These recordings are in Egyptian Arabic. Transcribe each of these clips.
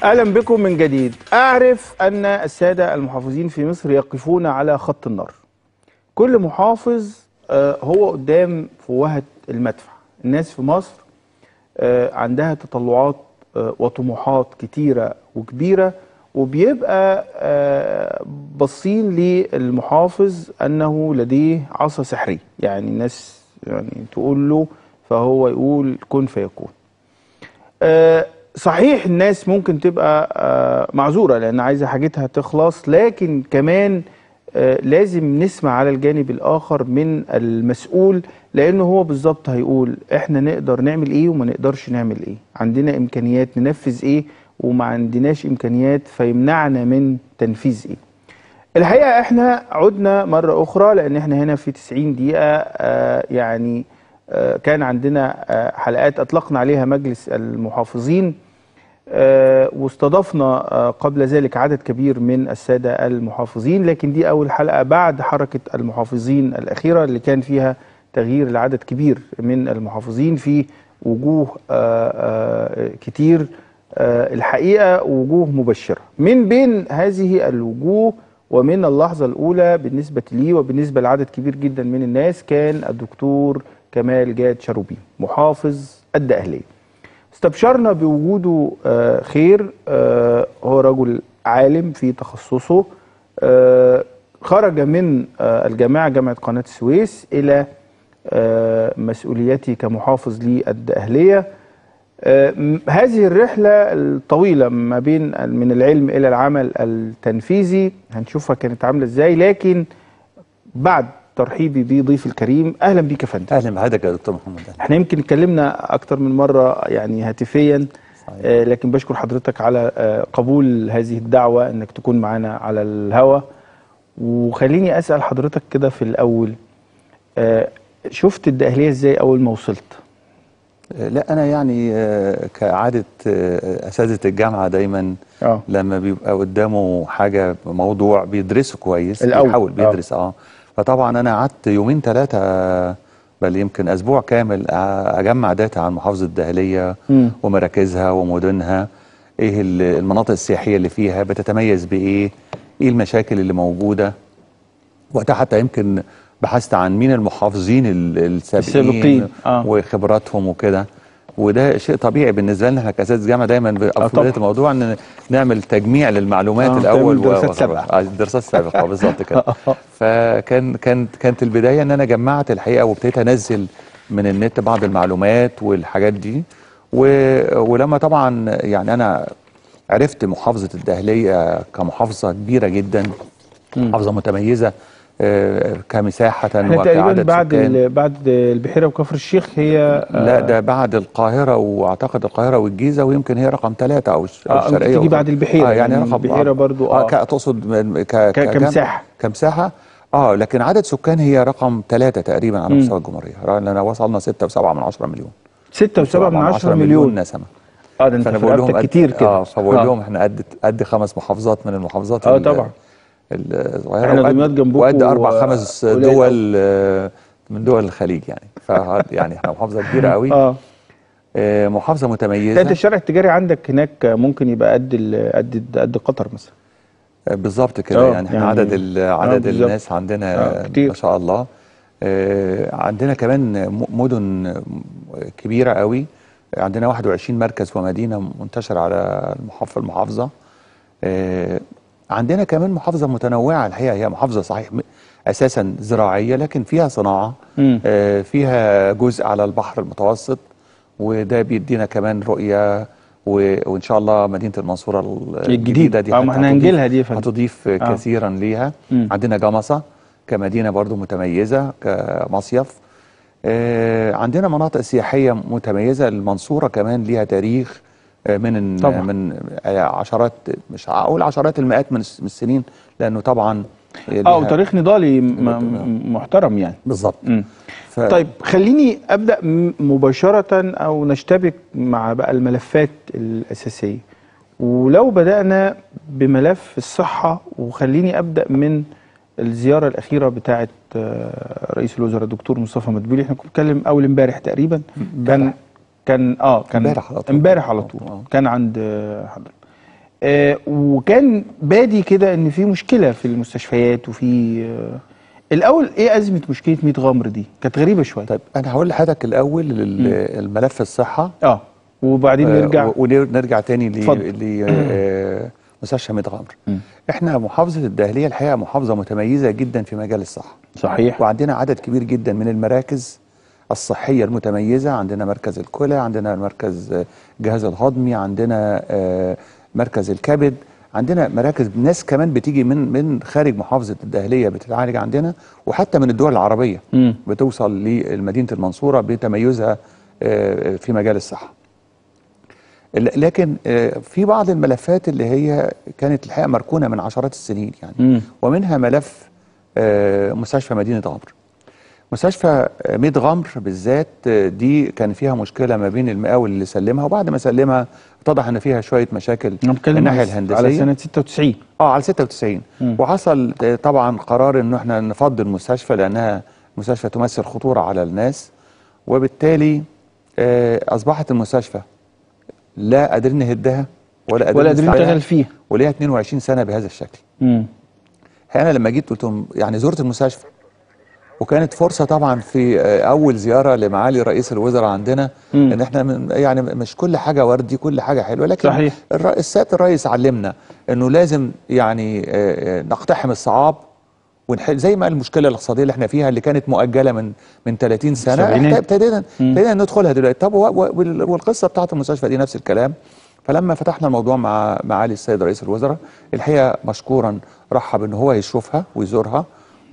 اهلا بكم من جديد اعرف ان الساده المحافظين في مصر يقفون على خط النار كل محافظ آه، هو قدام فوهة المدفع الناس في مصر آه، عندها تطلعات آه، وطموحات كتيرة وكبيرة وبيبقى آه، باصين للمحافظ انه لديه عصا سحرية يعني الناس يعني تقول له فهو يقول كن فيكون آه، صحيح الناس ممكن تبقى آه، معذورة لأن عايزة حاجتها تخلص لكن كمان آه، لازم نسمع على الجانب الآخر من المسؤول لأنه هو بالظبط هيقول إحنا نقدر نعمل إيه وما نقدرش نعمل إيه عندنا إمكانيات ننفذ إيه وما عندناش إمكانيات فيمنعنا من تنفيذ إيه الحقيقة احنا عدنا مرة أخرى لأن احنا هنا في 90 دقيقة آه، يعني آه، كان عندنا آه، حلقات أطلقنا عليها مجلس المحافظين آه، واستضفنا آه، قبل ذلك عدد كبير من السادة المحافظين لكن دي أول حلقة بعد حركة المحافظين الأخيرة اللي كان فيها تغيير لعدد كبير من المحافظين في وجوه آه، آه، كتير آه، الحقيقة وجوه مبشرة من بين هذه الوجوه ومن اللحظة الأولى بالنسبة لي وبالنسبة لعدد كبير جدا من الناس كان الدكتور كمال جاد شروبي محافظ الدقهلية استبشرنا بوجوده آه، خير آه، هو رجل عالم في تخصصه آه، خرج من آه، الجامعة جامعة قناة السويس إلى آه، مسؤوليتي كمحافظ للدقهلية آه، م- هذه الرحلة الطويلة ما بين من العلم إلى العمل التنفيذي هنشوفها كانت عاملة إزاي لكن بعد ترحيبي بضيف الكريم أهلا بيك يا فندم اهلا بحضرتك يا دكتور محمد احنا يمكن اتكلمنا اكتر من مره يعني هاتفيا آه لكن بشكر حضرتك على آه قبول هذه الدعوه انك تكون معانا على الهوا وخليني اسال حضرتك كده في الاول آه شفت الدقهليه ازاي اول ما وصلت آه، لا انا يعني آه، كعاده آه، اساتذه الجامعه دايما اه لما بيبقى قدامه حاجه موضوع بيدرسه كويس الأول. بيحاول آه. بيدرس اه فطبعا انا قعدت يومين ثلاثه بل يمكن اسبوع كامل آه، اجمع داتا عن محافظه الدهليه مم. ومراكزها ومدنها ايه ال- المناطق السياحيه اللي فيها بتتميز بايه ايه المشاكل اللي موجوده وقتها حتى يمكن بحثت عن مين المحافظين ال- السابقين السابقين، آه. وخبراتهم وكده وده شيء طبيعي بالنسبه لنا احنا كاساتذه جامعه دايما ب- في طبعا. بدايه الموضوع ان نعمل تجميع للمعلومات آه، الاول تعمل دراسات و- سابقة. آه، دراسات سابقه بالظبط كده فكان كان كانت البدايه ان انا جمعت الحقيقه وابتديت انزل من النت بعض المعلومات والحاجات دي و... ولما طبعا يعني انا عرفت محافظه الدهليه كمحافظه كبيره جدا محافظه متميزه آه، كمساحه احنا تقريبا وكعدد بعد سكان. ال- بعد البحيره وكفر الشيخ هي لا ده بعد القاهرة واعتقد القاهرة والجيزة ويمكن هي رقم ثلاثة او الش- أو آه، الشرقية تيجي وخ- بعد البحيرة، آه يعني, يعني رقم البحيرة برضو، آه. اه ك- تقصد من- ك ك كمساحة. كمساحة اه لكن عدد سكان هي رقم ثلاثة تقريبا على مم. مستوى الجمهورية لأننا وصلنا ستة وسبعة من عشرة مليون 6.7 من 10 مليون نسمة اه ده انت فأنا بقول لهم فرقتك قد- كتير كده اه فبقول آه. لهم احنا قد قد خمس محافظات من المحافظات آه، ال- طبعا. الصغيرة إحنا وقد- دمياط جنبكم وقد أربع و- خمس قليل دول آه، من دول الخليج يعني ف يعني احنا محافظة كبيرة قوي اه آه، محافظة ده انت متميزة الشارع التجاري عندك هناك ممكن يبقى قد ال- قد قد قطر مثلا آه، بالظبط كده آه، يعني احنا يعني- عدد ال- آه، عدد بالظبط. الناس عندنا آه، كتير. ما شاء الله آه، عندنا كمان م- مدن كبيرة قوي عندنا 21 مركز ومدينة منتشرة على المحافظة المحافظة آه، عندنا كمان محافظة متنوعة الحقيقة هي محافظة صحيح م- أساسا زراعية لكن فيها صناعة مم. آه، فيها جزء على البحر المتوسط وده بيدينا كمان رؤية و- وإن شاء الله مدينة المنصورة ال- الجديدة دي آه، ما هت- احنا هتضيف- هنجيلها دي يا فندم. هتضيف آه. كثيرا ليها مم. عندنا جمصة كمدينة برضو متميزة كمصيف آه، عندنا مناطق سياحية متميزة المنصورة كمان ليها تاريخ آه، من طبعا. من آه، عشرات مش هقول عشرات المئات من الس- من السنين لأنه طبعا اه ليها- وتاريخ نضالي م- م- محترم يعني بالظبط مم. ف- طيب خليني ابدا م- مباشره او نشتبك مع بقى الملفات الاساسيه ولو بدانا بملف الصحه وخليني ابدا من الزياره الاخيره بتاعه آه، رئيس الوزراء الدكتور مصطفى مدبولي احنا كنا بنتكلم اول امبارح تقريبا كان كان اه كان امبارح على طول. امبارح على طول آه. كان عند آه، حضرتك آه وكان بادي كده ان في مشكله في المستشفيات وفي آه الاول ايه ازمه مشكله 100 غمر دي كانت غريبه شويه طيب انا هقول لحضرتك الاول ال- الملف الصحه اه وبعدين نرجع آه، ونرجع تاني اتفضل. لمستشفى ميت غمر احنا محافظه الدهليه الحقيقه محافظه متميزه جدا في مجال الصحه صحيح وعندنا عدد كبير جدا من المراكز الصحية المتميزة عندنا مركز الكلى عندنا مركز آه، الجهاز الهضمي عندنا آه، مركز الكبد عندنا مراكز ناس كمان بتيجي من من خارج محافظة الدهلية بتتعالج عندنا وحتى من الدول العربية مم. بتوصل لمدينة المنصورة بتميزها آه، في مجال الصحة ل- لكن آه، في بعض الملفات اللي هي كانت الحقيقة مركونة من عشرات السنين يعني مم. ومنها ملف آه، مستشفى مدينة غمر مستشفى آه، ميت غمر بالذات آه، دي كان فيها مشكلة ما بين المقاول اللي سلمها وبعد ما سلمها اتضح ان فيها شوية مشاكل انا من بتكلم الناحية على- الهندسية على سنه 96 اه على 96 مم. وحصل آه، طبعا قرار انه احنا نفضي المستشفى لانها مستشفى تمثل خطورة على الناس وبالتالي آه، اصبحت المستشفى لا قادرين نهدها ولا قادرين ولا قادرين نستعملها، نشتغل فيها وليها 22 سنة بهذا الشكل مم. انا لما جيت قلت لهم يعني زرت المستشفى وكانت فرصه طبعا في آه، اول زياره لمعالي رئيس الوزراء عندنا مم. ان احنا من يعني مش كل حاجه وردي كل حاجه حلوه لكن صحيح. الر- السياده الرئيس علمنا انه لازم يعني آه، آه، نقتحم الصعاب ونحل زي ما المشكله الاقتصاديه اللي احنا فيها اللي كانت مؤجله من من 30 سنه السبعينات. احنا ابتدينا مم. ابتدينا ندخلها دلوقتي طب و- و- وال- والقصه بتاعت المستشفى دي نفس الكلام فلما فتحنا الموضوع مع معالي السيد رئيس الوزراء الحقيقه مشكورا رحب ان هو يشوفها ويزورها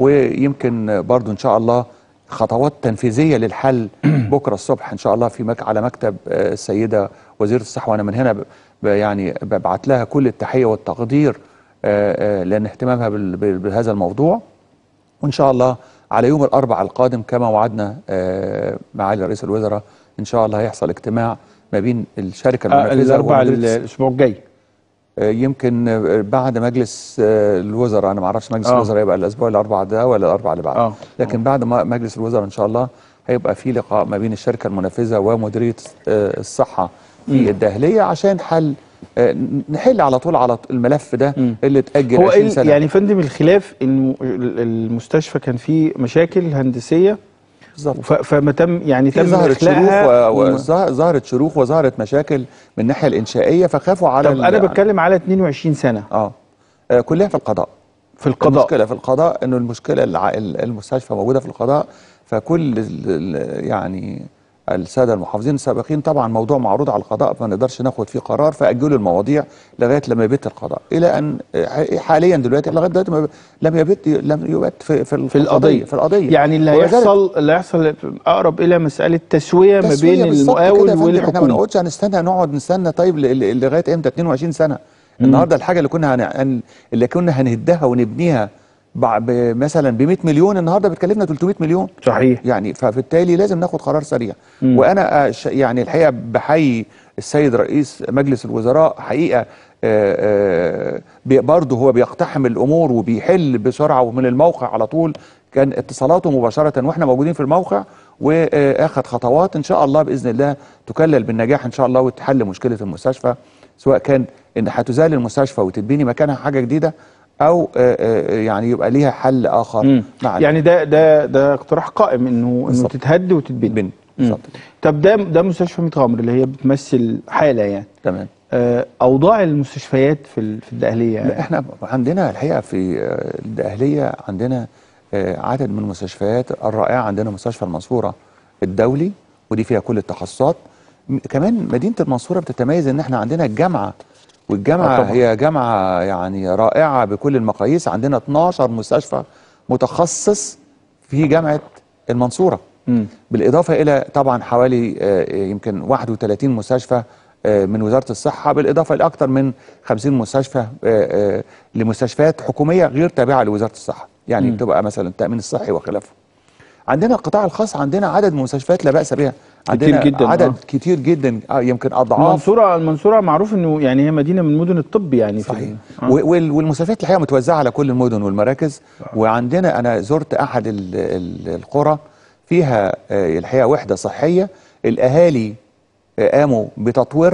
ويمكن برضو ان شاء الله خطوات تنفيذيه للحل بكره الصبح ان شاء الله في مك على مكتب آه، السيده وزيره الصحه وانا من هنا ب- ب- يعني ببعت لها كل التحيه والتقدير آه، آه، لان اهتمامها بال- بال- بهذا الموضوع وان شاء الله على يوم الاربعاء القادم كما وعدنا آه، معالي رئيس الوزراء ان شاء الله هيحصل اجتماع ما بين الشركه آه المنفذه الاربع ومديرية- الاسبوع الجاي آه، يمكن آه، بعد مجلس آه، الوزراء انا ما اعرفش مجلس آه. الوزراء يبقى الاسبوع الاربعاء ده ولا الاربعاء اللي بعده آه. لكن بعد ما مجلس الوزراء ان شاء الله هيبقى في لقاء ما بين الشركه المنفذه ومديريه آه، الصحه في الداهليه عشان حل آه، نحل على طول على طول الملف ده مم. اللي اتاجل هو 20 إيه سنه يعني يا فندم الخلاف انه ال- المستشفى كان فيه مشاكل هندسيه بالظبط ف- فما تم يعني في تم ظهرت شروخ اخلاءها و- وما- وظه- ظهرت شروخ وظهرت مشاكل من الناحيه الانشائيه فخافوا على طب ال- انا بتكلم على 22 سنه اه آه، كلها في القضاء في القضاء المشكله في القضاء انه المشكله الع- ال- المستشفى موجوده في القضاء فكل ال- ال- يعني الساده المحافظين السابقين طبعا موضوع معروض على القضاء فما نقدرش ناخد فيه قرار فاجلوا المواضيع لغايه لما يبت القضاء الى ان ح- حاليا دلوقتي لغايه دلوقتي ما- لم يبت لم يبت في في, في القضيه في القضيه يعني اللي وما زالت هيحصل اللي هيحصل اقرب الى مساله تسويه ما تسوية بين بالظبط كده يا المقاول فندم. احنا ما والحكومه نقعدش هنستنى نقعد نستنى طيب ل- ل- لغايه امتى 22 سنه النهارده الحاجه اللي كنا هن... هن- اللي كنا هنهدها ونبنيها بع- ب- مثلا ب 100 مليون النهارده بتكلفنا 300 مليون صحيح يعني فبالتالي لازم ناخد قرار سريع مم. وانا أش- يعني الحقيقه بحيي السيد رئيس مجلس الوزراء حقيقه آه، آه، بي- برضه هو بيقتحم الامور وبيحل بسرعه ومن الموقع على طول كان اتصالاته مباشره واحنا موجودين في الموقع واخد خطوات ان شاء الله باذن الله تكلل بالنجاح ان شاء الله وتحل مشكله المستشفى سواء كان ان هتزال المستشفى وتتبني مكانها حاجه جديده او آه، آه، يعني يبقى ليها حل اخر مم. مع يعني ده ده ده اقتراح قائم انه انه بالظبط. تتهد وتتبني بن مم. بالظبط طب ده ده مستشفى ميت غمر اللي هي بتمثل حاله يعني تمام آه، اوضاع المستشفيات في ال- في الدقهليه لا يعني. احنا عندنا الحقيقه في آه، الدقهليه عندنا آه، عدد من المستشفيات الرائعه عندنا مستشفى المنصوره الدولي ودي فيها كل التخصصات م- كمان مدينه المنصوره بتتميز ان احنا عندنا الجامعه والجامعه آه طبعاً. هي جامعه يعني رائعه بكل المقاييس عندنا 12 مستشفى متخصص في جامعه المنصوره مم. بالإضافة إلى طبعا حوالي آه، يمكن 31 مستشفى آه، من وزارة الصحة بالإضافة إلى أكثر من 50 مستشفى آه، آه، لمستشفيات حكومية غير تابعة لوزارة الصحة يعني بتبقى مثلا التأمين الصحي وخلافه عندنا القطاع الخاص عندنا عدد من المستشفيات لا بأس بها عندنا جداً، عدد آه. كتير جدا آه، يمكن أضعاف المنصوره المنصوره معروف انه يعني هي مدينه من مدن الطب يعني في صحيح ال- آه. و- وال- والمستشفيات الحقيقه متوزعه على كل المدن والمراكز وعندنا انا زرت احد ال- ال- القرى فيها آه، الحقيقه وحده صحيه الاهالي آه، قاموا بتطويرها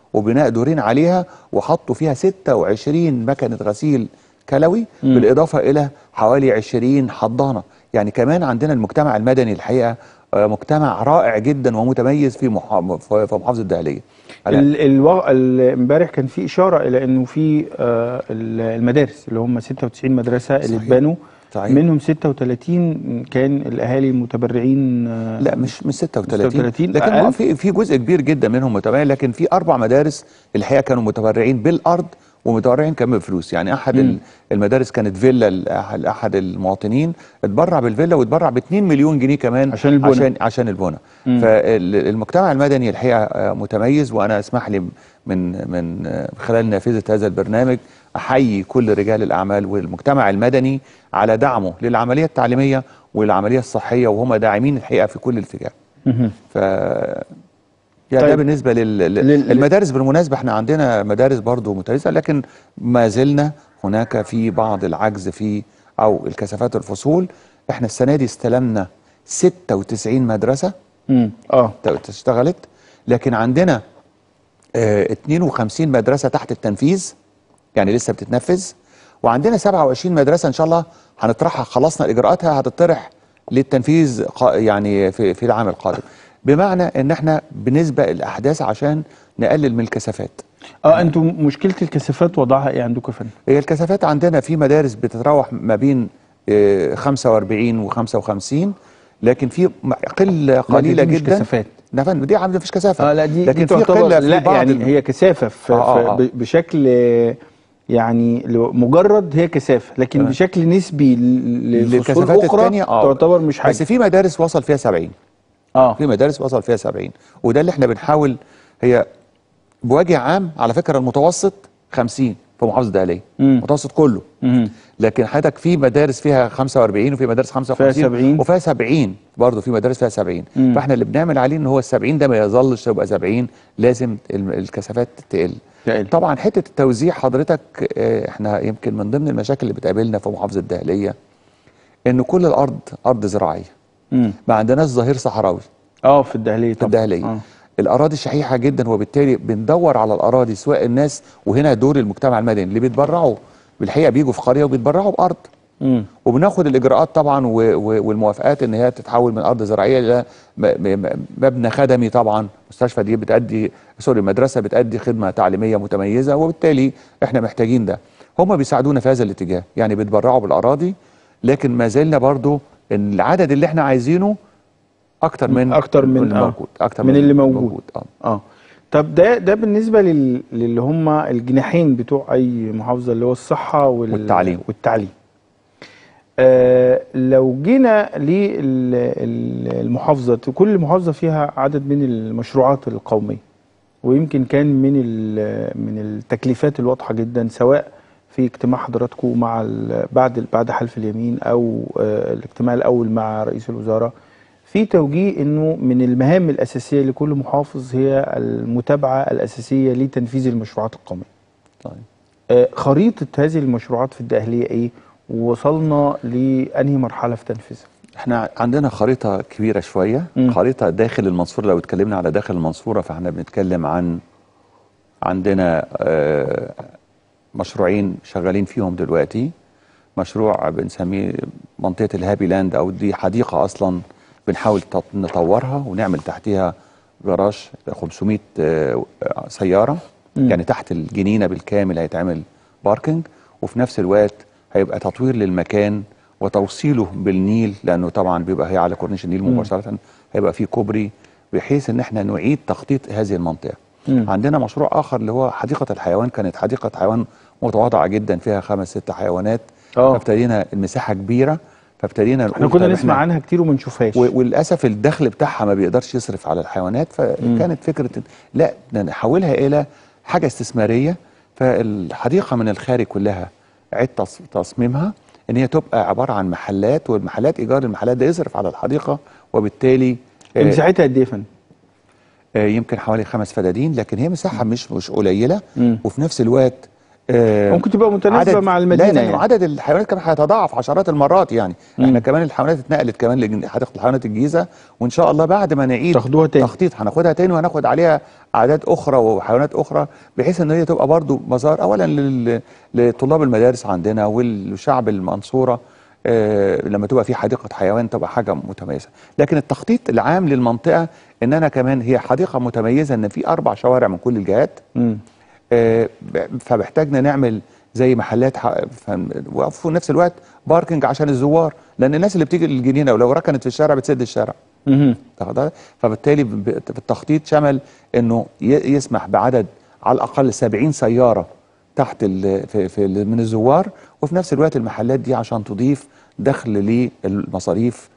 وبناء دورين عليها وحطوا فيها 26 مكنه غسيل كلوي بالاضافه الى حوالي 20 حضانه يعني كمان عندنا المجتمع المدني الحقيقه آه، مجتمع رائع جدا ومتميز في محا- في في محافظه الدهليه على- ال- الو- ال- امبارح كان في اشاره الى انه في آه، ال- المدارس اللي هم 96 مدرسه اللي صحيح. اتبنوا صحيح. منهم 36 كان الاهالي متبرعين آه، لا مش مش 36 36 لكن أقل؟ هو في في جزء كبير جدا منهم متابعين لكن في اربع مدارس الحقيقه كانوا متبرعين بالارض ومتبرعين كمان بفلوس يعني احد مم. ال- المدارس كانت فيلا لاحد احد المواطنين اتبرع بالفيلا واتبرع ب 2 مليون جنيه كمان عشان البنى. عشان عشان البنى مم. فالمجتمع المدني الحقيقه آه، متميز وانا اسمح لي من من آه، خلال نافذه هذا البرنامج احيي كل رجال الاعمال والمجتمع المدني على دعمه للعمليه التعليميه والعمليه الصحيه وهم داعمين الحقيقه في كل الاتجاه مهم. ف يعني طيب. ده بالنسبه لل... لل- لل... المدارس بالمناسبه احنا عندنا مدارس برضو متميزه لكن ما زلنا هناك في بعض العجز في او الكثافات الفصول احنا السنه دي استلمنا 96 مدرسه مم. اه ت- اشتغلت لكن عندنا آه 52 مدرسه تحت التنفيذ يعني لسه بتتنفذ وعندنا 27 مدرسه ان شاء الله هنطرحها خلصنا اجراءاتها هتطرح للتنفيذ قا- يعني في في العام القادم بمعنى ان احنا بنسبق الاحداث عشان نقلل من الكثافات اه انتم مشكله الكثافات وضعها ايه عندكم يا فندم؟ هي الكثافات عندنا في مدارس بتتراوح ما بين آه، 45 و55 لكن في م- قله قليله دي مش جدا كثافات. لا فندم دي عامله مفيش كثافه اه لا دي لكن دي في تعتبر قله في لا بعض يعني الم- هي كثافه في, آه، آه، في آه. ب- بشكل آه، يعني لو- مجرد هي كثافه لكن تمام. بشكل نسبي ل- للفصول للكثافات الاخرى الثانيه اه تعتبر مش حاجه بس في مدارس وصل فيها 70 اه في مدارس وصل فيها 70 وده اللي احنا بنحاول هي بوجه عام على فكره المتوسط 50 في محافظه الدهليه مم. المتوسط كله مهم. لكن حضرتك في مدارس فيها 45 وفي مدارس 55 فيها 70. وفيها 70 برضه في مدارس فيها 70 مم. فاحنا اللي بنعمل عليه ان هو ال 70 ده ما يظلش يبقى 70 لازم ال- الكثافات تقل تقل. طبعا حته التوزيع حضرتك آه، احنا يمكن من ضمن المشاكل اللي بتقابلنا في محافظه الدهليه ان كل الارض ارض زراعيه مم. ما عندناش ظهير صحراوي اه في الدهليه في طبعا الدهليه آه. الاراضي شحيحه جدا وبالتالي بندور على الاراضي سواء الناس وهنا دور المجتمع المدني اللي بيتبرعوا بالحقيقه بيجوا في قريه وبيتبرعوا بارض مم. وبناخد الاجراءات طبعا و- و- والموافقات ان هي تتحول من ارض زراعيه الى م- م- مبنى خدمي طبعا مستشفى دي بتادي سوري مدرسه بتادي خدمه تعليميه متميزه وبالتالي احنا محتاجين ده هم بيساعدونا في هذا الاتجاه يعني بيتبرعوا بالاراضي لكن ما زلنا برضو ان العدد اللي احنا عايزينه اكتر من أكتر من- اللي آه. موجود اكتر من اللي موجود. اه اه طب ده ده بالنسبه لل... للي هم الجناحين بتوع اي محافظه اللي هو الصحه وال... والتعليم. والتعليم آه لو جينا للمحافظه كل محافظه فيها عدد من المشروعات القوميه ويمكن كان من ال- من التكليفات الواضحه جدا سواء في اجتماع حضراتكم مع ال- بعد بعد حلف اليمين او آه الاجتماع الاول مع رئيس الوزراء في توجيه انه من المهام الاساسيه لكل محافظ هي المتابعه الاساسيه لتنفيذ المشروعات القوميه. طيب آه، خريطه هذه المشروعات في الدقهليه ايه؟ ووصلنا لانهي مرحله في تنفيذها؟ احنا عندنا خريطة كبيرة شوية مم. خريطة داخل المنصورة لو اتكلمنا على داخل المنصورة فاحنا بنتكلم عن عندنا آه، مشروعين شغالين فيهم دلوقتي مشروع بنسميه منطقة الهابي لاند او دي حديقة اصلا بنحاول تط- نطورها ونعمل تحتها جراج 500 آه، سيارة مم. يعني تحت الجنينة بالكامل هيتعمل باركنج وفي نفس الوقت هيبقى تطوير للمكان وتوصيله بالنيل لانه طبعا بيبقى هي على كورنيش النيل مم. مباشره هيبقى فيه كوبري بحيث ان احنا نعيد تخطيط هذه المنطقه. مم. عندنا مشروع اخر اللي هو حديقه الحيوان كانت حديقه حيوان متواضعه جدا فيها خمس ست حيوانات اه فابتدينا المساحه كبيره فابتدينا احنا نقول كنا طيب نسمع إحنا- عنها كتير وما نشوفهاش. و- وللاسف الدخل بتاعها ما بيقدرش يصرف على الحيوانات فكانت فكره إن لا نحولها الى حاجه استثماريه فالحديقه من الخارج كلها عيد تص- تصميمها ان هي تبقى عباره عن محلات والمحلات ايجار المحلات ده يصرف على الحديقه وبالتالي آه، مساحتها قد ايه يا فندم؟ آه، يمكن حوالي خمس فدادين لكن هي مساحه مش مش قليله مم. وفي نفس الوقت آه، ممكن تبقى متناسبة عدد- مع المدينة لا يعني. يعني. عدد الحيوانات كمان هيتضاعف عشرات المرات يعني احنا كمان الحيوانات اتنقلت كمان لحديقه الحيوانات الجيزه وان شاء الله بعد ما نعيد تاخدوها تاني. تخطيط هناخدها تاني وهناخد عليها اعداد اخرى وحيوانات اخرى بحيث ان هي تبقى برضو مزار اولا لل- لطلاب المدارس عندنا والشعب المنصوره آه، لما تبقى في حديقه حيوان تبقى حاجه متميزه لكن التخطيط العام للمنطقه ان انا كمان هي حديقه متميزه ان في اربع شوارع من كل الجهات مم. آه، ب- فمحتاجنا نعمل زي محلات ح- فن- وفي نفس الوقت باركنج عشان الزوار لان الناس اللي بتيجي للجنينه ولو ركنت في الشارع بتسد الشارع مهم. تاخد بالك؟ فبالتالي ب- ب- التخطيط شمل انه ي- يسمح بعدد على الاقل 70 سياره تحت ال في في ال- من الزوار وفي نفس الوقت المحلات دي عشان تضيف دخل للمصاريف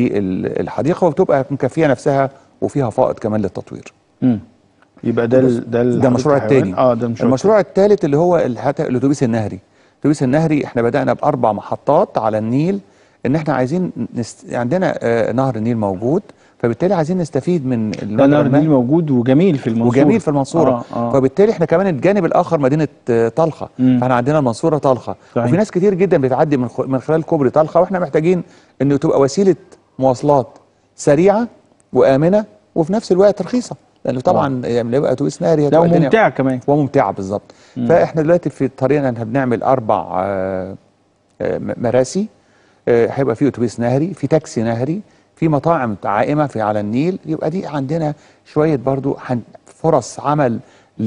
للحديقه وبتبقى مكفيه نفسها وفيها فائض كمان للتطوير مم. يبقى ده ال- ده ال- ده المشروع حديقة الثاني الحيوان. اه ده المشروع, المشروع الثالث اللي هو الهت- الاتوبيس النهري الاتوبيس النهري احنا بدانا باربع محطات على النيل ان احنا عايزين نست... عندنا آه نهر النيل موجود فبالتالي عايزين نستفيد من ده المجرى نهر المائي. النيل موجود وجميل في المنصورة وجميل في المنصوره آه آه. فبالتالي احنا كمان الجانب الاخر مدينه آه، طلخه مم. فاحنا عندنا المنصوره طلخه صحيح. وفي ناس كتير جدا بتعدي من خ- من خلال كوبري طلخه واحنا محتاجين انه تبقى وسيله مواصلات سريعه وامنه وفي نفس الوقت رخيصه لانه طبعا يعني لما يبقى اتوبيس ناري لا هتبقى الدنيا- وممتعة كمان وممتعه بالظبط فاحنا دلوقتي في طريقنا ان بنعمل اربع آه، آه، م- مراسي آه، هيبقى في اتوبيس نهري في تاكسي نهري في مطاعم عائمه في على النيل يبقى دي عندنا شويه برضو هن- فرص عمل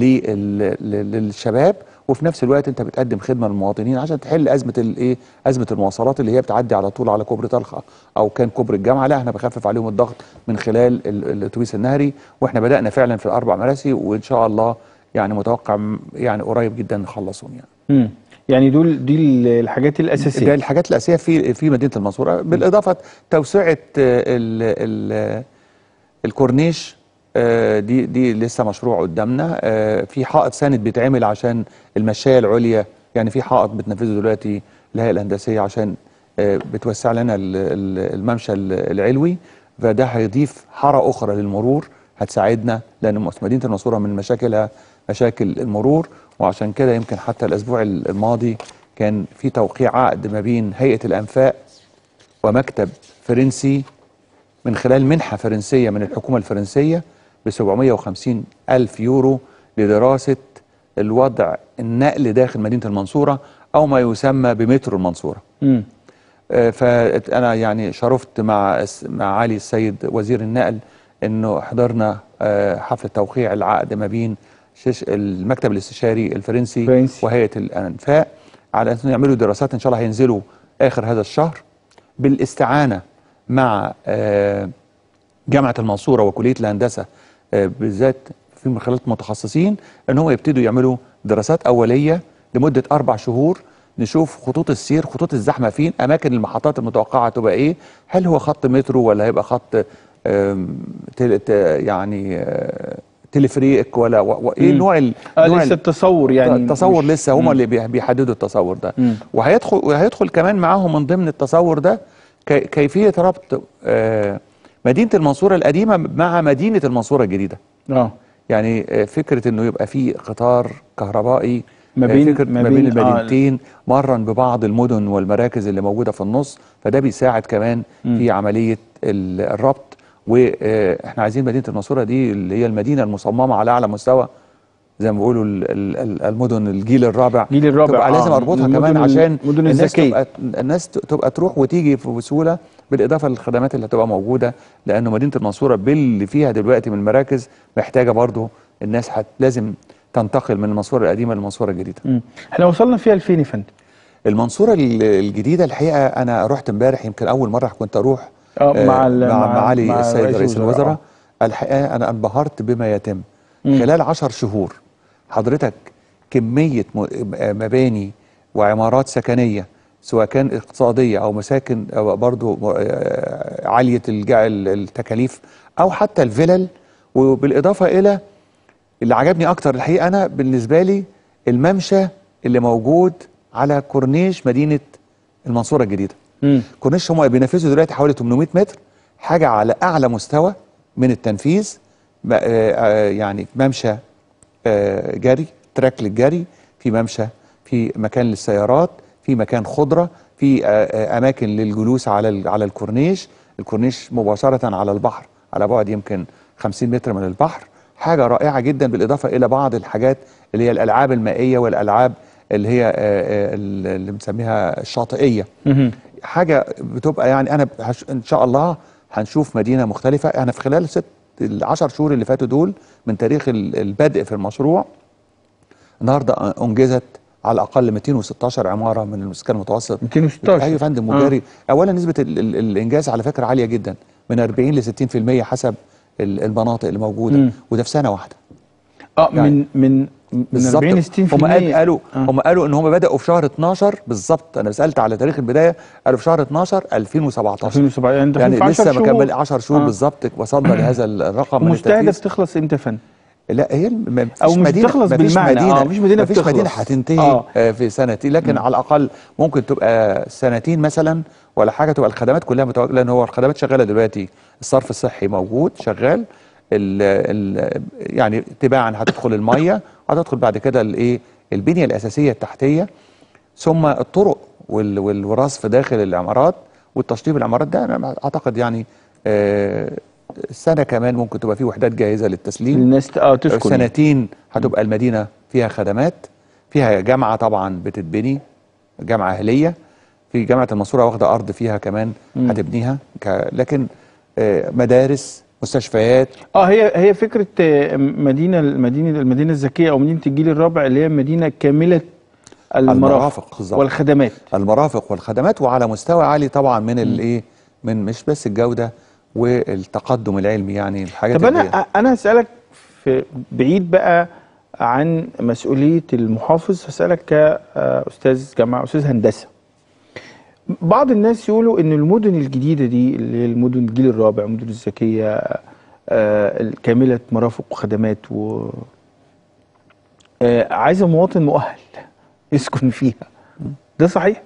لل- لل- للشباب وفي نفس الوقت انت بتقدم خدمه للمواطنين عشان تحل ازمه الايه ازمه المواصلات اللي هي بتعدي على طول على كوبري طلخه او كان كوبري الجامعه لا احنا بخفف عليهم الضغط من خلال ال- الاتوبيس النهري واحنا بدانا فعلا في الاربع مراسي وان شاء الله يعني متوقع م- يعني قريب جدا نخلصهم يعني مم. يعني دول دي ال- الحاجات ده الأساسية الحاجات الاساسيه في في مدينه المنصوره بالاضافه توسعه آه، ال ال الكورنيش آه، دي دي لسه مشروع قدامنا آه، في حائط ساند بيتعمل عشان المشايه العليا يعني في حائط بتنفذه دلوقتي الهيئه الهندسيه عشان آه، بتوسع لنا ال- ال- الممشى ال- العلوي فده هيضيف حاره اخرى للمرور هتساعدنا لان مس- مدينه المنصوره من مشاكلها مشاكل المرور وعشان كده يمكن حتى الاسبوع الماضي كان في توقيع عقد ما بين هيئه الانفاق ومكتب فرنسي من خلال منحة فرنسية من الحكومة الفرنسية ب 750 ألف يورو لدراسة الوضع النقل داخل مدينة المنصورة أو ما يسمى بمترو المنصورة مم. آه، فأنا يعني شرفت مع الس- مع علي السيد وزير النقل إنه حضرنا آه، حفل توقيع العقد ما بين شش- المكتب الاستشاري الفرنسي فرنسي. وهيئة الأنفاق على أساس إنه يعملوا دراسات إن شاء الله هينزلوا آخر هذا الشهر بالاستعانة مع آه، جامعة المنصورة وكلية الهندسة آه، بالذات في من خلال متخصصين ان هم يبتدوا يعملوا دراسات أولية لمدة أربع شهور نشوف خطوط السير خطوط الزحمة فين أماكن المحطات المتوقعة تبقى إيه هل هو خط مترو ولا هيبقى خط آم، تل ت- يعني آه، تلفريك ولا و- و- ايه مم. نوع ال- اه نوع لسه ال- التصور يعني التصور مش- لسه هم مم. اللي بي- بيحددوا التصور ده مم. وهيدخل وهيدخل كمان معاهم من ضمن التصور ده كي- كيفيه ربط آه، مدينه المنصوره القديمه مع مدينه المنصوره الجديده اه يعني آه، فكره انه يبقى في قطار كهربائي ما آه، بين- فكرة ما ما بين بين- آه، المدينتين مرا ببعض المدن والمراكز اللي موجوده في النص فده بيساعد كمان في عمليه ال- الربط واحنا عايزين مدينه المنصوره دي اللي هي المدينه المصممه على اعلى مستوى زي ما بيقولوا ال- ال- ال- المدن الجيل الرابع الجيل الرابع، تبقى آه، لازم اربطها المدن كمان ال- عشان المدن الناس الذكية. تبقى الناس ت- تبقى تروح وتيجي بسهوله بالاضافه للخدمات اللي هتبقى موجوده لانه مدينه المنصوره باللي فيها دلوقتي من مراكز محتاجه برضو الناس حت لازم تنتقل من المنصوره القديمه للمنصوره الجديده مم. احنا وصلنا فيها لفين يا فندم؟ المنصوره ال- الجديده الحقيقه انا رحت امبارح يمكن اول مره كنت اروح آه، مع آه، ال- مع, مع- مع علي مع السيد رئيس رئيس الوزراء، الوزراء الحقيقه انا انبهرت بما يتم مم. خلال عشر شهور حضرتك كميه م- آه، مباني وعمارات سكنيه سواء كان اقتصاديه او مساكن أو برضو آه، عاليه الجع- التكاليف او حتى الفلل وبالاضافه الى اللي عجبني اكتر الحقيقه انا بالنسبه لي الممشى اللي موجود على كورنيش مدينه المنصوره الجديده مم. كورنيش هم بينفذوا دلوقتي حوالي 800 متر حاجه على اعلى مستوى من التنفيذ ب- آه، آه، يعني ممشى آه، جري تراك للجري في ممشى في مكان للسيارات في مكان خضره في آه، آه، اماكن للجلوس على ال- على الكورنيش الكورنيش مباشره على البحر على بعد يمكن 50 متر من البحر حاجه رائعه جدا بالاضافه الى بعض الحاجات اللي هي الالعاب المائيه والالعاب اللي هي آه، آه، اللي بنسميها الشاطئيه مهم. حاجه بتبقى يعني انا هش- ان شاء الله هنشوف مدينه مختلفه انا في خلال ست العشر شهور اللي فاتوا دول من تاريخ ال- البدء في المشروع النهارده انجزت على الاقل 216 عماره من المسكن المتوسط 216 ايوه يا فندم آه. مجاري اولا نسبه ال ال الانجاز على فكره عاليه جدا من 40 ل 60% حسب ال- المناطق اللي موجوده مم. وده في سنه واحده اه يعني من من من بالظبط 40 ل 60% هم قال- قالوا آه. هم قالوا ان هم بداوا في شهر 12 بالظبط انا سالت على تاريخ البدايه قالوا في شهر 12 2017 2007 يعني داخلين يعني في 10 لسه ما شهور. كمل 10 شهور آه. بالظبط وصلنا لهذا الرقم من ومستهدف التنفيذ تخلص امتى يا فندم؟ لا هي الم- مفيش أو مش مدينة بتخلص مفيش بالمعنى، مدينة آه، مفيش مدينة مفيش مدينة بتخلص. هتنتهي آه. آه. في سنتين لكن على الأقل ممكن تبقى سنتين مثلا ولا حاجة تبقى الخدمات كلها متواجدة لأن هو الخدمات شغالة دلوقتي الصرف الصحي موجود شغال ال ال يعني تباعا هتدخل المية هتدخل بعد كده الايه البنية الأساسية التحتية ثم الطرق وال- وال- والرصف داخل العمارات والتشطيب العمارات ده انا اعتقد يعني آه، سنه كمان ممكن تبقى في وحدات جاهزه للتسليم الناس ت- اه تسكن سنتين هتبقى المدينه فيها خدمات فيها جامعه طبعا بتتبني جامعه اهليه في جامعه المنصوره واخده ارض فيها كمان مم. هتبنيها ك... لكن آه، مدارس مستشفيات اه هي هي فكره آه، مدينه المدينه المدينه الذكيه او مدينه الجيل الرابع اللي هي مدينه كامله المرافق المرافق بالظبط. والخدمات المرافق والخدمات وعلى مستوى عالي طبعا من الايه من مش بس الجوده والتقدم العلمي يعني الحاجات طب اللي هي- انا انا هسالك في بعيد بقى عن مسؤوليه المحافظ هسالك كاستاذ جامعه استاذ هندسه بعض الناس يقولوا ان المدن الجديده دي اللي هي المدن الجيل الرابع المدن الذكيه آه، كامله مرافق وخدمات و آه، عايزه مواطن مؤهل يسكن فيها ده صحيح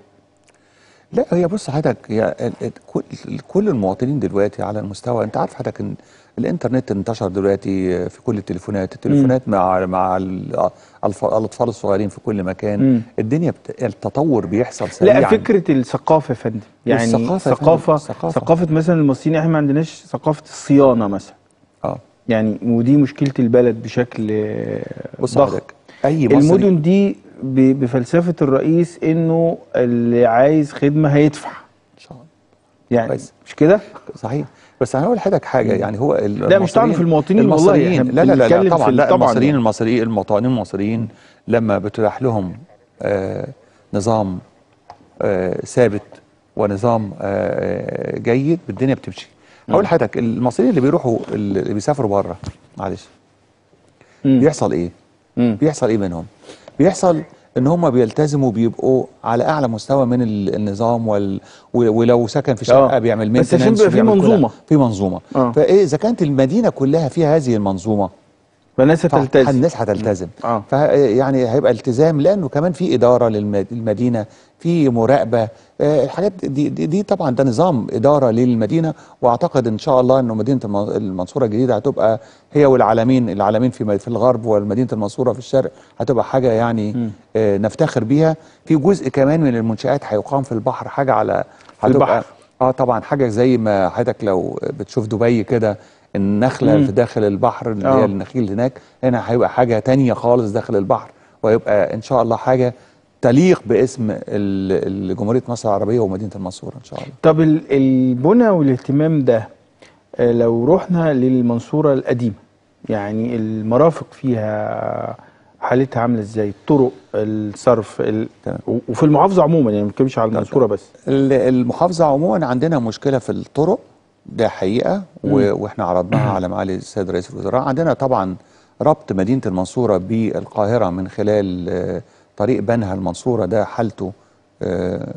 لا هي بص حضرتك هي ال- ال- كل كل المواطنين دلوقتي على المستوى انت عارف حضرتك ان الانترنت انتشر دلوقتي في كل التليفونات التليفونات مع مع ال- الف- الاطفال الصغيرين في كل مكان مم. الدنيا بت... التطور بيحصل سريعا لا فكره الثقافه يا فندم يعني الثقافة يا فندم، ثقافه الثقافة. ثقافه مثلا المصريين احنا ما عندناش ثقافه الصيانه مثلا اه يعني ودي مشكله البلد بشكل آه، بص ضخم حضرتك اي مصري المدن دي ب- بفلسفه الرئيس انه اللي عايز خدمه هيدفع ان شاء الله يعني كويس. مش كده صحيح بس انا هقول لحضرتك حاجه يعني هو ال- لا، مش طعن المصريين- في المواطنين والله، المصريين إحنا لا لا لا, بنتكلم لا في طبعا ال- لا طبعاً المصريين يعني. المصريين المواطنين المصريين لما بتتاح لهم آه نظام آه ثابت ونظام آه جيد الدنيا بتمشي هقول لحضرتك المصريين اللي بيروحوا اللي بيسافروا بره معلش مم. بيحصل ايه مم. بيحصل ايه منهم بيحصل ان هم بيلتزموا بيبقوا على اعلى مستوى من ال- النظام وال... و- ولو سكن في شقه آه. بيعمل بس عشان maintenance بيبقى في وبيعمل كل- منظومة. في منظومه آه. فايه اذا كانت المدينه كلها فيها هذه المنظومه فالناس طبعاً هتلتزم الناس هتلتزم آه. فيعني هيبقى التزام لانه كمان في اداره للمدينه في مراقبه آه، الحاجات دي, دي, دي طبعا ده نظام اداره للمدينه واعتقد ان شاء الله انه مدينه الم- المنصوره الجديده هتبقى هي والعالمين العالمين في في الغرب ومدينه المنصوره في الشرق هتبقى حاجه يعني آه، نفتخر بيها في جزء كمان من المنشات هيقام في البحر حاجه على هتبقى البحر. اه طبعا حاجه زي ما حضرتك لو بتشوف دبي كده النخله مم. في داخل البحر اللي آه. هي النخيل هناك هنا هيبقى حاجه تانية خالص داخل البحر ويبقى ان شاء الله حاجه تليق باسم ال- ال- جمهوريه مصر العربيه ومدينه المنصوره ان شاء الله طب ال- البنى والاهتمام ده آه، لو رحنا للمنصورة القديمة يعني المرافق فيها حالتها عاملة ازاي الطرق الصرف ال... تمام. و- وفي المحافظة عموما يعني ما بنتكلمش على لا، المنصورة بس ال- المحافظه عموما عندنا مشكله في الطرق ده حقيقه و- واحنا عرضناها على معالي السيد رئيس الوزراء عندنا طبعا ربط مدينه المنصوره بالقاهره من خلال آه، طريق بنها المنصوره ده حالته آه،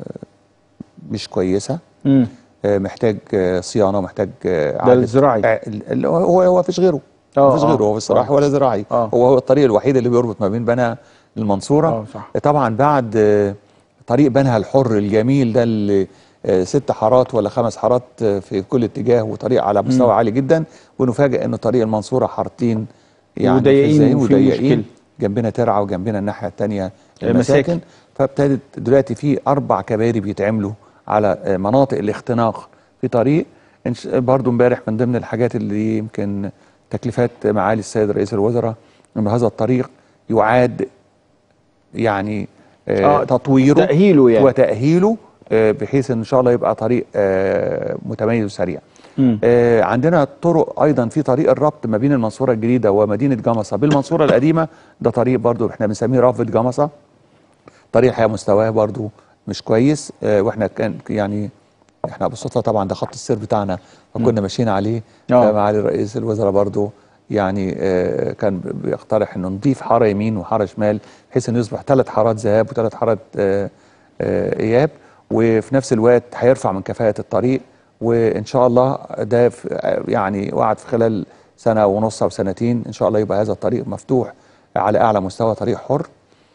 مش كويسه مم. آه، محتاج آه، صيانه محتاج آه، ده إعادة- الزراعي. آه، ال- هو هو فيش غيره آه، مفيش آه، غيره هو في الصراحه ولا زراعي آه. هو هو الطريق الوحيد اللي بيربط ما بين بنها المنصوره آه، صح. طبعا بعد آه، طريق بنها الحر الجميل ده اللي آه، ست حارات ولا خمس حارات آه، في كل اتجاه وطريق على مستوى عالي جدا ونفاجئ ان طريق المنصوره حارتين يعني في وضيقين الزايم وفي وضيقين مشكلة. جنبنا ترعه وجنبنا الناحيه الثانيه المساكن فابتدت دلوقتي في اربع كباري بيتعملوا على آه، مناطق الاختناق في طريق إنش- برضو امبارح من ضمن الحاجات اللي يمكن تكليفات معالي السيد رئيس الوزراء ان هذا الطريق يعاد يعني آه آه، تطويره تأهيله يعني. وتأهيله آه بحيث ان شاء الله يبقى طريق آه متميز وسريع مم. آه عندنا طرق ايضا في طريق الربط ما بين المنصوره الجديده ومدينه جمصه بالمنصوره القديمه ده طريق برضو احنا بنسميه رافد جمصه طريق الحقيقه مستواه برضو مش كويس آه واحنا كان يعني احنا بالصدفه طبعا ده خط السير بتاعنا فكنا ماشيين عليه آه. فمعالي رئيس الوزراء برضو يعني آه كان بيقترح انه نضيف حاره يمين وحاره شمال بحيث انه يصبح ثلاث حارات ذهاب وثلاث حارات آه آه اياب وفي نفس الوقت هيرفع من كفاءه الطريق وان شاء الله ده في يعني وعد في خلال سنه ونص او سنتين ان شاء الله يبقى هذا الطريق مفتوح على اعلى مستوى طريق حر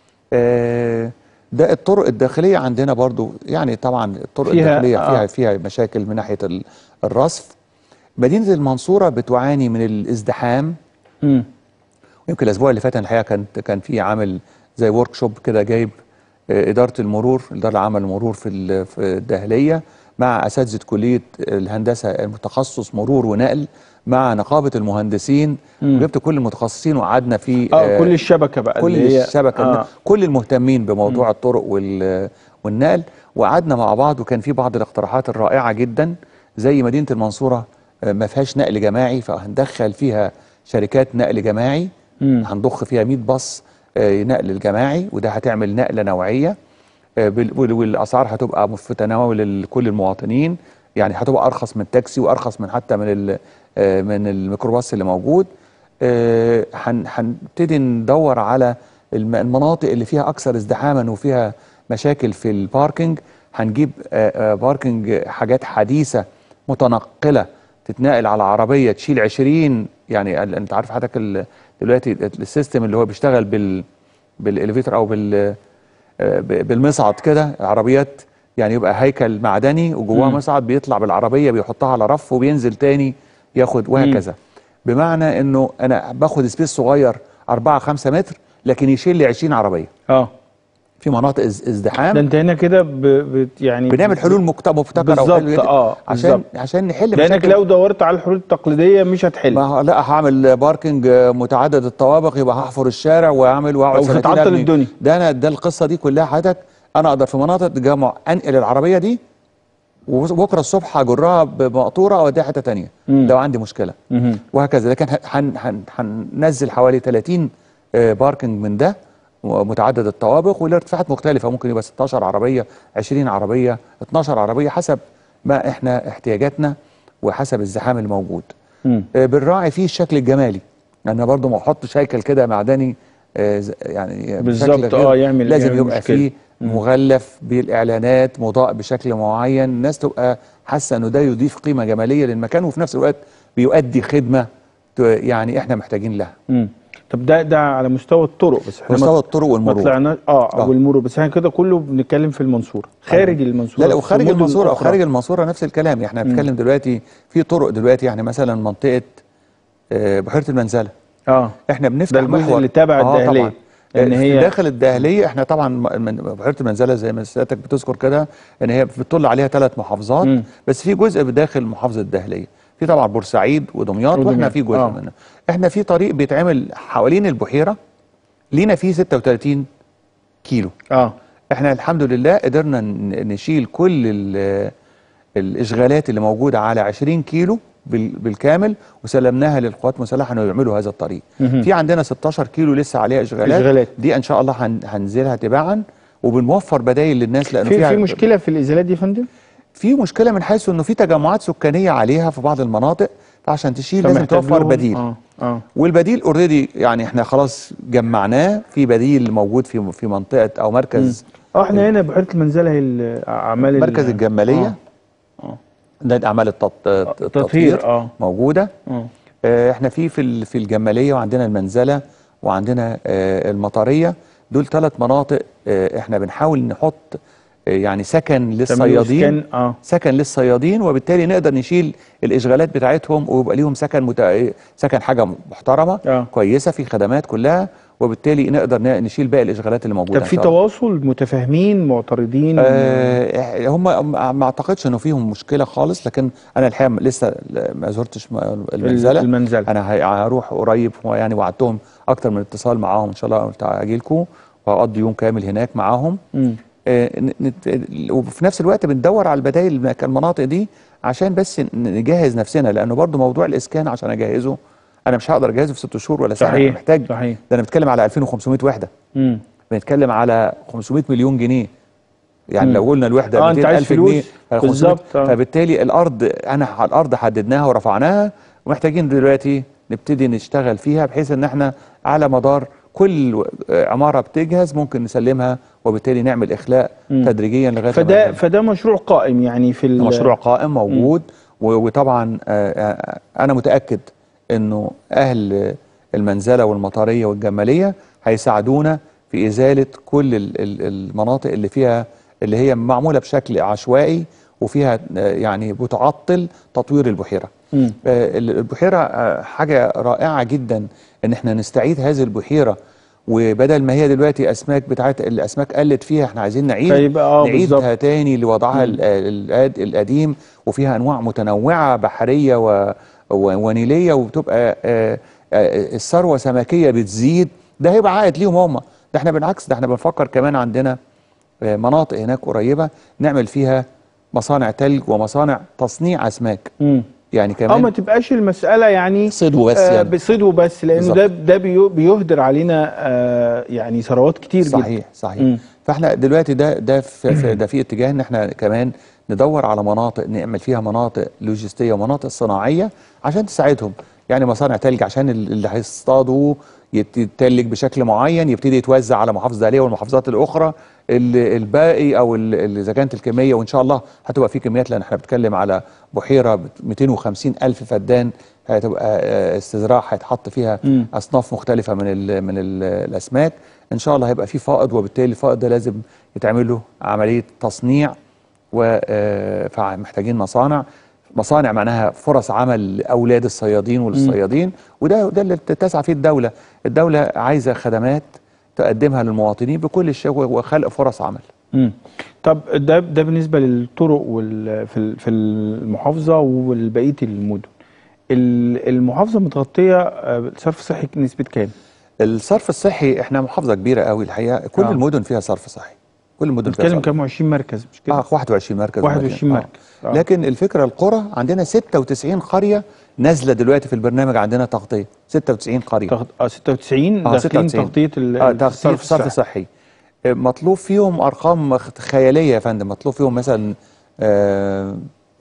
آه، ده الطرق الداخليه عندنا برضو يعني طبعا الطرق فيها- الداخليه فيها آه. فيها مشاكل من ناحيه ال- الرصف مدينه المنصوره بتعاني من الازدحام مم. ويمكن الاسبوع اللي فات أنا الحقيقه كان كان في عامل زي ورك شوب كده جايب آه، اداره المرور اداره العمل المرور في ال- في الداهليه مع اساتذه كليه الهندسه المتخصص مرور ونقل مع نقابه المهندسين مم. جبت كل المتخصصين وقعدنا في اه كل الشبكه بقى كل اللي هي الشبكه آه. كل المهتمين بموضوع الطرق وال والنقل وقعدنا مع بعض وكان في بعض الاقتراحات الرائعه جدا زي مدينه المنصوره آه، ما فيهاش نقل جماعي فهندخل فيها شركات نقل جماعي مم. هنضخ فيها 100 باص آه، نقل الجماعي وده هتعمل نقله نوعيه آه، بال- وال- والاسعار هتبقى في تناول ال- كل المواطنين يعني هتبقى ارخص من التاكسي وارخص من حتى من ال- آه، من الميكروباص اللي موجود آه، هن- هنبتدي ندور على الم- المناطق اللي فيها اكثر ازدحاما وفيها مشاكل في الباركينج هنجيب آه، آه، باركينج حاجات حديثه متنقله تتنقل على عربيه تشيل 20 يعني ال- انت عارف حضرتك ال- دلوقتي السيستم اللي هو بيشتغل بال بالاليفيتر او بال آه، ب- بالمصعد كده العربيات يعني يبقى هيكل معدني وجواه مم. مصعد بيطلع بالعربيه بيحطها على رف وبينزل تاني ياخد وهكذا بمعنى انه انا باخد سبيس صغير 4 5 متر لكن يشيل لي 20 عربيه اه في مناطق از- ده ازدحام انت هنا كده ب... بت يعني بنعمل حلول مكت- مبتكره بالظبط، وحلوة جداً آه، عشان بالظبط. عشان نحل لانك مشاكل لو دورت على الحلول التقليديه مش هتحل ما ه- لا هعمل باركنج آه، متعدد الطوابق يبقى هحفر الشارع واعمل واقعد أو سنتين هتعطل أبني. الدنيا. ده انا ده القصه دي كلها حضرتك انا اقدر في مناطق تجمع انقل العربيه دي وبكره الصبح هجرها بمقطوره اوديها حته تانية مم. لو عندي مشكله مهم. وهكذا لكن هن- هن- هننزل حوالي 30 آه، باركنج من ده متعدد الطوابق والارتفاعات مختلفه ممكن يبقى 16 عربيه 20 عربيه 12 عربيه حسب ما احنا احتياجاتنا وحسب الزحام الموجود مم. آه، بنراعي فيه الشكل الجمالي انا برضو ما احطش هيكل كده معدني آه، ز- يعني بشكل بالظبط، غير- آه، يعمل- لازم يعمل يبقى مشكلة. فيه مغلف بالاعلانات مضاء بشكل معين الناس تبقى حاسه انه ده يضيف قيمه جماليه للمكان وفي نفس الوقت بيؤدي خدمه ت- يعني احنا محتاجين لها مم. طب ده ده على مستوى الطرق بس احنا مستوى ما- الطرق ما والمرور طلعناش اه, آه. والمرور بس احنا كده كله بنتكلم في المنصوره خارج المنصوره لا لا في وخارج مدن المنصوره أخرى. وخارج المنصوره نفس الكلام احنا بنتكلم دلوقتي في طرق دلوقتي يعني مثلا منطقه آه، بحيره المنزله اه احنا بنفتح ده الجزء محور اللي تابع آه الداهلية. طبعا لأن لان هي- هي داخل الداهليه احنا طبعا م- من بحيره المنزله زي ما سيادتك بتذكر كده ان هي بتطل عليها ثلاث محافظات مم. بس في جزء بداخل محافظه الداهليه في طبعا بورسعيد ودمياط ودمياط. واحنا في جزء آه. منها احنا في طريق بيتعمل حوالين البحيره لينا فيه 36 كيلو اه احنا الحمد لله قدرنا ن- نشيل كل ال- الاشغالات اللي موجوده على 20 كيلو بال- بالكامل وسلمناها للقوات المسلحه انه يعملوا هذا الطريق مهم. في عندنا 16 كيلو لسه عليها اشغالات, إشغالات. دي ان شاء الله هن- هنزلها تباعا وبنوفر بدائل للناس لانه في فيها في مشكله في الازالات دي يا فندم في مشكله من حيث انه في تجمعات سكانيه عليها في بعض المناطق فعشان تشيل لازم فمحتاج توفر لهم- بديل اه اه والبديل اوريدي يعني احنا خلاص جمعناه في بديل موجود في في منطقه او مركز اه احنا هنا بحيره المنزله هي الاعمال ال- مركز الجماليه آه. آه. ده اعمال التط... تطهير، التطهير آه. موجوده اه آه، احنا في في ال- في الجماليه وعندنا المنزله وعندنا آه، المطريه دول ثلاث مناطق آه، احنا بنحاول نحط آه، يعني سكن للصيادين إسكان- اه سكن للصيادين وبالتالي نقدر نشيل الاشغالات بتاعتهم ويبقى ليهم سكن مت... سكن حاجه محترمه آه. كويسه في خدمات كلها وبالتالي نقدر ن- نشيل باقي الاشغالات اللي موجوده طب إن في شاء الله. تواصل متفاهمين معترضين آه هم ما اعتقدش انه فيهم مشكله خالص لكن انا الحقيقه لسه ما زرتش م- المنزله المنزلة. انا هي- هروح قريب يعني وعدتهم اكتر من اتصال معاهم ان شاء الله قلت اجي لكم وهقضي يوم كامل هناك معاهم مم. آه، ن- نت- وفي نفس الوقت بندور على البدائل المك- المناطق دي عشان بس ن- نجهز نفسنا لانه برضو موضوع الاسكان عشان اجهزه انا مش هقدر اجهزه في ست شهور ولا سنه صحيح، أنا محتاج صحيح. ده انا بتكلم على 2500 وحده مم. بنتكلم على 500 مليون جنيه يعني مم. لو قلنا الوحده آه، أنت عايز 200000 جنيه فلوس. على 500 بالظبط، آه. فبالتالي الارض انا ح- الارض حددناها ورفعناها ومحتاجين دلوقتي نبتدي نشتغل فيها بحيث ان احنا على مدار كل و- عماره بتجهز ممكن نسلمها وبالتالي نعمل اخلاء مم. تدريجيا لغايه فده ما فده مشروع قائم يعني في ال- مشروع قائم موجود و- وطبعا آه، آه، انا متاكد انه اهل المنزله والمطريه والجماليه هيساعدونا في ازاله كل ال- ال- المناطق اللي فيها اللي هي معموله بشكل عشوائي وفيها آه، يعني بتعطل تطوير البحيره. مم. آه، ال- البحيره آه، حاجه رائعه جدا ان احنا نستعيد هذه البحيره وبدل ما هي دلوقتي اسماك بتاعت الاسماك قلت فيها احنا عايزين نعيد فيبقى آه نعيدها بالظبط. تاني لوضعها ال- ال- القديم وفيها انواع متنوعه بحريه و و- ونيليه وبتبقى آه، آه، الثروه سمكيه بتزيد ده هيبقى عائد ليهم هم ده احنا بالعكس ده احنا بنفكر كمان عندنا آه، مناطق هناك قريبه نعمل فيها مصانع تلج ومصانع تصنيع اسماك مم. يعني اه ما كمان تبقاش المسألة يعني صيد وبس آه يعني. بصيد وبس لأنه بالظبط. ده ده بيو- بيهدر علينا آه يعني ثروات كتير جدا صحيح صحيح مم. فاحنا دلوقتي ده ده في في- ده في اتجاه ان احنا كمان ندور على مناطق نعمل فيها مناطق لوجستيه ومناطق صناعيه عشان تساعدهم يعني مصانع تلج عشان ال- اللي هيصطادوا يت- يتلج بشكل معين يبتدي يتوزع على محافظه دهليه والمحافظات الاخرى ال- الباقي او ال- ال- اذا كانت الكميه وان شاء الله هتبقى في كميات لان احنا بنتكلم على بحيره بت- 250 الف فدان هتبقى آه، استزراع هيتحط فيها مم. اصناف مختلفه من ال من ال الاسماك ان شاء الله هيبقى في فائض وبالتالي الفائض ده لازم يتعمل له عمليه تصنيع و آه، فمحتاجين مصانع مصانع معناها فرص عمل لاولاد الصيادين وللصيادين وده ده اللي تسعى فيه الدوله الدوله عايزه خدمات تقدمها للمواطنين بكل الشغل وخلق فرص عمل مم. طب ده ده بالنسبة للطرق وال في ال- في المحافظة وبقية المدن ال- المحافظة متغطية آه، صرف صحي نسبة كام؟ الصرف الصحي احنا محافظه كبيره قوي الحقيقه كل آه. المدن فيها صرف صحي كل المدن فيها بنتكلم صرف كام 20 مركز مش كده؟ اه 21 مركز 21 آه. مركز. آه. لكن الفكره القرى عندنا 96 قريه نازله دلوقتي في البرنامج عندنا تغطيه 96 قريه تغط... اه 96 اه داخلين 96 تغطية ال- اه تغطيه الصرف صرف الصحي. صحي آه، مطلوب فيهم ارقام خ- خياليه يا فندم مطلوب فيهم مثلا آه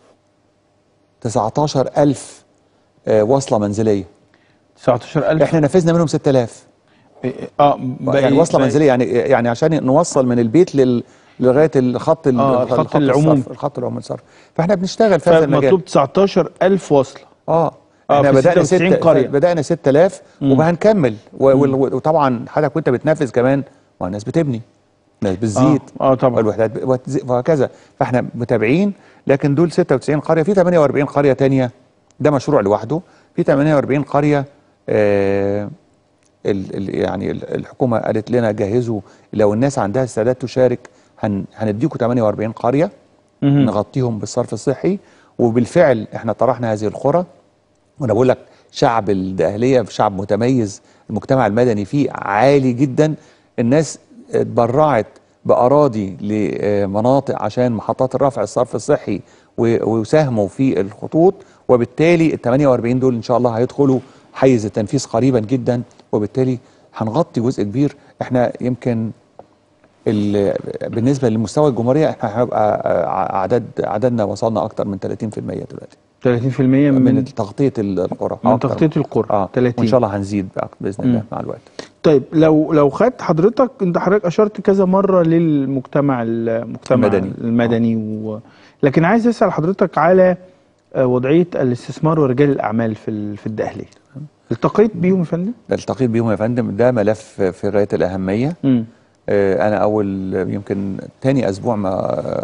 19000 آه وصله منزليه 19000 احنا نفذنا منهم 6000 اه يعني وصله منزليه يعني يعني عشان نوصل من البيت لل لغايه الخط ال- آه، الخط العمومي. الصرف الخط العمومي الصرف فاحنا بنشتغل في هذا المجال فمطلوب 19000 وصلة اه آه، احنا في بدانا 96 ست قرية. بدانا 6000 وهنكمل و- وال- وطبعا حضرتك وانت بتنفذ كمان ما الناس بتبني الناس بتزيد اه طبعا والوحدات ب- وتز- وهكذا فاحنا متابعين لكن دول 96 قريه في 48 قريه تانية ده مشروع لوحده في 48 قريه آه ال ال يعني ال- الحكومه قالت لنا جهزوا لو الناس عندها استعداد تشارك هن هنديكم 48 قريه مهم. نغطيهم بالصرف الصحي وبالفعل احنا طرحنا هذه القرى وانا بقول لك شعب الدقهليه شعب متميز المجتمع المدني فيه عالي جدا الناس اتبرعت باراضي لمناطق عشان محطات الرفع الصرف الصحي و- وساهموا في الخطوط وبالتالي ال 48 دول ان شاء الله هيدخلوا حيز التنفيذ قريبا جدا وبالتالي هنغطي جزء كبير احنا يمكن ال- بالنسبه لمستوى الجمهوريه احنا هنبقى اعداد عددنا وصلنا اكتر من 30% دلوقتي 30% من, من من تغطيه القرى من أكتر. تغطية القرى اه 30 وان شاء الله هنزيد بقى باذن الله مم. مع الوقت طيب لو لو خدت حضرتك انت حضرتك اشرت كذا مره للمجتمع المجتمع المدني. المدني و... لكن عايز اسال حضرتك على آه، وضعيه الاستثمار ورجال الاعمال في ال- في الدقهليه التقيت بيهم يا فندم؟ التقيت بيهم يا فندم ده ملف في غايه الاهميه امم آه، انا اول يمكن تاني اسبوع ما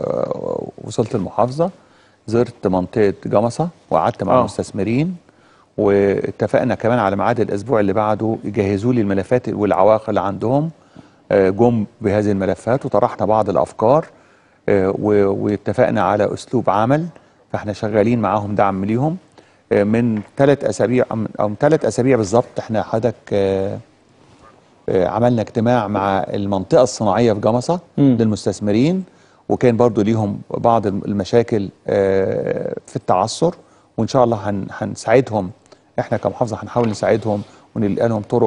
آه، وصلت المحافظه زرت منطقه جمصه وقعدت مع آه. المستثمرين واتفقنا كمان على ميعاد الاسبوع اللي بعده يجهزوا لي الملفات والعواقب اللي عندهم آه، جم بهذه الملفات وطرحنا بعض الافكار آه، و- واتفقنا على اسلوب عمل فاحنا شغالين معاهم دعم ليهم آه، من ثلاث اسابيع أم- او من ثلاث اسابيع بالظبط احنا حضرتك آه، آه، عملنا اجتماع مع المنطقه الصناعيه في جمصه مم. للمستثمرين وكان برضو ليهم بعض المشاكل آه، في التعثر وان شاء الله هن- هنساعدهم احنا كمحافظه هنحاول نساعدهم ونلقى لهم طرق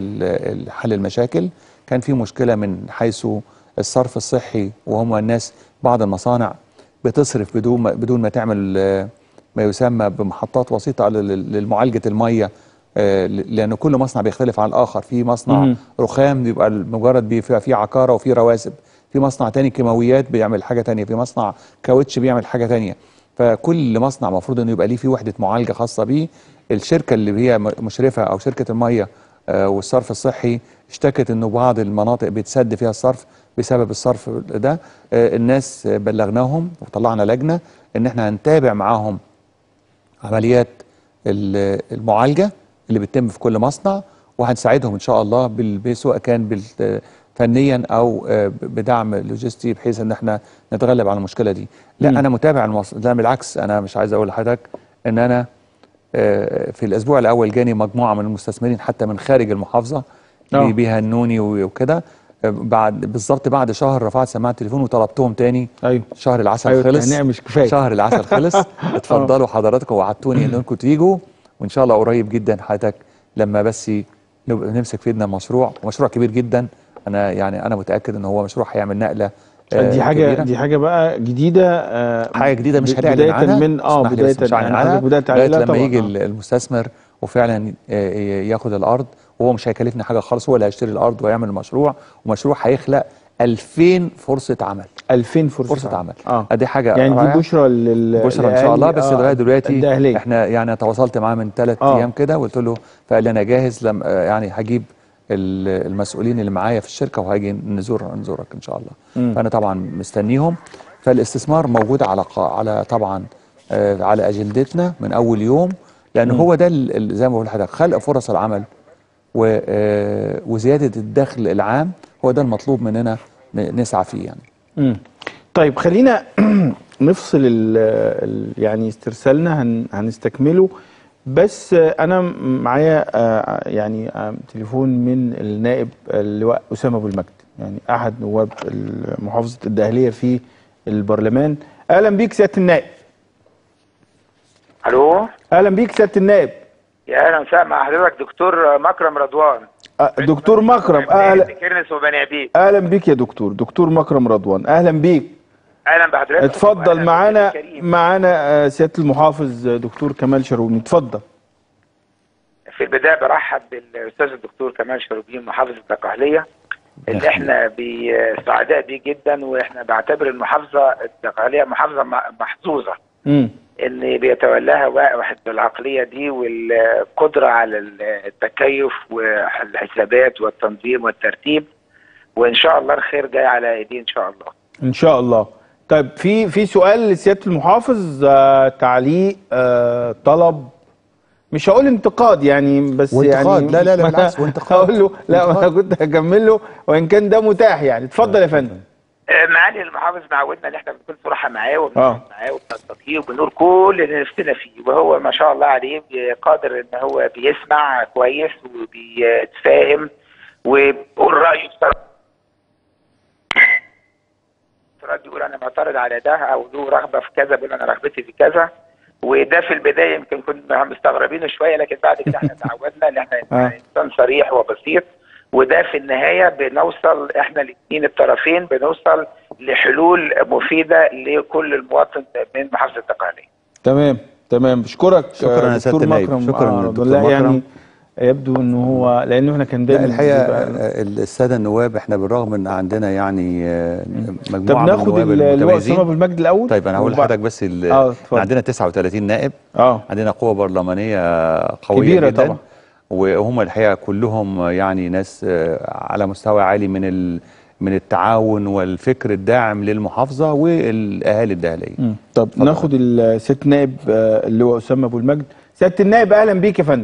لحل المشاكل كان في مشكله من حيث الصرف الصحي وهم الناس بعض المصانع بتصرف بدون ما بدون ما تعمل آه، ما يسمى بمحطات وسيطه لل- للمعالجه الميه آه، لان كل مصنع بيختلف عن الاخر في مصنع مم. رخام بيبقى مجرد بيبقى فيه عكاره وفيه رواسب في مصنع تاني كيماويات بيعمل حاجه تانية في مصنع كاوتش بيعمل حاجه تانية فكل مصنع المفروض انه يبقى ليه فيه وحده معالجه خاصه بيه الشركه اللي هي م- مشرفه او شركه الميه آه، والصرف الصحي اشتكت انه بعض المناطق بيتسد فيها الصرف بسبب الصرف ده آه، الناس آه، بلغناهم وطلعنا لجنه ان احنا هنتابع معاهم عمليات ال- المعالجه اللي بتتم في كل مصنع وهنساعدهم ان شاء الله بال- سواء كان بال- فنيا او آه، بدعم لوجستي بحيث ان احنا نتغلب على المشكله دي لا مم. انا متابع المص... لا بالعكس انا مش عايز اقول لحضرتك ان انا آه، في الاسبوع الاول جاني مجموعه من المستثمرين حتى من خارج المحافظه آه. بي- بيهنوني و- وكده آه، بعد بالظبط بعد شهر رفعت سماعه التليفون وطلبتهم تاني ايوه شهر العسل أيوة، خلص التهنئة مش كفاية. شهر العسل خلص اتفضلوا حضراتكم وعدتوني انكم تيجوا وان شاء الله قريب جدا حضرتك لما بس نبقى نمسك في ايدنا المشروع مشروع كبير جدا انا يعني انا متاكد ان هو مشروع هيعمل نقله آه، دي حاجه كبيرة. دي حاجه بقى جديده آه، حاجه جديده مش ب- هنعلن بدايه عنها من اه اسمح لي بدايه بس مش هنعلن يعني عنها حضرتك بدات لغايه عليه لا لما طبعا يجي آه. المستثمر وفعلا آه، ياخد الارض وهو مش هيكلفني حاجه خالص هو اللي هيشتري الارض ويعمل المشروع ومشروع هيخلق 2000 فرصه عمل 2000 فرصه, فرصه عمل اه ادي حاجه يعني رائعة. دي بشرى لل بشرى ان شاء الله بس لغايه دلوقتي الدهلية. احنا يعني تواصلت معاه من ثلاث آه. ايام كده وقلت له فقال لي انا جاهز لم آه، يعني هجيب ال- المسؤولين اللي معايا في الشركه وهاجي نزور نزورك ان شاء الله مم. فانا طبعا مستنيهم فالاستثمار موجود على قا- على طبعا آه، على اجندتنا من اول يوم لان هو ده ال- ال- زي ما بقول لحضرتك خلق فرص العمل و- آه، وزياده الدخل العام هو ده المطلوب مننا ن- نسعى فيه يعني مم. طيب خلينا نفصل ال ال يعني استرسالنا هن هنستكمله بس آه، انا م- معايا آه، يعني آه، تليفون من النائب اللواء اسامه ابو المجد يعني احد نواب محافظه الدهليه في البرلمان اهلا بيك سياده النائب الو اهلا بيك سياده النائب يا اهلا وسهلا مع حضرتك دكتور مكرم رضوان آه، دكتور مكرم اهلا كيرنس وبني عبيد اهلا بيك يا دكتور دكتور مكرم رضوان اهلا بيك اهلا بحضرتك اتفضل وأهلاً معانا بالضيف الكريم. معانا آه، سياده المحافظ آه، دكتور كمال شرومي اتفضل في البدايه برحب بالاستاذ الدكتور كمال شربين محافظ الدقهليه اللي احنا بي- سعداء بيه جدا واحنا بعتبر المحافظه الدقهليه محافظه م- محظوظه امم ان بيتولاها واحد بالعقليه دي والقدره على التكيف والحسابات والتنظيم والترتيب وان شاء الله الخير جاي على ايديه ان شاء الله ان شاء الله طيب في في سؤال لسياده المحافظ آه تعليق آه طلب مش هقول انتقاد يعني بس وانتقاد. يعني لا، لا، لا، ما بالعكس، أنا وانتقاد. هقول له لا ما انا وانتقاد. كنت هكمل له وان كان ده متاح يعني اتفضل يا فندم آه، معالي المحافظ معودنا ان احنا بنكون صراحه معاه آه. وبنقعد معاه وبنستطيع وبنقول كل اللي نفسنا فيه وهو ما شاء الله عليه بي- قادر ان هو بيسمع كويس وبيتفاهم وبيقول رايه بصراحه افتراض يقول انا معترض على ده او له رغبه في كذا بيقول انا رغبتي في كذا وده في البدايه يمكن كنا مستغربين شويه لكن بعد كده احنا تعودنا ان احنا آه. انسان صريح وبسيط وده في النهايه بنوصل احنا الاثنين الطرفين بنوصل لحلول مفيده لكل المواطن من محافظه الدقهليه. تمام تمام بشكرك شكراً آه، يا سيادة دكتور النائب. مكرم شكراً آه، للدكتور لا يعني مكرم. يبدو ان هو لانه احنا كان لا دايما الحقيقه بيبقى- آه، الساده النواب احنا بالرغم ان عندنا يعني آه، طب مجموعه من ناخد النواب اللواء اسامه المتميزين ابو المجد الاول طيب انا هقول وبعد- لحضرتك بس ال- اه احنا اتفضل عندنا 39 نائب اه عندنا قوة برلمانية قوية كبيرة جدا طبعا. وهم الحقيقة كلهم يعني ناس آه، على مستوى عالي من ال من التعاون والفكر الداعم للمحافظة والأهالي الدهلية مم. طب ناخد الست نائب آه، اللواء اسامه ابو المجد سياده النائب اهلا بيك يا فندم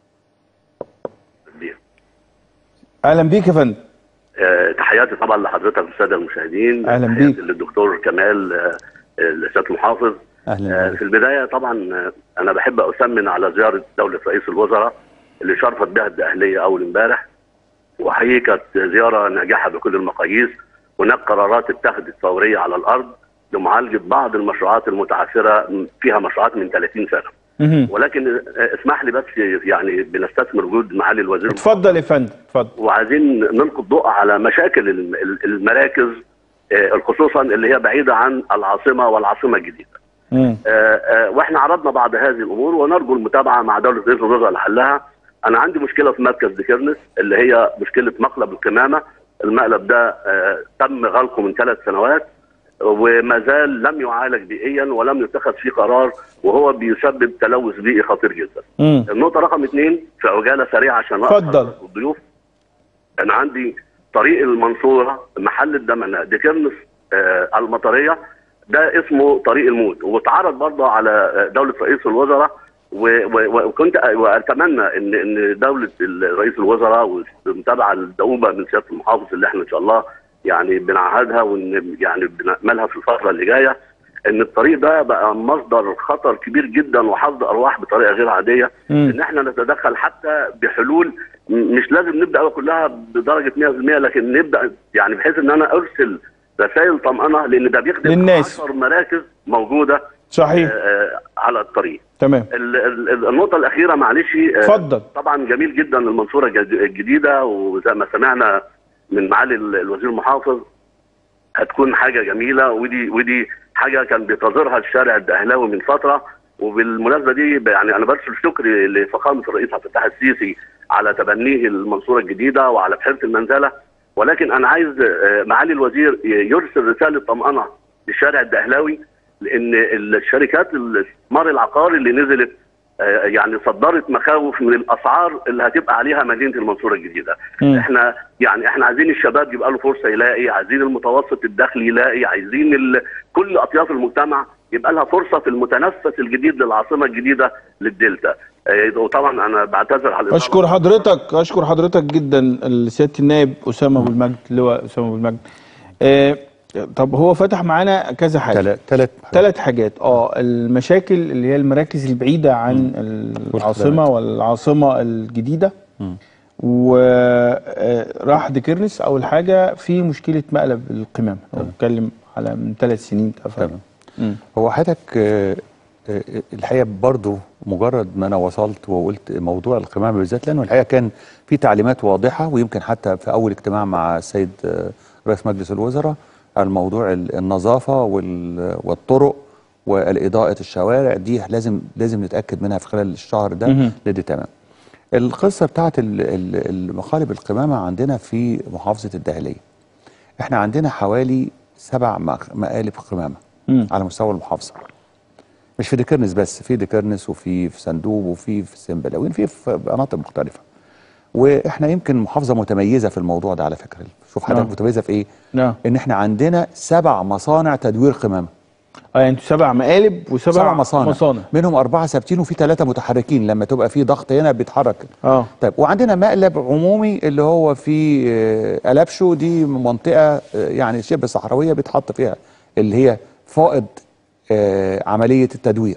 اهلا بيك يا فندم آه، تحياتي طبعا لحضرتك والساده المشاهدين أهلاً تحياتي بيك. للدكتور كمال آه، آه، سياده المحافظ اهلا آه، بك. في البدايه طبعا آه، انا بحب اثمن على زياره دوله رئيس الوزراء اللي شرفت بها الداخليه اول امبارح وحقيقه كانت زياره ناجحه بكل المقاييس هناك قرارات اتخذت فوريه على الارض لمعالجه بعض المشروعات المتعثره فيها مشروعات من 30 سنه مهم. ولكن آه، اسمح لي بس يعني بنستثمر وجود معالي الوزير اتفضل يا فندم اتفضل وعايزين نلقي الضوء على مشاكل الم- ال- المراكز آه، خصوصا اللي هي بعيده عن العاصمه والعاصمه الجديده. مم. آه، آه، واحنا عرضنا بعض هذه الامور ونرجو المتابعه مع دوله رئيس الوزراء لحلها. انا عندي مشكله في مركز ديكرنس اللي هي مشكله مقلب القمامه. المقلب ده آه، تم غلقه من ثلاث سنوات وما زال لم يعالج بيئيا ولم يتخذ فيه قرار وهو بيسبب تلوث بيئي خطير جدا. مم. النقطة رقم اثنين في عجالة سريعة عشان أقدر اتفضل. أخلص الضيوف أنا عندي طريق المنصورة محل الدمنة ديكرنس آه المطرية ده اسمه طريق الموت واتعرض برضه على آه، دولة رئيس الوزراء و- و- وكنت أ- واتمنى ان ان دوله ال- رئيس الوزراء والمتابعه الدؤوبه من سياده المحافظ اللي احنا ان شاء الله يعني بنعهدها وان يعني بناملها في الفتره اللي جايه ان الطريق ده بقى مصدر خطر كبير جدا وحظ ارواح بطريقه غير عاديه مم. ان احنا نتدخل حتى بحلول م- مش لازم نبدا كلها بدرجه 100% لكن نبدا يعني بحيث ان انا ارسل رسائل طمانه لان ده بيخدم للناس. 10 مراكز موجوده صحيح آه، آه، على الطريق تمام ال- ال- النقطة الأخيرة معلش آه، اتفضل. طبعا جميل جدا المنصورة الجد- الجديدة وزي ما سمعنا من معالي ال- الوزير المحافظ هتكون حاجة جميلة ودي ودي حاجة كان بينتظرها الشارع الدهلاوي من فترة وبالمناسبة دي ب- يعني أنا برسل شكري لفخامة الرئيس عبد الفتاح السيسي على تبنيه المنصورة الجديدة وعلى بحيرة المنزلة ولكن أنا عايز آه، معالي الوزير يرسل رسالة طمأنة للشارع الدهلاوي لان الشركات الاستثمار العقاري اللي نزلت آه، يعني صدرت مخاوف من الاسعار اللي هتبقى عليها مدينه المنصوره الجديده. مم. احنا يعني احنا عايزين الشباب يبقى له فرصه يلاقي، عايزين المتوسط الدخل يلاقي، عايزين ال... كل اطياف المجتمع يبقى لها فرصه في المتنفس الجديد للعاصمه الجديده للدلتا. آه، وطبعا انا بعتذر على الإطالة. اشكر حضرتك اشكر حضرتك جدا سياده النائب اسامه ابو المجد لواء اسامه ابو المجد آه طب هو فتح معانا كذا حاجه ثلاث ثلاث ثلاث حاجات اه المشاكل اللي هي المراكز البعيده عن العاصمه والعاصمه الجديده وراح ديكرنس اول حاجه في مشكله مقلب القمامه هو بيتكلم على من ثلاث سنين اتقفل تمام. مم. هو حضرتك آه، آه، الحقيقه برضو مجرد ما انا وصلت وقلت موضوع القمامه بالذات لانه الحقيقه كان في تعليمات واضحه ويمكن حتى في اول اجتماع مع السيد آه، رئيس مجلس الوزراء عن موضوع ال- النظافه وال- والطرق والاضاءه الشوارع دي لازم لازم نتاكد منها في خلال الشهر ده مهم. لدي تمام القصه بتاعت ال- ال- المقالب القمامه عندنا في محافظه الدهليه احنا عندنا حوالي سبع مق- مقالب قمامه مم. على مستوى المحافظه مش في ديكرنس بس في ديكرنس وفي في صندوق وفي في سنبلاوين في في مناطق مختلفه واحنا يمكن محافظه متميزه في الموضوع ده على فكره شوف حضرتك نعم. متميزه في ايه نعم ان احنا عندنا سبع مصانع تدوير قمامه اه يعني انتوا سبع مقالب وسبع سبع مصانع. مصانع منهم اربعه ثابتين وفي ثلاثه متحركين لما تبقى في ضغط هنا بيتحرك اه طيب وعندنا مقلب عمومي اللي هو في آه، ألابشو دي منطقة آه، يعني شبه صحراوية بيتحط فيها اللي هي فائض آه، عملية التدوير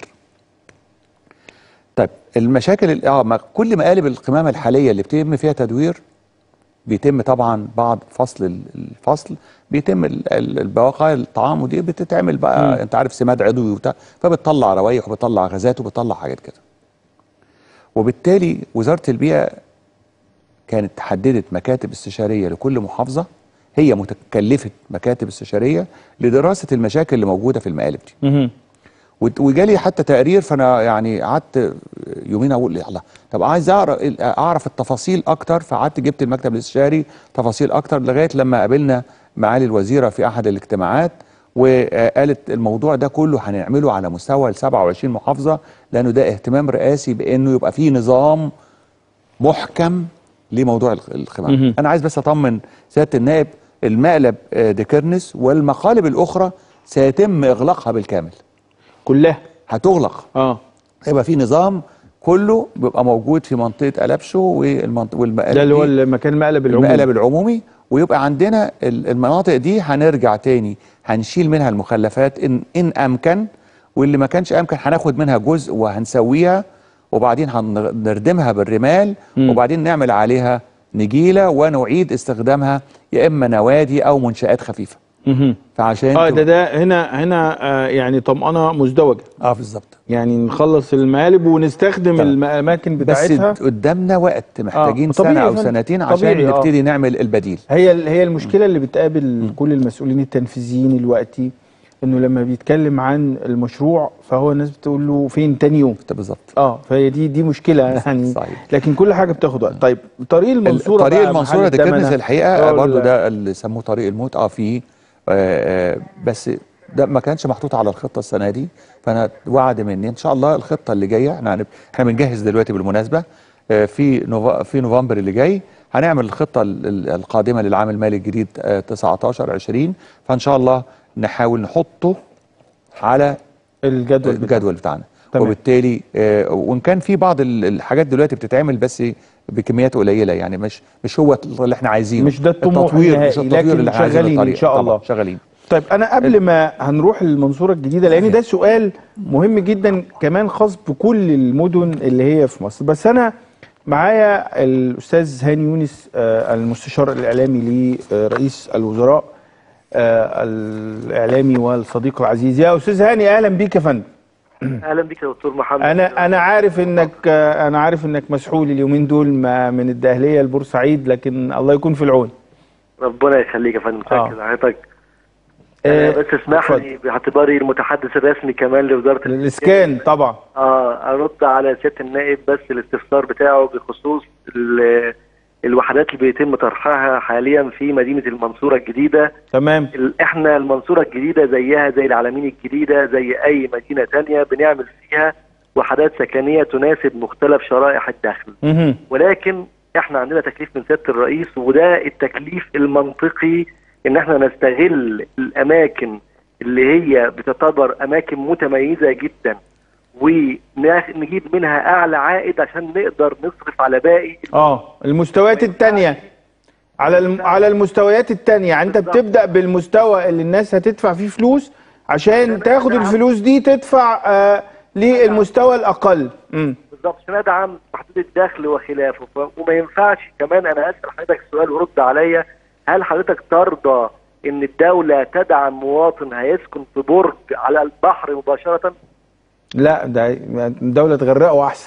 طيب المشاكل ال- اه ما- كل مقالب القمامة الحالية اللي بيتم فيها تدوير بيتم طبعا بعد فصل ال- الفصل بيتم ال- ال- البواقي الطعام ودي بتتعمل بقى مم. انت عارف سماد عضوي وبتاع فبتطلع روايح وبتطلع غازات وبتطلع حاجات كده وبالتالي وزارة البيئة كانت حددت مكاتب استشارية لكل محافظة هي متكلفة مكاتب استشارية لدراسة المشاكل اللي موجودة في المقالب دي مهم. وت- وجالي حتى تقرير فانا يعني قعدت يومين اقول الله طب عايز اعرف اعرف التفاصيل اكتر فقعدت جبت المكتب الاستشاري تفاصيل اكتر لغايه لما قابلنا معالي الوزيره في احد الاجتماعات وقالت الموضوع ده كله هنعمله على مستوى ال 27 محافظه لانه ده اهتمام رئاسي بانه يبقى فيه نظام محكم لموضوع الخ- الخمام مهم. انا عايز بس اطمن سياده النائب المقلب آه، ديكرنس والمقالب الاخرى سيتم اغلاقها بالكامل كلها هتغلق اه هيبقى في نظام كله بيبقى موجود في منطقه قلبشو والمنطقه والمقالب ده اللي هو دي. المكان المقلب العمومي المقلب العمومي ويبقى عندنا ال- المناطق دي هنرجع تاني هنشيل منها المخلفات ان ان امكن واللي ما كانش امكن هناخد منها جزء وهنسويها وبعدين هنردمها بالرمال وبعدين نعمل عليها نجيله ونعيد استخدامها يا اما نوادي او منشات خفيفه مهم. فعشان اه تب- ده ده هنا هنا آه يعني طمأنة مزدوجة اه بالظبط يعني نخلص المقالب ونستخدم تمام. الاماكن بس بتاعتها قدامنا وقت محتاجين طبيعي سنه يا او فندم. سنتين عشان طبيعي، آه. نبتدي نعمل البديل هي ال- هي المشكله اللي بتقابل كل المسؤولين التنفيذيين دلوقتي انه لما بيتكلم عن المشروع فهو الناس بتقول له فين تاني يوم بالظبط اه فهي دي دي مشكله يعني صحيح. لكن كل حاجه بتاخد وقت طيب طريق المنصوره طريق بقى المنصوره محل ده كنز الدمنة، الحقيقه آه، برضو ولا- ده اللي سموه طريق الموت اه فيه آه آه بس ده ما كانش محطوط على الخطه السنه دي فانا وعد مني ان شاء الله الخطه اللي جايه احنا هنب- احنا بنجهز دلوقتي بالمناسبه آه في نوفا في نوفمبر اللي جاي هنعمل الخطه ال- ال- القادمه للعام المالي الجديد آه 19 20 فان شاء الله نحاول نحطه على الجدول بتاعه. الجدول بتاعنا تمام. وبالتالي آه، وان كان في بعض ال- الحاجات دلوقتي بتتعمل بس بكميات قليله يعني مش مش هو اللي احنا عايزينه مش ده الطموح التطوير النهائي، مش التطوير لكن اللي احنا عايزينه شغالين إن للطريق. شاء طبعاً، الله. شغالين طيب انا قبل ما هنروح للمنصوره الجديده لان ده سؤال مهم جدا كمان خاص بكل المدن اللي هي في مصر بس انا معايا الاستاذ هاني يونس آه، المستشار الاعلامي لرئيس الوزراء آه، الاعلامي والصديق العزيز يا استاذ هاني اهلا بيك يا فندم اهلا بك يا دكتور محمد انا انا عارف انك آه، انا عارف انك مسحول اليومين دول ما- من الدهليه لبورسعيد لكن الله يكون في العون ربنا يخليك يا فندم آه. متشكر حضرتك آه، آه بس اسمح اتفضل. لي باعتباري المتحدث الرسمي كمان لوزاره الاسكان طبعا اه ارد على سياده النائب بس الاستفسار بتاعه بخصوص ال- الوحدات اللي بيتم طرحها حاليا في مدينه المنصوره الجديده تمام ال- احنا المنصوره الجديده زيها زي العلمين الجديده زي اي مدينه تانية بنعمل فيها وحدات سكنيه تناسب مختلف شرائح الدخل مهم. ولكن احنا عندنا تكليف من سياده الرئيس وده التكليف المنطقي ان احنا نستغل الاماكن اللي هي بتعتبر اماكن متميزه جدا ونجيب منها اعلى عائد عشان نقدر نصرف على باقي اه المستويات التانية على الم... على المستويات التانية يعني انت بالظبط. بتبدأ بالمستوى اللي الناس هتدفع فيه فلوس عشان تمام. تاخد الفلوس دي تدفع آه للمستوى الأقل امم بالظبط عشان ادعم محدود الدخل وخلافه ف... وما ينفعش كمان انا اسال حضرتك السؤال ورد عليا هل حضرتك ترضى ان الدوله تدعم مواطن هيسكن في برج على البحر مباشره؟ لا ده الدولة تغرقه أحسن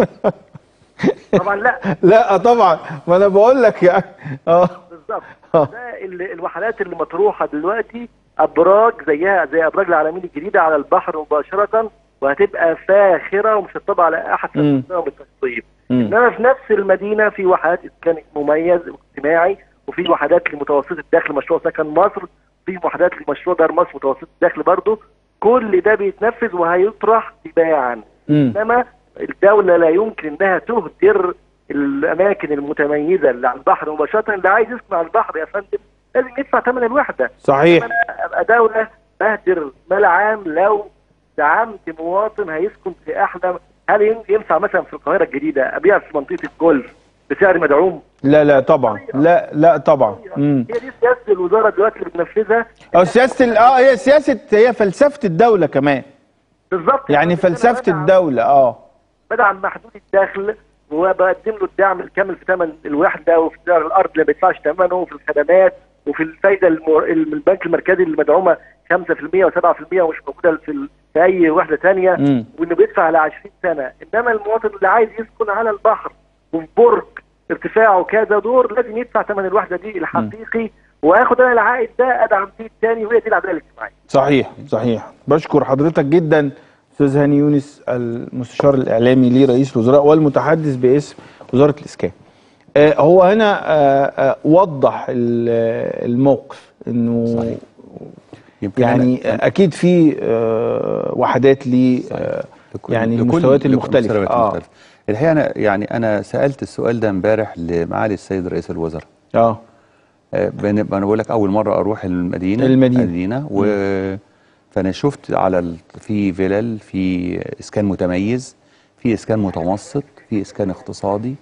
طبعا لا لا طبعا ما أنا بقول لك يعني اه بالظبط آه. ده ال- الوحدات اللي مطروحه دلوقتي ابراج زيها زي ابراج العالمين الجديده على البحر مباشره وهتبقى فاخره ومش هتطبق على احسن مم. مستوى من التصوير مم. انما في نفس المدينه في وحدات اسكان مميز واجتماعي وفي وحدات لمتوسط الدخل مشروع سكن مصر في وحدات لمشروع دار مصر متوسط الدخل برضه كل ده بيتنفذ وهيطرح تباعا مم. انما الدوله لا يمكن انها تهدر الاماكن المتميزه اللي على البحر مباشره اللي عايز يسكن على البحر يا فندم لازم يدفع ثمن الوحده صحيح انا ابقى دوله بهدر مال عام لو دعمت مواطن هيسكن في احلى هل ين- ينفع مثلا في القاهره الجديده ابيع في منطقه الجولف بسعر مدعوم؟ لا لا طبعا لا لا طبعا امم هي دي سياسه الوزاره دلوقتي اللي بتنفذها اه سياسة ال- اه هي سياسة هي فلسفة الدولة كمان بالظبط يعني أنا فلسفة بدعم- الدولة اه بدعم محدود الدخل وبقدم له الدعم الكامل في ثمن الوحده وفي سعر الارض اللي ما بيدفعش ثمنه وفي الخدمات وفي الفايده المر... الم- البنك المركزي اللي مدعومه 5% و7% ومش موجوده في, ال... في اي وحده ثانيه مم. وانه بيدفع على 20 سنه انما المواطن اللي عايز يسكن على البحر وفي برج ارتفاعه كذا دور لازم يدفع ثمن الوحده دي الحقيقي واخد انا العائد ده ادعم فيه الثاني وهي دي العداله الاجتماعيه صحيح صحيح بشكر حضرتك جدا استاذ هاني يونس المستشار الاعلامي لرئيس الوزراء والمتحدث باسم وزاره الاسكان آه هو هنا آه آه وضح ال- الموقف انه صحيح. يمكن يعني أنا- آه اكيد في آه وحدات ل آه لكل- يعني لكل- المستويات لكل المختلفه المستويات اه المختلفة. الحقيقه انا يعني انا سالت السؤال ده امبارح لمعالي السيد رئيس الوزراء اه آه، بن- انا بقول لك اول مره اروح المدينه المدينة. المدينه و فانا شفت على ال... في فيلل في اسكان متميز في اسكان متوسط في اسكان اقتصادي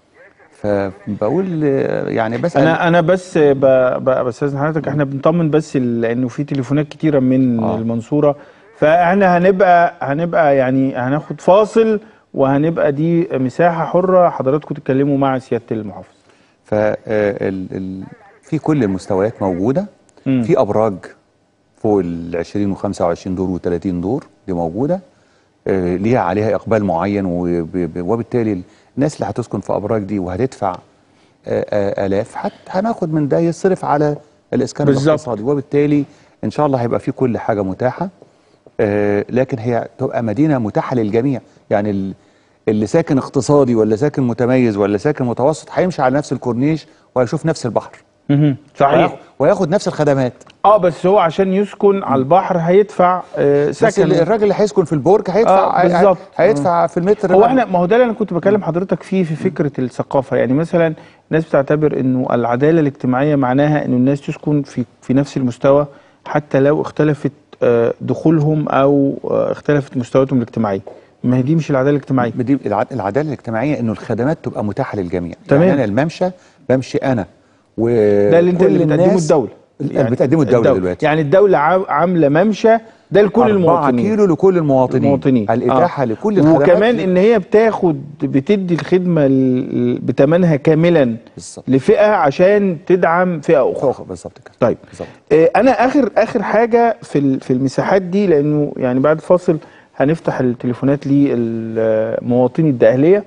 فبقول آه، يعني بسال انا انا بس ب- ب- بستاذن حضرتك احنا بنطمن بس ال- لانه في تليفونات كتيره من آه. آه. المنصوره فاحنا هنبقى هنبقى يعني هناخد فاصل وهنبقى دي مساحه حره حضراتكم تتكلموا مع سياده المحافظ ف آه، ال- ال- في كل المستويات موجوده مم. في ابراج فوق ال 20 و 25 دور و 30 دور دي موجوده آه، ليها عليها اقبال معين وب- ب- وبالتالي الناس اللي هتسكن في ابراج دي وهتدفع آه، آه، الاف حت هناخد من ده يصرف على الاسكان بالظبط. الاقتصادي وبالتالي ان شاء الله هيبقى في كل حاجه متاحه آه، لكن هي تبقى مدينه متاحه للجميع يعني ال- اللي ساكن اقتصادي ولا ساكن متميز ولا ساكن متوسط هيمشي على نفس الكورنيش وهيشوف نفس البحر صحيح وياخد- وياخد نفس الخدمات اه بس هو عشان يسكن على البحر هيدفع آه بس سكن ال- الراجل اللي هيسكن في البرج هيدفع آه، بالظبط. هيدفع في المتر هو ده. احنا ما هو ده اللي انا كنت بكلم حضرتك فيه في فكره الثقافه يعني مثلا الناس بتعتبر انه العداله الاجتماعيه معناها انه الناس تسكن في في نفس المستوى حتى لو اختلفت آه، دخولهم او آه، اختلفت مستوياتهم الاجتماعيه ما هي دي مش العداله الاجتماعيه دي الع- العداله الاجتماعيه انه الخدمات تبقى متاحه للجميع تمام. يعني انا الممشى بمشي انا و ده اللي انت اللي كل بتقدمه الناس- الدوله اللي بتقدمه الدوله دلوقتي يعني الدوله عام- عامله ممشى ده لكل 4 المواطنين كيلو لكل المواطنين المواطنين الاتاحه آه. لكل الخدمات وكمان ل- ان هي بتاخد بتدي الخدمه ال- بتمنها كاملا بالظبط لفئه عشان تدعم فئه اخرى بالظبط كده طيب بالظبط آه، انا اخر اخر حاجه في ال- في المساحات دي لانه يعني بعد الفاصل هنفتح التليفونات للمواطنين الدقهليه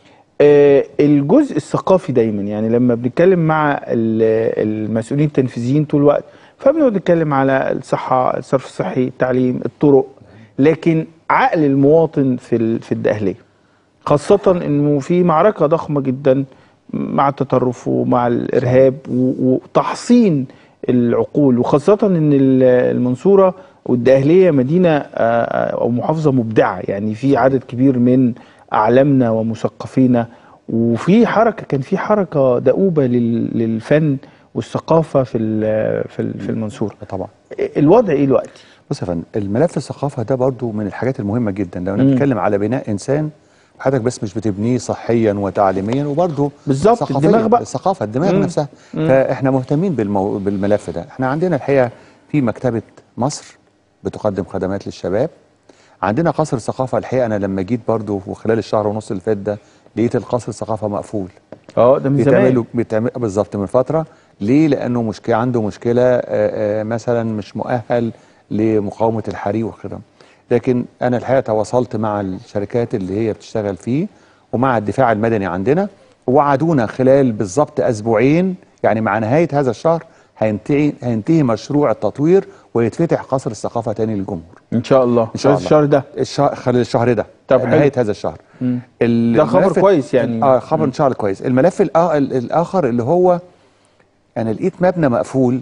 آه، الجزء الثقافي دايما يعني لما بنتكلم مع ال- المسؤولين التنفيذيين طول الوقت فبنقعد نتكلم على الصحه الصرف الصحي التعليم الطرق لكن عقل المواطن في ال- في الدقهليه خاصة انه في معركة ضخمة جدا مع التطرف ومع الارهاب و- وتحصين العقول وخاصة ان ال- المنصورة والدقهلية مدينة آه، آه، او محافظة مبدعة يعني في عدد كبير من اعلامنا ومثقفينا وفي حركة كان في حركة دؤوبة لل- للفن والثقافة في ال- في ال- في المنصورة طبعا الوضع ايه دلوقتي؟ بص يا فندم الملف الثقافه ده برضو من الحاجات المهمه جدا لو مم. بنتكلم على بناء انسان حضرتك بس مش بتبنيه صحيا وتعليميا وبرضه بالظبط، ثقافياً. الدماغ بقى. الثقافه الدماغ مم. نفسها مم. فاحنا مهتمين بالمو... بالملف ده احنا عندنا الحقيقه في مكتبه مصر بتقدم خدمات للشباب عندنا قصر الثقافه الحقيقه انا لما جيت برضه وخلال الشهر ونص اللي فات ده لقيت القصر الثقافه مقفول اه ده من بيتعمل زمان له بيتعمل بالظبط من فتره ليه لانه مشكله عنده مشكله آه، آه، مثلا مش مؤهل لمقاومه الحريق وكده لكن انا الحقيقه تواصلت مع الشركات اللي هي بتشتغل فيه ومع الدفاع المدني عندنا وعدونا خلال بالظبط اسبوعين يعني مع نهايه هذا الشهر هينتهي هينتهي مشروع التطوير ويتفتح قصر الثقافه تاني للجمهور ان شاء الله ان شاء بس الله الشهر ده الشهر خلال الشهر ده طب حلو. نهايه هذا الشهر مم. ال- ده خبر الملف- كويس يعني. اه خبر ان شاء الله كويس الملف الآ- ال- الاخر اللي هو انا لقيت مبنى مقفول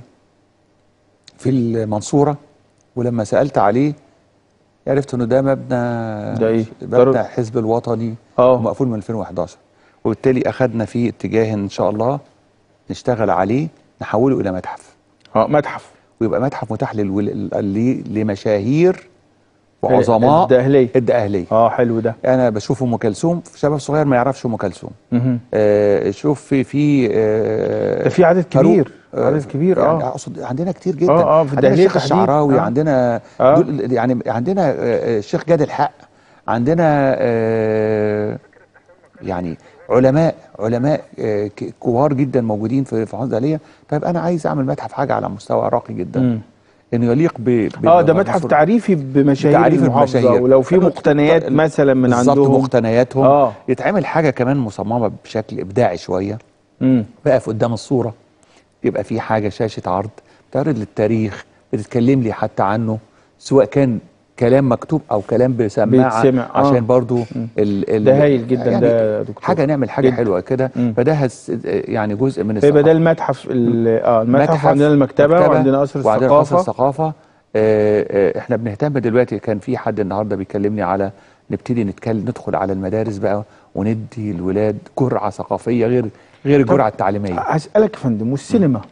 في المنصوره ولما سالت عليه عرفت انه ده مبنى ده إيه؟ مبنى ضرب- حزب الوطني آه. مقفول من 2011 وبالتالي اخذنا فيه اتجاه ان شاء الله نشتغل عليه نحوله الى متحف اه متحف ويبقى متحف متاح للول... ل- لمشاهير وعظماء الدقهلية. الدقهليه اه حلو ده انا بشوف ام كلثوم شباب صغير ما يعرفش ام كلثوم مهم. آه شوف في في آه ده في عدد فاروق، كبير عدد كبير يعني اه اقصد عندنا كتير جدا آه، آه، في عندنا الدهلية الشيخ تحديد. الشعراوي آه. عندنا آه. دول يعني عندنا آه، آه، الشيخ جاد الحق عندنا آه يعني علماء علماء آه، ك- كبار جدا موجودين في في محافظه الدهليه طيب انا عايز اعمل متحف حاجه على مستوى راقي جدا مم. انه يليق ب ب- اه ده متحف بمصر. تعريفي بمشاهير تعريف المحافظة المشاهير. ولو في فأنا- مقتنيات ط- مثلا من بالظبط عندهم مقتنياتهم آه. يتعمل حاجه كمان مصممه بشكل ابداعي شويه مم. بقف قدام الصوره يبقى في حاجه شاشه عرض بتعرض للتاريخ بتتكلم لي حتى عنه سواء كان كلام مكتوب او كلام بسماعه بيتسمع، آه. عشان برضو ال ال ده هايل جدا يعني ده يا دكتور. حاجه نعمل حاجه جدا. حلوه كده مم. فده هس يعني جزء من فيبقى ده الثقافه المتحف ال- اه المتحف متحف، وعندنا المكتبة مكتبة، وعندنا قصر وعندنا قصر الثقافة الثقافه آه، آه، احنا بنهتم دلوقتي كان في حد النهارده بيكلمني على نبتدي نتكلم ندخل على المدارس بقى وندي الولاد جرعه ثقافيه غير غير الجرعه التعليميه هسألك يا فندم والسينما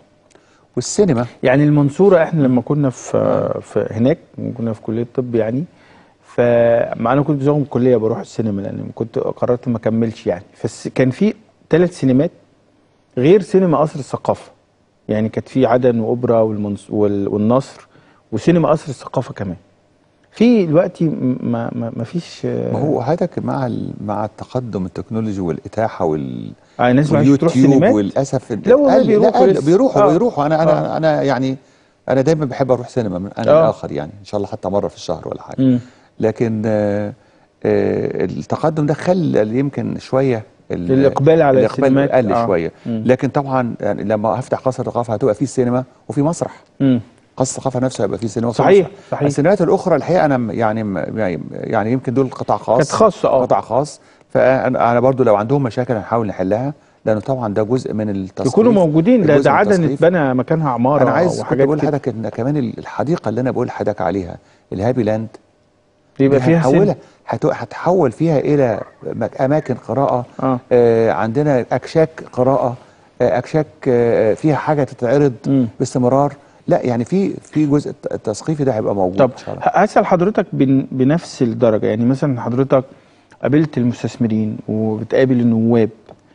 والسينما يعني المنصورة احنا لما كنا في في هناك كنا في كلية طب يعني فمع انا كنت بزوغ من الكليه بروح السينما لان كنت قررت ما اكملش يعني فكان في ثلاث سينمات غير سينما قصر الثقافه يعني كانت في عدن واوبرا والمنص... وال... والنصر وسينما قصر الثقافه كمان في دلوقتي م- ما ما, ما فيش آه، ما هو هذاك مع ال- مع التقدم التكنولوجي والاتاحه وال آه، الناس ما عادش تروح واليوتيوب سينمات وللاسف لا والله قل- بيروحوا قل- لسه. بيروحوا آه. بيروحوا انا انا آه. انا يعني انا دايما بحب اروح سينما من انا آه. الاخر يعني ان شاء الله حتى مره في الشهر ولا حاجه مم. لكن آه، آه، التقدم ده خلى يمكن شويه ال- الإقبال على الاقبال السينمات. قل آه. شويه مم. لكن طبعا يعني لما هفتح قصر الثقافه هتبقى فيه سينما وفي مسرح مم. قصر الثقافه نفسه هيبقى فيه سينما وفي صحيح، مسرح. صحيح. السينمات الاخرى الحقيقه انا م- يعني م- يعني يمكن دول قطاع خاص كانت خاصة، آه. قطاع خاص فانا أنا برضو لو عندهم مشاكل هنحاول نحلها لانه طبعا ده جزء من التصنيف يكونوا موجودين ده جزء ده من عدن التصنيف. اتبنى مكانها عماره انا عايز كنت وحاجات بقول كده. لحضرتك ان كمان الحديقه اللي انا بقول لحضرتك عليها الهابي لاند يبقى فيها هتحولها سينما هت- هتحول فيها الى مك- اماكن قراءه آه. آه عندنا اكشاك قراءه آه اكشاك آه فيها حاجه تتعرض مم. باستمرار لا يعني في في جزء الت- التثقيفي ده هيبقى موجود طب ان شاء الله ه- هسأل حضرتك بن- بنفس الدرجة يعني مثلا حضرتك قابلت المستثمرين وبتقابل النواب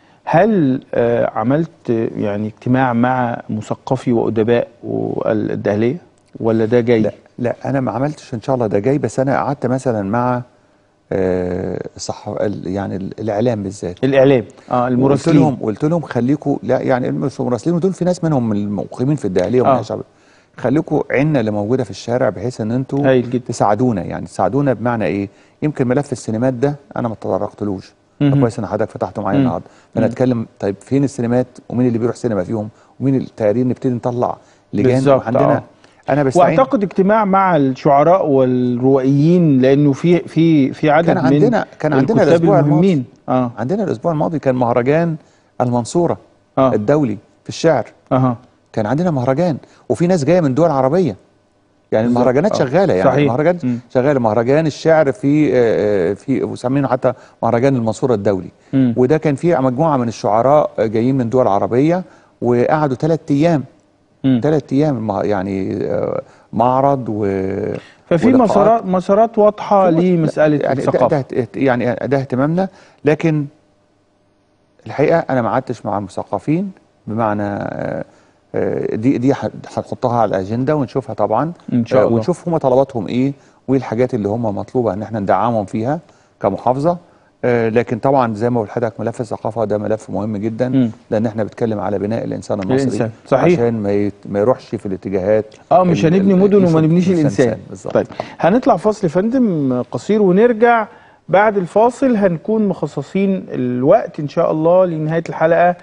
هل آه، عملت آه، يعني اجتماع مع مثقفي وأدباء الدهلية ولا ده جاي؟ لا لا انا ما عملتش ان شاء الله ده جاي بس انا قعدت مثلا مع آه صح ال- يعني ال- الاعلام بالذات الإعلام اه قلت المراسلين لهم قلت لهم خليكم لا يعني المراسلين دول في ناس منهم المقيمين في الدهليه ومن آه. الشعب خليكم عنا اللي موجوده في الشارع بحيث ان انتوا هايل جدا. تساعدونا يعني تساعدونا بمعنى ايه يمكن ملف السينمات ده انا ما تطرقتلوش مهم. كويس ان حضرتك فتحته معايا مم. النهارده فانا اتكلم طيب فين السينمات ومين اللي بيروح سينما فيهم ومين التقارير نبتدي نطلع لجان بالظبط، وعندنا آه. انا بستعين واعتقد اجتماع مع الشعراء والروائيين لانه في في في عدد كان عندنا من كان عندنا الكتاب الاسبوع الماضي المهمين اه عندنا الاسبوع الماضي كان مهرجان المنصوره اه الدولي في الشعر اها كان عندنا مهرجان وفي ناس جايه من دول عربيه يعني بالظبط. المهرجانات آه. شغاله يعني صحيح. المهرجان مم. شغاله مهرجان الشعر في آه، آه، في وسمينه حتى مهرجان المنصوره الدولي مم. وده كان فيه مجموعه من الشعراء آه، جايين من دول عربيه وقعدوا ثلاث ايام مم. ثلاث ايام مه- يعني آه، معرض و ففي ولقاءات. مسارات مسارات واضحه لمساله يعني ده, الثقافه ده يعني ده اهتمامنا لكن الحقيقه انا ما قعدتش مع المثقفين بمعنى آه، آه، دي دي ح- هنحطها على الاجنده ونشوفها طبعا إن شاء آه، الله. ونشوف هم طلباتهم ايه وايه الحاجات اللي هم مطلوبه ان احنا ندعمهم فيها كمحافظه آه، لكن طبعا زي ما قلت لحضرتك ملف الثقافه ده ملف مهم جدا مم. لان احنا بنتكلم على بناء الانسان المصري الإنسان، صحيح. عشان ما يت- ما يروحش في الاتجاهات اه مش ال- هنبني ال- مدن وما يفرض نبنيش نفس الانسان بالظبط طيب هنطلع فاصل يا فندم قصير ونرجع بعد الفاصل هنكون مخصصين الوقت ان شاء الله لنهايه الحلقه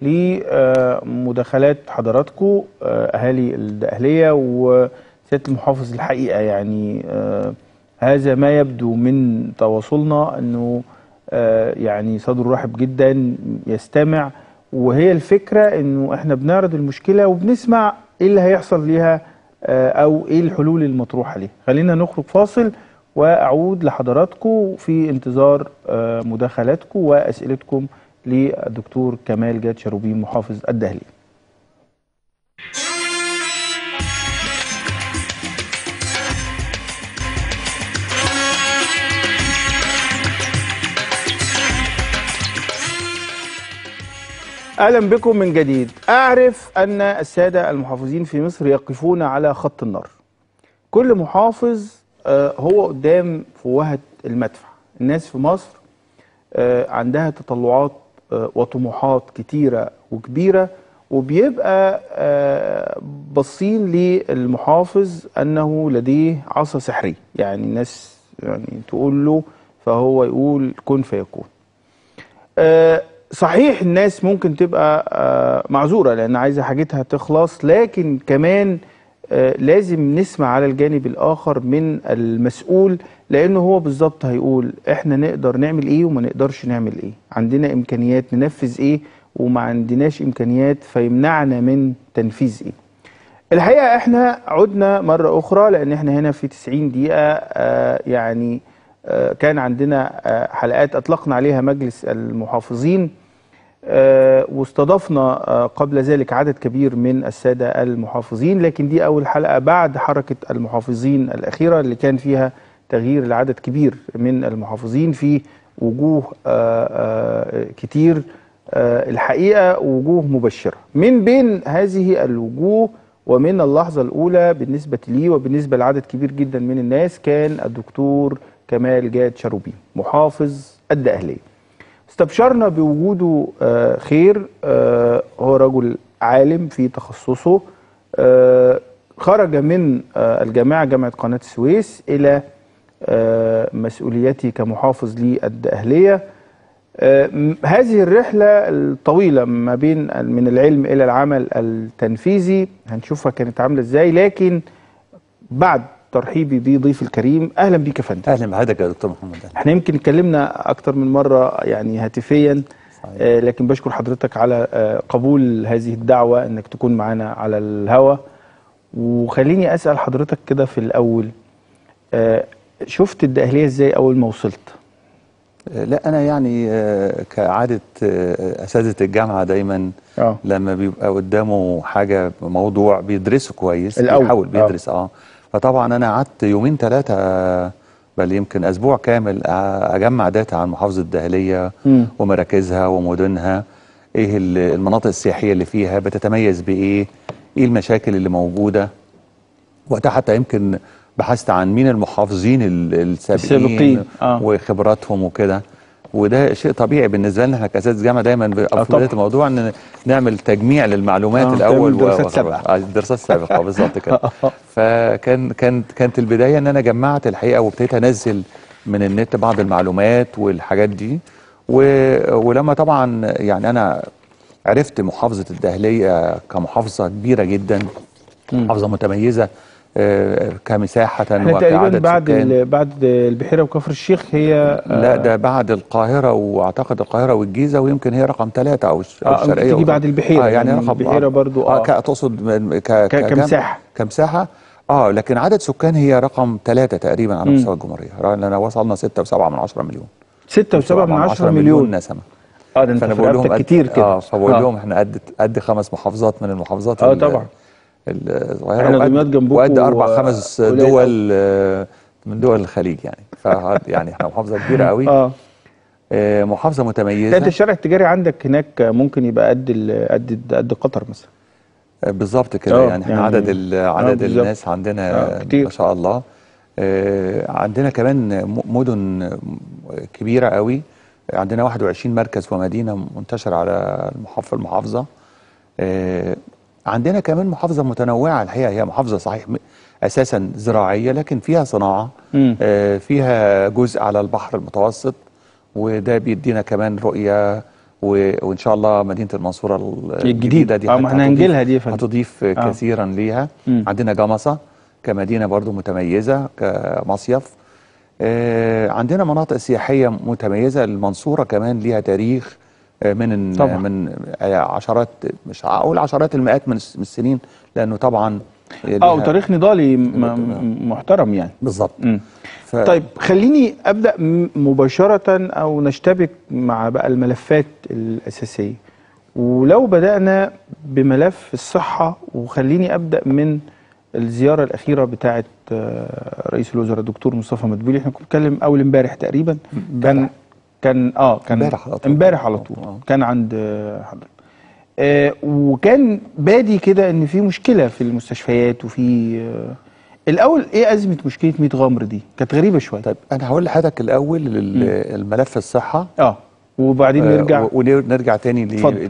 لمداخلات حضراتكم آه، اهالي الاهليه وسياده المحافظ الحقيقه يعني آه، هذا ما يبدو من تواصلنا انه آه، يعني صدره رحب جدا يستمع وهي الفكره انه احنا بنعرض المشكله وبنسمع ايه اللي هيحصل ليها آه، او ايه الحلول المطروحه ليها خلينا نخرج فاصل واعود لحضراتكم في انتظار آه، مداخلاتكم واسئلتكم للدكتور كمال جاد شروبين محافظ الدهلي اهلا بكم من جديد اعرف ان الساده المحافظين في مصر يقفون على خط النار كل محافظ آه، هو قدام فوهة المدفع الناس في مصر آه، عندها تطلعات آه، وطموحات كتيرة وكبيرة وبيبقى آه، باصين للمحافظ أنه لديه عصا سحرية يعني الناس يعني تقول له فهو يقول كن فيكون آه، صحيح الناس ممكن تبقى آه، معذورة لأن عايزة حاجتها تخلص لكن كمان آه، لازم نسمع على الجانب الآخر من المسؤول لأنه هو بالظبط هيقول إحنا نقدر نعمل إيه وما نقدرش نعمل إيه عندنا إمكانيات ننفذ إيه وما عندناش إمكانيات فيمنعنا من تنفيذ إيه الحقيقة احنا عدنا مرة أخرى لأن احنا هنا في 90 دقيقة آه، يعني آه، كان عندنا آه، حلقات أطلقنا عليها مجلس المحافظين آه، واستضفنا آه، قبل ذلك عدد كبير من السادة المحافظين لكن دي أول حلقة بعد حركة المحافظين الأخيرة اللي كان فيها تغيير لعدد كبير من المحافظين في وجوه آه، آه، كتير آه، الحقيقه وجوه مبشره من بين هذه الوجوه ومن اللحظه الاولى بالنسبه لي وبالنسبه لعدد كبير جدا من الناس كان الدكتور كمال جاد شروبين محافظ الدقهليه استبشرنا بوجوده آه، خير آه، هو رجل عالم في تخصصه آه، خرج من آه، الجامعة جامعة قناة السويس إلى آه، مسؤوليته كمحافظ للدقهلية آه، م- هذه الرحلة الطويلة ما بين ال- من العلم إلى العمل التنفيذي هنشوفها كانت عاملة إزاي لكن بعد ترحيبي بضيف الكريم أهلا بيك يا فندم اهلا بحضرتك يا دكتور محمد احنا يمكن اتكلمنا اكتر من مره يعني هاتفيا آه لكن بشكر حضرتك على آه قبول هذه الدعوه انك تكون معانا على الهوا وخليني اسال حضرتك كده في الاول آه شفت الدقهليه ازاي اول ما وصلت آه، لا انا يعني آه، كعاده آه، اساتذه الجامعه دايما اه لما بيبقى قدامه حاجه موضوع بيدرسه كويس الأول، بيحاول آه. بيدرس اه فطبعا انا قعدت يومين ثلاثه بل يمكن اسبوع كامل أ- اجمع داتا عن محافظه الدهليه مم. ومراكزها ومدنها ايه ال- المناطق السياحيه اللي فيها بتتميز بايه ايه المشاكل اللي موجوده وقتها حتى يمكن بحثت عن مين المحافظين ال- السابقين السابقين، آه. وخبراتهم وكده وده شيء طبيعي بالنسبه لنا احنا كاساتذه جامعه دايما ب- آه، في بدايه طبعا. الموضوع ان نعمل تجميع للمعلومات آه، الاول تعمل دراسات و- سابقة. آه، دراسات سابقه بالظبط كده فكان كانت كانت البدايه ان انا جمعت الحقيقه وابتديت انزل من النت بعض المعلومات والحاجات دي و... ولما طبعا يعني انا عرفت محافظه الدهليه كمحافظه كبيره جدا محافظه متميزه آه، كمساحه احنا تقريبا وكعدد بعد سكان. ال- بعد البحيره وكفر الشيخ هي آه لا ده بعد القاهرة واعتقد القاهرة والجيزة ويمكن هي رقم ثلاثة او الش- أو آه، الشرقية تيجي وغيرها. بعد البحيرة، اه يعني يعني رقم البحيرة برضو، آه. اه ك- تقصد من- ك ك كم- كمساحة. كمساحة اه لكن عدد سكان هي رقم ثلاثة تقريبا على مستوى الجمهورية لأن وصلنا 6.7 من 10 مليون 6.7 من 10 مليون نسمة اه ده انت فانا في بقول لهم رقبتك قد- كتير كده اه فبقول آه. لهم احنا قد قد خمس محافظات من المحافظات آه، ال- طبعا. الصغيره إحنا وقد- دمياط جنبكم وقد اربع و- خمس قليل دول آه، من دول الخليج يعني ف يعني احنا محافظه كبيره قوي اه آه، محافظه لا انت متميزه الشارع التجاري عندك هناك ممكن يبقى قد ال- قد قد قطر مثلا آه، بالظبط كده آه، يعني احنا يعني- عدد ال- آه، عدد بالظبط. الناس عندنا آه، كتير. ما شاء الله آه، عندنا كمان م- مدن كبيره قوي عندنا 21 مركز ومدينه منتشره على المحافظه في المحافظه آه، عندنا كمان محافظه متنوعه الحقيقه هي محافظه صحيح م- اساسا زراعيه لكن فيها صناعه مم. آه، فيها جزء على البحر المتوسط وده بيدينا كمان رؤيه و- وان شاء الله مدينه المنصوره ال- الجديدة. دي آه، ما حتى احنا هتضيف- هنجيلها دي يا فندم. هتضيف آه. كثيرا ليها مم. عندنا جمصه كمدينه برضو متميزه كمصيف آه، عندنا مناطق سياحيه متميزه المنصوره كمان ليها تاريخ آه، من طبعا. من آه، عشرات مش هقول عشرات المئات من الس- من السنين لانه طبعا اه ليها- وتاريخ نضالي م- م- محترم يعني بالظبط مم. ف- طيب خليني ابدا م- مباشره او نشتبك مع بقى الملفات الاساسيه ولو بدانا بملف الصحه وخليني ابدا من الزياره الاخيره بتاعه آه، رئيس الوزراء الدكتور مصطفى مدبولي احنا كنا بنتكلم اول امبارح تقريبا كان كان اه كان امبارح على طول. امبارح على طول آه. كان عند آه، حضرتك آه وكان بادي كده ان في مشكله في المستشفيات وفي آه الاول ايه ازمه مشكله 100 غمر دي كانت غريبه شويه طيب انا هقول لحضرتك الاول لل- الملف الصحه اه وبعدين نرجع آه، ونرجع تاني اتفضل.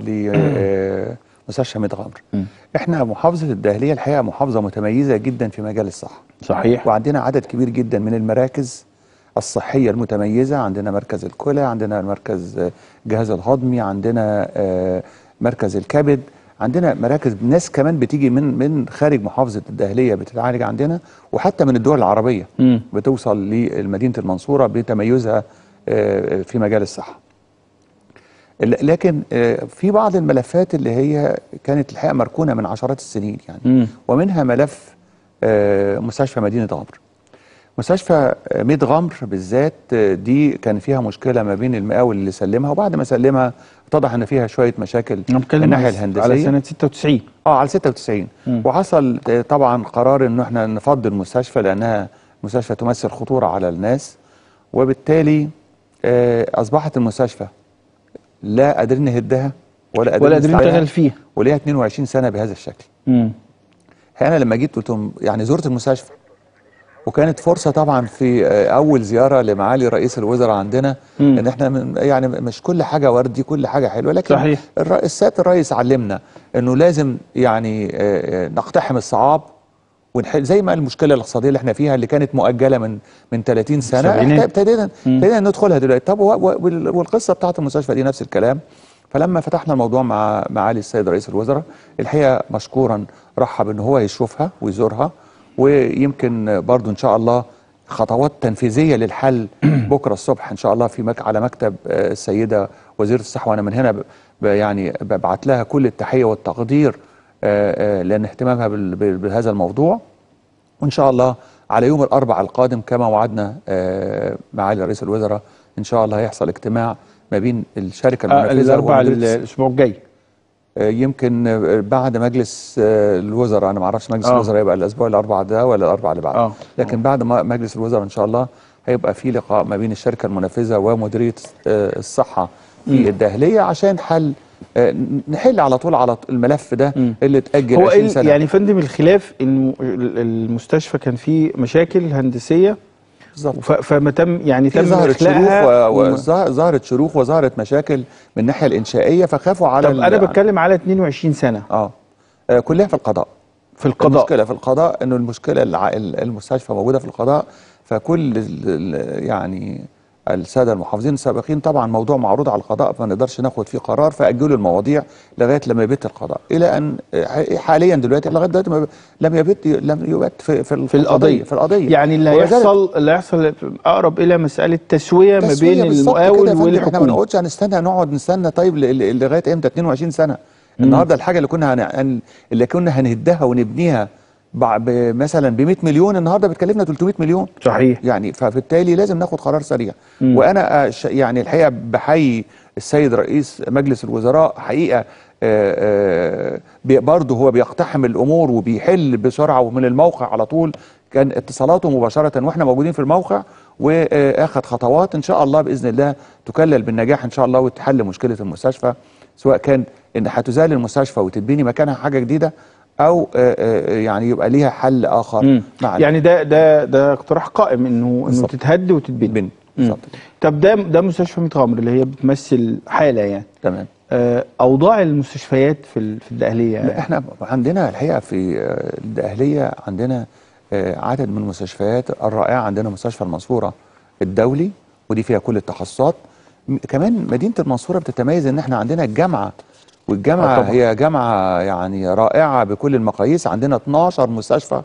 لمستشفى ميت غمر مم. احنا محافظه الدهليه الحقيقه محافظه متميزه جدا في مجال الصحه صحيح وعندنا عدد كبير جدا من المراكز الصحيه المتميزه عندنا مركز الكلى عندنا مركز آه، الجهاز الهضمي عندنا آه، مركز الكبد عندنا مراكز ناس كمان بتيجي من من خارج محافظه الدهليه بتتعالج عندنا وحتى من الدول العربيه مم. بتوصل لمدينه المنصوره بتميزها آه، في مجال الصحه ل- لكن آه، في بعض الملفات اللي هي كانت الحقيقه مركونه من عشرات السنين يعني مم. ومنها ملف آه، مستشفى مدينه غمر مستشفى آه، ميت غمر بالذات آه، دي كان فيها مشكله ما بين المقاول اللي سلمها وبعد ما سلمها اتضح ان فيها شويه مشاكل انا من بتكلم الناحيه على- الهندسيه على سنه 96 اه على 96 مم. وحصل آه، طبعا قرار انه احنا نفضي المستشفى لانها مستشفى تمثل خطوره على الناس وبالتالي آه، اصبحت المستشفى لا قادرين نهدها ولا قادرين ولا قادرين نستعيدها، نشتغل فيها وليها 22 سنه بهذا الشكل مم. انا لما جيت قلت لهم يعني زرت المستشفى وكانت فرصه طبعا في آه، اول زياره لمعالي رئيس الوزراء عندنا مم. ان احنا من يعني مش كل حاجه وردي كل حاجه حلوه لكن صحيح. الر- السياده الرئيس علمنا انه لازم يعني آه، آه، نقتحم الصعاب ونحل زي ما المشكله الاقتصاديه اللي احنا فيها اللي كانت مؤجله من من 30 سنه السبعينات. احنا ابتدينا مم. ابتدينا ندخلها دلوقتي طب و- و- وال- والقصه بتاعت المستشفى دي نفس الكلام فلما فتحنا الموضوع مع معالي السيد رئيس الوزراء الحقيقه مشكورا رحب ان هو يشوفها ويزورها ويمكن برضو ان شاء الله خطوات تنفيذيه للحل بكره الصبح ان شاء الله في مك على مكتب آه، السيده وزيره الصحه وانا من هنا ب- ب- يعني ببعت لها كل التحيه والتقدير آه، آه، لان اهتمامها بال- بال- بهذا الموضوع وان شاء الله على يوم الاربعاء القادم كما وعدنا آه، معالي رئيس الوزراء ان شاء الله هيحصل اجتماع ما بين الشركه آه المنفذه الاربعاء ومديرية ال- الاسبوع الجاي آه، يمكن آه، بعد مجلس آه، الوزراء انا ما اعرفش مجلس آه. الوزراء يبقى الاسبوع الاربعاء ده ولا الاربعاء اللي بعده آه. لكن بعد ما مجلس الوزراء ان شاء الله هيبقى في لقاء ما بين الشركه المنفذه ومديريه آه، الصحه في الداهليه عشان حل آه، نحل على طول على الملف ده مم. اللي اتاجل هو 20 إيه سنه يعني فندم الخلاف انه ال- المستشفى كان فيه مشاكل هندسيه بالظبط ف- فما تم يعني في تم ظهرت شروخ اخلاءها و- وما- وظه- ظهرت شروخ وظهرت مشاكل من الناحيه الانشائيه فخافوا على طب ال- انا بتكلم على 22 سنه اه آه، كلها في القضاء في القضاء المشكله في القضاء انه المشكله الع- ال- المستشفى موجوده في القضاء فكل ال- ال- يعني الساده المحافظين السابقين طبعا موضوع معروض على القضاء فما نقدرش ناخد فيه قرار فاجلوا المواضيع لغايه لما يبت القضاء الى ان ح- حاليا دلوقتي لغايه دلوقتي ما ب- لم يبت لم يبت في في, في القضيه في القضيه يعني اللي وذلك- هيحصل اللي هيحصل اقرب الى مساله تسويه ما تسوية بين بالظبط كده المقاول يا فندم. احنا ما والحكومه نقعدش هنستنى نقعد نستنى طيب ل- ل- لغايه امتى 22 سنه النهارده الحاجه اللي كنا هن... هن- اللي كنا هنهدها ونبنيها بع- ب... مثلا ب 100 مليون النهارده بتكلفنا 300 مليون صحيح يعني فبالتالي لازم ناخد قرار سريع مم. وانا أش- يعني الحقيقه بحيي السيد رئيس مجلس الوزراء حقيقه آه، آه، بي- برضه هو بيقتحم الامور وبيحل بسرعه ومن الموقع على طول كان اتصالاته مباشره واحنا موجودين في الموقع واخد خطوات ان شاء الله باذن الله تكلل بالنجاح ان شاء الله وتحل مشكله المستشفى سواء كان ان هتزال المستشفى وتتبني مكانها حاجه جديده او آه، آه، يعني يبقى ليها حل اخر مم. مع يعني ده ده ده اقتراح قائم انه انه بالظبط. تتهد وتتبني بن مم. بالظبط طب ده ده مستشفى ميت غمر اللي هي بتمثل حاله يعني تمام آه، اوضاع المستشفيات في ال- في الدقهليه لا احنا عندنا الحقيقه في آه، الدقهليه عندنا آه، عدد من المستشفيات الرائعه عندنا مستشفى المنصوره الدولي ودي فيها كل التخصصات م- كمان مدينه المنصوره بتتميز ان احنا عندنا الجامعه والجامعه آه طبعا. هي جامعه يعني رائعه بكل المقاييس عندنا 12 مستشفى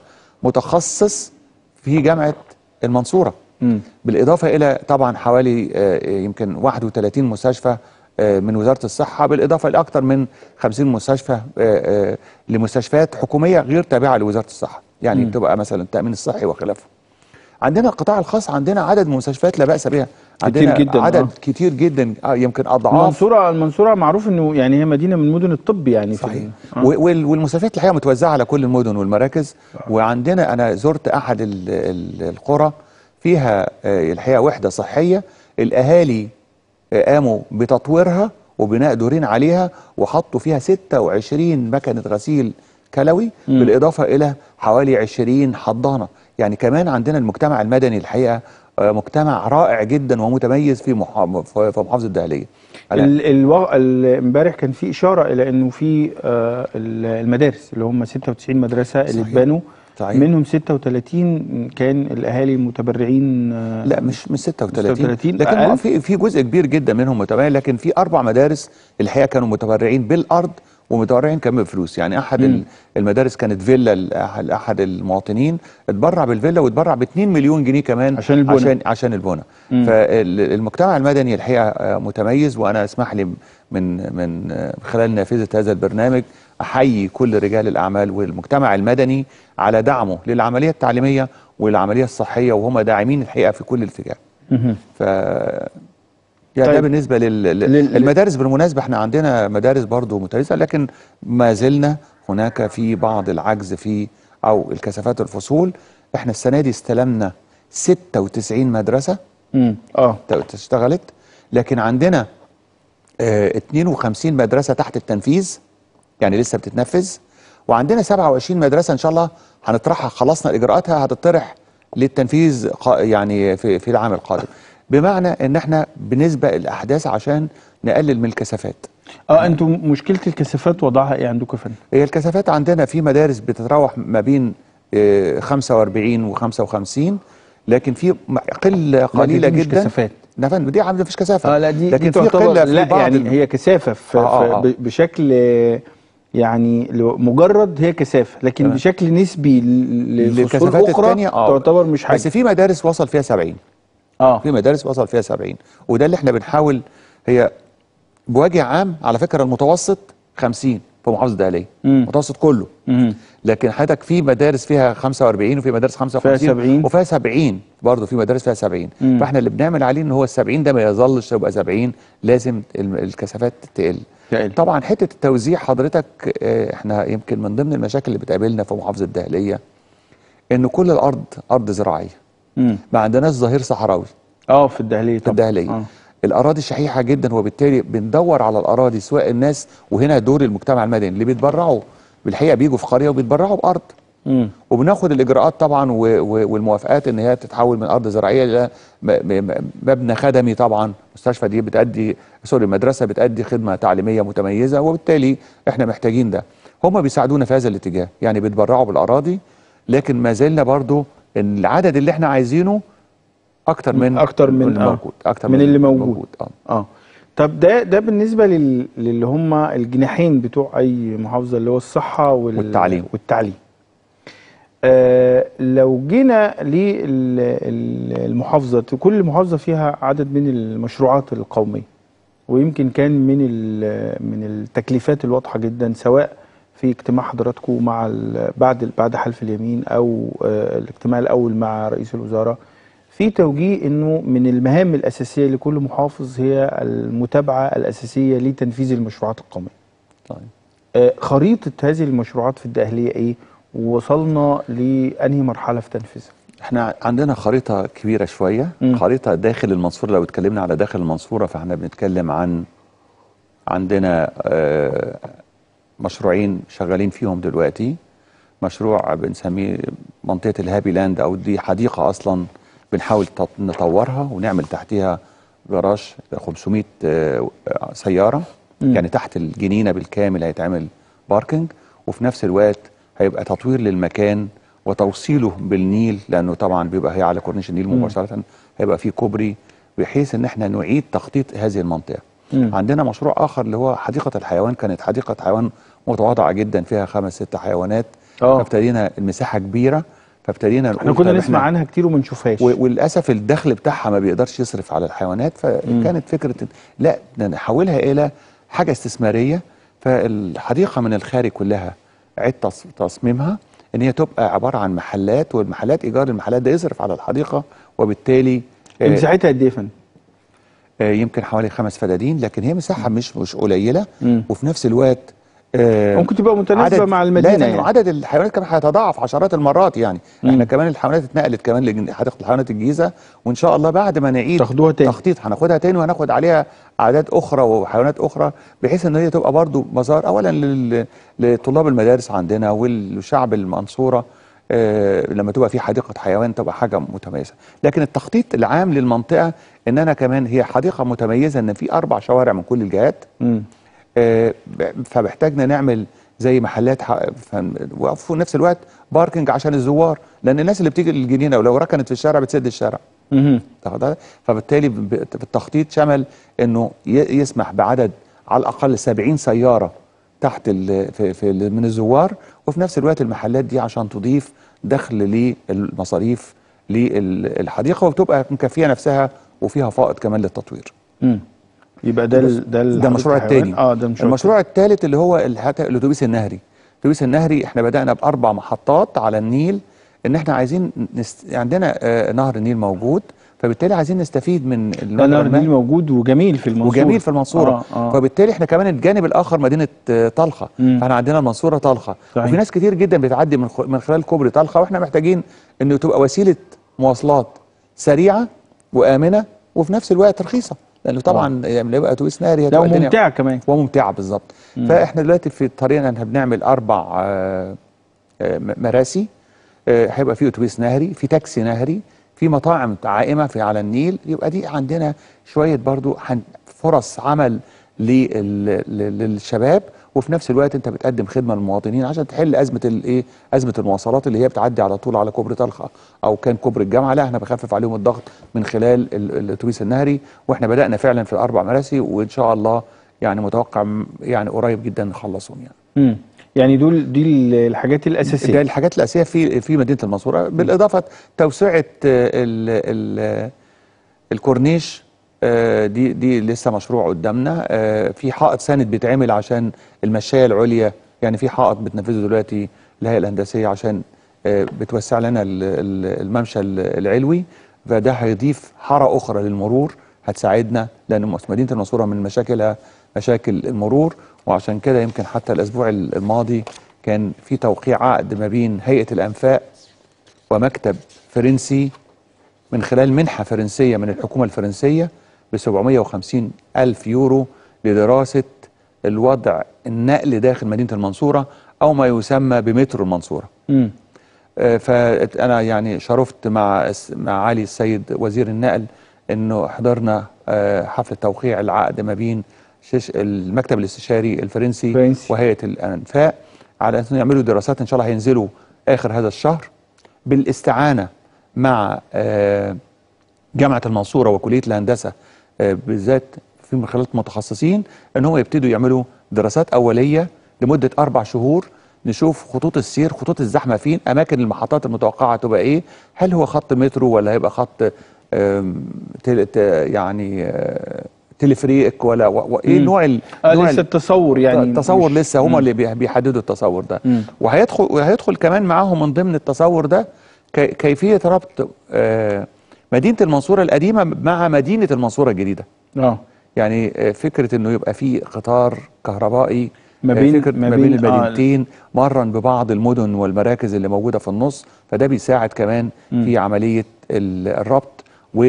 متخصص في جامعه المنصوره مم. بالإضافة إلى طبعا حوالي آه، يمكن 31 مستشفى آه، من وزارة الصحة بالإضافة إلى أكثر من 50 مستشفى آه، آه، لمستشفيات حكومية غير تابعة لوزارة الصحة يعني مم. بتبقى مثلا التأمين الصحي وخلافه عندنا القطاع الخاص عندنا عدد من المستشفيات لا بأس بها عندنا جداً، عدد آه. كتير جدا آه، يمكن أضعاف المنصوره المنصوره معروف انه يعني هي مدينه من مدن الطب يعني في صحيح ال- آه. و- وال- والمستشفيات الحقيقه متوزعه على كل المدن والمراكز وعندنا انا زرت احد ال- ال- القرى فيها آه، الحقيقه وحده صحيه الاهالي آه، قاموا بتطويرها وبناء دورين عليها وحطوا فيها 26 مكنه غسيل كلوي مم. بالاضافه الى حوالي 20 حضانه يعني كمان عندنا المجتمع المدني الحقيقه آه، مجتمع رائع جدا ومتميز في محا- في في محافظه الدهليه ال- الوا- ال- امبارح كان في اشاره الى انه في آه، ال- المدارس اللي هم 96 مدرسه اللي صحيح. اتبنوا صحيح. منهم 36 كان الاهالي متبرعين آه، لا مش مش 36 36 لكن أقل؟ هو في في جزء كبير جدا منهم متبرعين لكن في اربع مدارس الحقيقه كانوا متبرعين بالارض ومتبرعين كمان بفلوس يعني احد مم. ال- المدارس كانت فيلا لأح- لاحد المواطنين اتبرع بالفيلا واتبرع ب 2 مليون جنيه كمان عشان البنى. عشان عشان البنى مم. فالمجتمع المدني الحقيقه آه، متميز وانا اسمح لي من من آه، خلال نافذه هذا البرنامج احيي كل رجال الاعمال والمجتمع المدني على دعمه للعمليه التعليميه والعمليه الصحيه وهم داعمين الحقيقه في كل اتجاه مهم. ف يعني ده طيب. بالنسبه لل... لل- لل... المدارس بالمناسبه احنا عندنا مدارس برضو متميزه لكن ما زلنا هناك في بعض العجز في او الكثافات الفصول احنا السنه دي استلمنا 96 مدرسه امم اه اشتغلت لكن عندنا آه 52 مدرسه تحت التنفيذ يعني لسه بتتنفذ وعندنا 27 مدرسه ان شاء الله هنطرحها خلصنا اجراءاتها هتطرح للتنفيذ قا- يعني في في العام القادم بمعنى ان احنا بنسبق الاحداث عشان نقلل من الكثافات اه انتوا مشكله الكثافات وضعها ايه عندكم يا فندم؟ هي الكثافات عندنا في مدارس بتتراوح ما بين آه، 45 و55 لكن في م- قله قليله دي مش جدا كثافات. لا فندم دي عامله مفيش كثافه اه لا دي لكن دي في تعتبر قله في لا بعض يعني ال- هي كثافه في, آه، آه، في آه. ب- بشكل آه، يعني لو- مجرد هي كثافه لكن تمام. بشكل نسبي ل- لفصول للكثافات اخرى الثانيه اه تعتبر مش حاجه بس في مدارس وصل فيها 70 اه في مدارس وصل فيها 70 وده اللي احنا بنحاول هي بوجه عام على فكره المتوسط 50 في محافظه الدقهليه مم. المتوسط كله مهم. لكن حضرتك في مدارس فيها 45 وفي مدارس 55 فيها 70. وفيها 70 برضه في مدارس فيها 70 مم. فاحنا اللي بنعمل عليه ان هو ال 70 ده ما يظلش يبقى 70 لازم ال- الكثافات تقل تقل. طبعا حته التوزيع حضرتك آه، احنا يمكن من ضمن المشاكل اللي بتقابلنا في محافظه الدهليه ان كل الارض ارض زراعيه مم. ما عندناش ظهير صحراوي اه في الدهليه في طبعا الدهليه آه. الاراضي شحيحه جدا وبالتالي بندور على الاراضي سواء الناس وهنا دور المجتمع المدني اللي بيتبرعوا بالحقيقه بيجوا في قريه وبيتبرعوا بارض مم. وبناخد الاجراءات طبعا و- و- والموافقات ان هي تتحول من ارض زراعيه الى م- م- مبنى خدمي طبعا المستشفى دي بتادي سوري المدرسه بتادي خدمه تعليميه متميزه وبالتالي احنا محتاجين ده هم بيساعدونا في هذا الاتجاه يعني بيتبرعوا بالاراضي لكن ما زلنا برضو ان العدد اللي احنا عايزينه اكتر من أكتر من- اللي آه. موجود اكتر من اللي موجود. اه اه طب ده ده بالنسبه لل... للي هم الجناحين بتوع اي محافظه اللي هو الصحه وال... والتعليم. والتعليم آه لو جينا للمحافظه كل محافظه فيها عدد من المشروعات القوميه ويمكن كان من ال- من التكليفات الواضحه جدا سواء في اجتماع حضراتكم مع ال- بعد بعد حلف اليمين او آه، الاجتماع الاول مع رئيس الوزراء في توجيه انه من المهام الاساسيه لكل محافظ هي المتابعه الاساسيه لتنفيذ المشروعات القوميه. طيب. آه، خريطه هذه المشروعات في الدقهليه ايه؟ ووصلنا لانهي مرحله في تنفيذها؟ احنا عندنا خريطة كبيرة شوية مم. خريطة داخل المنصورة لو اتكلمنا على داخل المنصورة فاحنا بنتكلم عن عندنا آه، مشروعين شغالين فيهم دلوقتي مشروع بنسميه منطقة الهابي لاند او دي حديقة اصلا بنحاول تط- نطورها ونعمل تحتها جراج 500 آه، سيارة مم. يعني تحت الجنينة بالكامل هيتعمل باركنج وفي نفس الوقت هيبقى تطوير للمكان وتوصيله بالنيل لانه طبعا بيبقى هي على كورنيش النيل مباشره هيبقى فيه كوبري بحيث ان احنا نعيد تخطيط هذه المنطقه. مم. عندنا مشروع اخر اللي هو حديقه الحيوان كانت حديقه حيوان متواضعه جدا فيها خمس ست حيوانات آه. فابتدينا المساحه كبيره فابتدينا نقول احنا كنا طيب نسمع إحنا- عنها كتير وما نشوفهاش. و- وللاسف الدخل بتاعها ما بيقدرش يصرف على الحيوانات فكانت فكره إن- لا نحولها الى حاجه استثماريه فالحديقه من الخارج كلها عيد تص- تصميمها ان هي تبقى عباره عن محلات والمحلات ايجار المحلات ده يصرف على الحديقه وبالتالي آه، مساحتها قد ايه يا فندم؟ آه، يمكن حوالي خمس فدادين لكن هي مساحه مش مش قليله مم. وفي نفس الوقت آه، ممكن تبقى متناسبه عدد- مع لا المدينه يعني يعني. عدد الحيوانات كمان هيتضاعف عشرات المرات يعني مم. احنا كمان الحيوانات اتنقلت كمان لحديقه الحيوانات الجيزه وان شاء الله بعد ما نعيد تاخدوها تاني. تخطيط هناخدها تاني وهناخد عليها اعداد اخرى وحيوانات اخرى بحيث ان هي تبقى برضو مزار اولا لل- لطلاب المدارس عندنا والشعب المنصوره آه، لما تبقى في حديقه حيوان تبقى حاجه متميزه لكن التخطيط العام للمنطقه ان انا كمان هي حديقه متميزه ان في اربع شوارع من كل الجهات مم. آه، ب- فمحتاجنا نعمل زي محلات ح- فن- وفي نفس الوقت باركنج عشان الزوار لان الناس اللي بتيجي للجنينه ولو ركنت في الشارع بتسد الشارع مهم. تاخد بالك؟ فبالتالي ب- ب- في التخطيط شمل انه ي- يسمح بعدد على الاقل 70 سياره تحت ال في في ال- من الزوار وفي نفس الوقت المحلات دي عشان تضيف دخل للمصاريف للحديقه وتبقى مكفيه نفسها وفيها فائض كمان للتطوير. مم. يبقى ده ال- ده ال- ده المشروع الحيوان. الثاني اه ده المشروع المشروع الثالث اللي هو الهت- الاتوبيس النهري الاتوبيس النهري احنا بدانا باربع محطات على النيل ان احنا عايزين نست... عندنا آه نهر النيل موجود فبالتالي عايزين نستفيد من ده المجرى نهر المائي. النيل موجود وجميل في المنصوره وجميل في المنصوره آه آه. فبالتالي احنا كمان الجانب الاخر مدينه آه، طلخه مم. فاحنا عندنا المنصوره طلخه صحيح. وفي ناس كتير جدا بتعدي من خ- من خلال كوبري طلخه واحنا محتاجين انه تبقى وسيله مواصلات سريعه وامنه وفي نفس الوقت رخيصه لانه طبعا يعني يبقى اتوبيس ناري لا هتبقى الدنيا- وممتعه كمان وممتعه بالظبط فاحنا دلوقتي في طريقنا ان إحنا بنعمل اربع آه، آه، م- مراسي آه، هيبقى في اتوبيس نهري في تاكسي نهري في مطاعم عائمه في على النيل يبقى دي عندنا شويه برضو هن- فرص عمل لل- لل- للشباب وفي نفس الوقت انت بتقدم خدمه للمواطنين عشان تحل ازمه الايه ازمه المواصلات اللي هي بتعدي على طول على كوبري طلخه او كان كوبري الجامعه لا احنا بنخفف عليهم الضغط من خلال ال- الاتوبيس النهري واحنا بدانا فعلا في الاربع مراسي وان شاء الله يعني متوقع م- يعني قريب جدا نخلصهم يعني مم. يعني دول دي ال- الحاجات ده الاساسيه الحاجات الاساسيه في في مدينه المنصوره بالاضافه توسعه آه، ال ال الكورنيش آه، دي دي لسه مشروع قدامنا آه، في حائط ساند بيتعمل عشان المشايه العليا يعني في حائط بتنفذه دلوقتي الهيئه الهندسيه عشان آه، بتوسع لنا ال- ال- الممشى ال- العلوي فده هيضيف حاره اخرى للمرور هتساعدنا لان مس- مدينه المنصوره من مشاكلها مشاكل المرور وعشان كده يمكن حتى الاسبوع الماضي كان في توقيع عقد ما بين هيئه الانفاق ومكتب فرنسي من خلال منحة فرنسية من الحكومة الفرنسية ب 750 ألف يورو لدراسة الوضع النقل داخل مدينة المنصورة أو ما يسمى بمترو المنصورة مم. آه، فأنا يعني شرفت مع الس- مع علي السيد وزير النقل إنه حضرنا آه، حفل توقيع العقد ما بين شش- المكتب الاستشاري الفرنسي فرنسي. وهيئة الأنفاق على أن يعملوا دراسات إن شاء الله هينزلوا آخر هذا الشهر بالاستعانة مع آه، جامعة المنصورة وكلية الهندسة آه، بالذات في من خلال متخصصين ان هم يبتدوا يعملوا دراسات أولية لمدة أربع شهور نشوف خطوط السير خطوط الزحمة فين أماكن المحطات المتوقعة تبقى إيه هل هو خط مترو ولا هيبقى خط آم، تل ت- يعني آه، تلفريك ولا و- و- ايه مم. نوع ال- آه نوع لسه ال- التصور يعني التصور مش- لسه هم مم. اللي بي- بيحددوا التصور ده مم. وهيدخل وهيدخل كمان معاهم من ضمن التصور ده كي- كيفيه ربط آه، مدينه المنصوره القديمه مع مدينه المنصوره الجديده اه يعني آه، فكره انه يبقى في قطار كهربائي ما آه، بين- فكرة ما ما بين بين- آه، المدينتين مرا ببعض المدن والمراكز اللي موجوده في النص فده بيساعد كمان في عمليه ال- الربط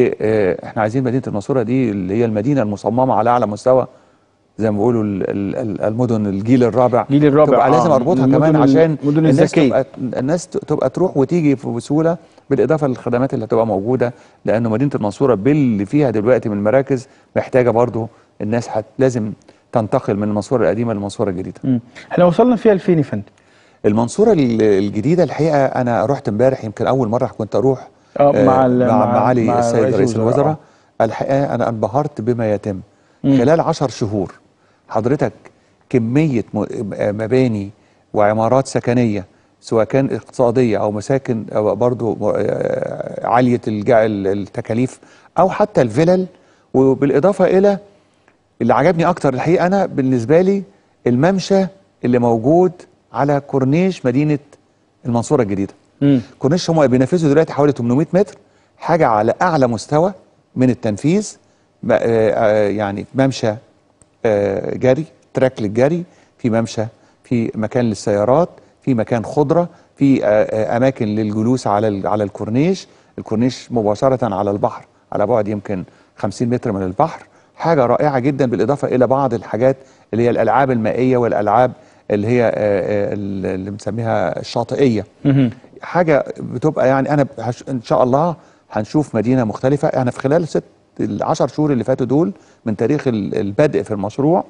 واحنا عايزين مدينه المنصوره دي اللي هي المدينه المصممه على اعلى مستوى زي ما بيقولوا ال- ال- ال- المدن الجيل الرابع الجيل الرابع، تبقى آه، لازم اربطها المدن كمان ال- عشان المدن الناس الذكية. تبقى الناس ت- تبقى تروح وتيجي في- بسهوله بالاضافه للخدمات اللي هتبقى موجوده لانه مدينه المنصوره باللي فيها دلوقتي من المراكز محتاجه برضو الناس هت لازم تنتقل من المنصوره القديمه للمنصوره الجديده مم. احنا وصلنا فيها لفين يا فندم؟ المنصوره ال- الجديده الحقيقه انا رحت امبارح يمكن اول مره كنت اروح آه، آه، مع ال- مع, مع- معالي مع السيد رئيس رئيس الوزراء. الوزراء الحقيقه انا انبهرت بما يتم خلال عشر شهور حضرتك كميه م- مباني وعمارات سكنيه سواء كان اقتصاديه او مساكن أو برضو آه، عاليه الجع- التكاليف او حتى الفلل وبالاضافه الى اللي عجبني اكتر الحقيقه انا بالنسبه لي الممشى اللي موجود على كورنيش مدينه المنصوره الجديده مم. كورنيش هم بينفذوا دلوقتي حوالي 800 متر حاجه على اعلى مستوى من التنفيذ ب- آه، آه، يعني ممشى آه، جري تراك للجري في ممشى في مكان للسيارات في مكان خضره في آه، آه، اماكن للجلوس على ال- على الكورنيش الكورنيش مباشره على البحر على بعد يمكن 50 متر من البحر حاجه رائعه جدا بالاضافه الى بعض الحاجات اللي هي الالعاب المائيه والالعاب اللي هي آه، آه، اللي بنسميها الشاطئيه مهم. حاجه بتبقى يعني انا هش- ان شاء الله هنشوف مدينه مختلفه انا في خلال ست العشر شهور اللي فاتوا دول من تاريخ ال- البدء في المشروع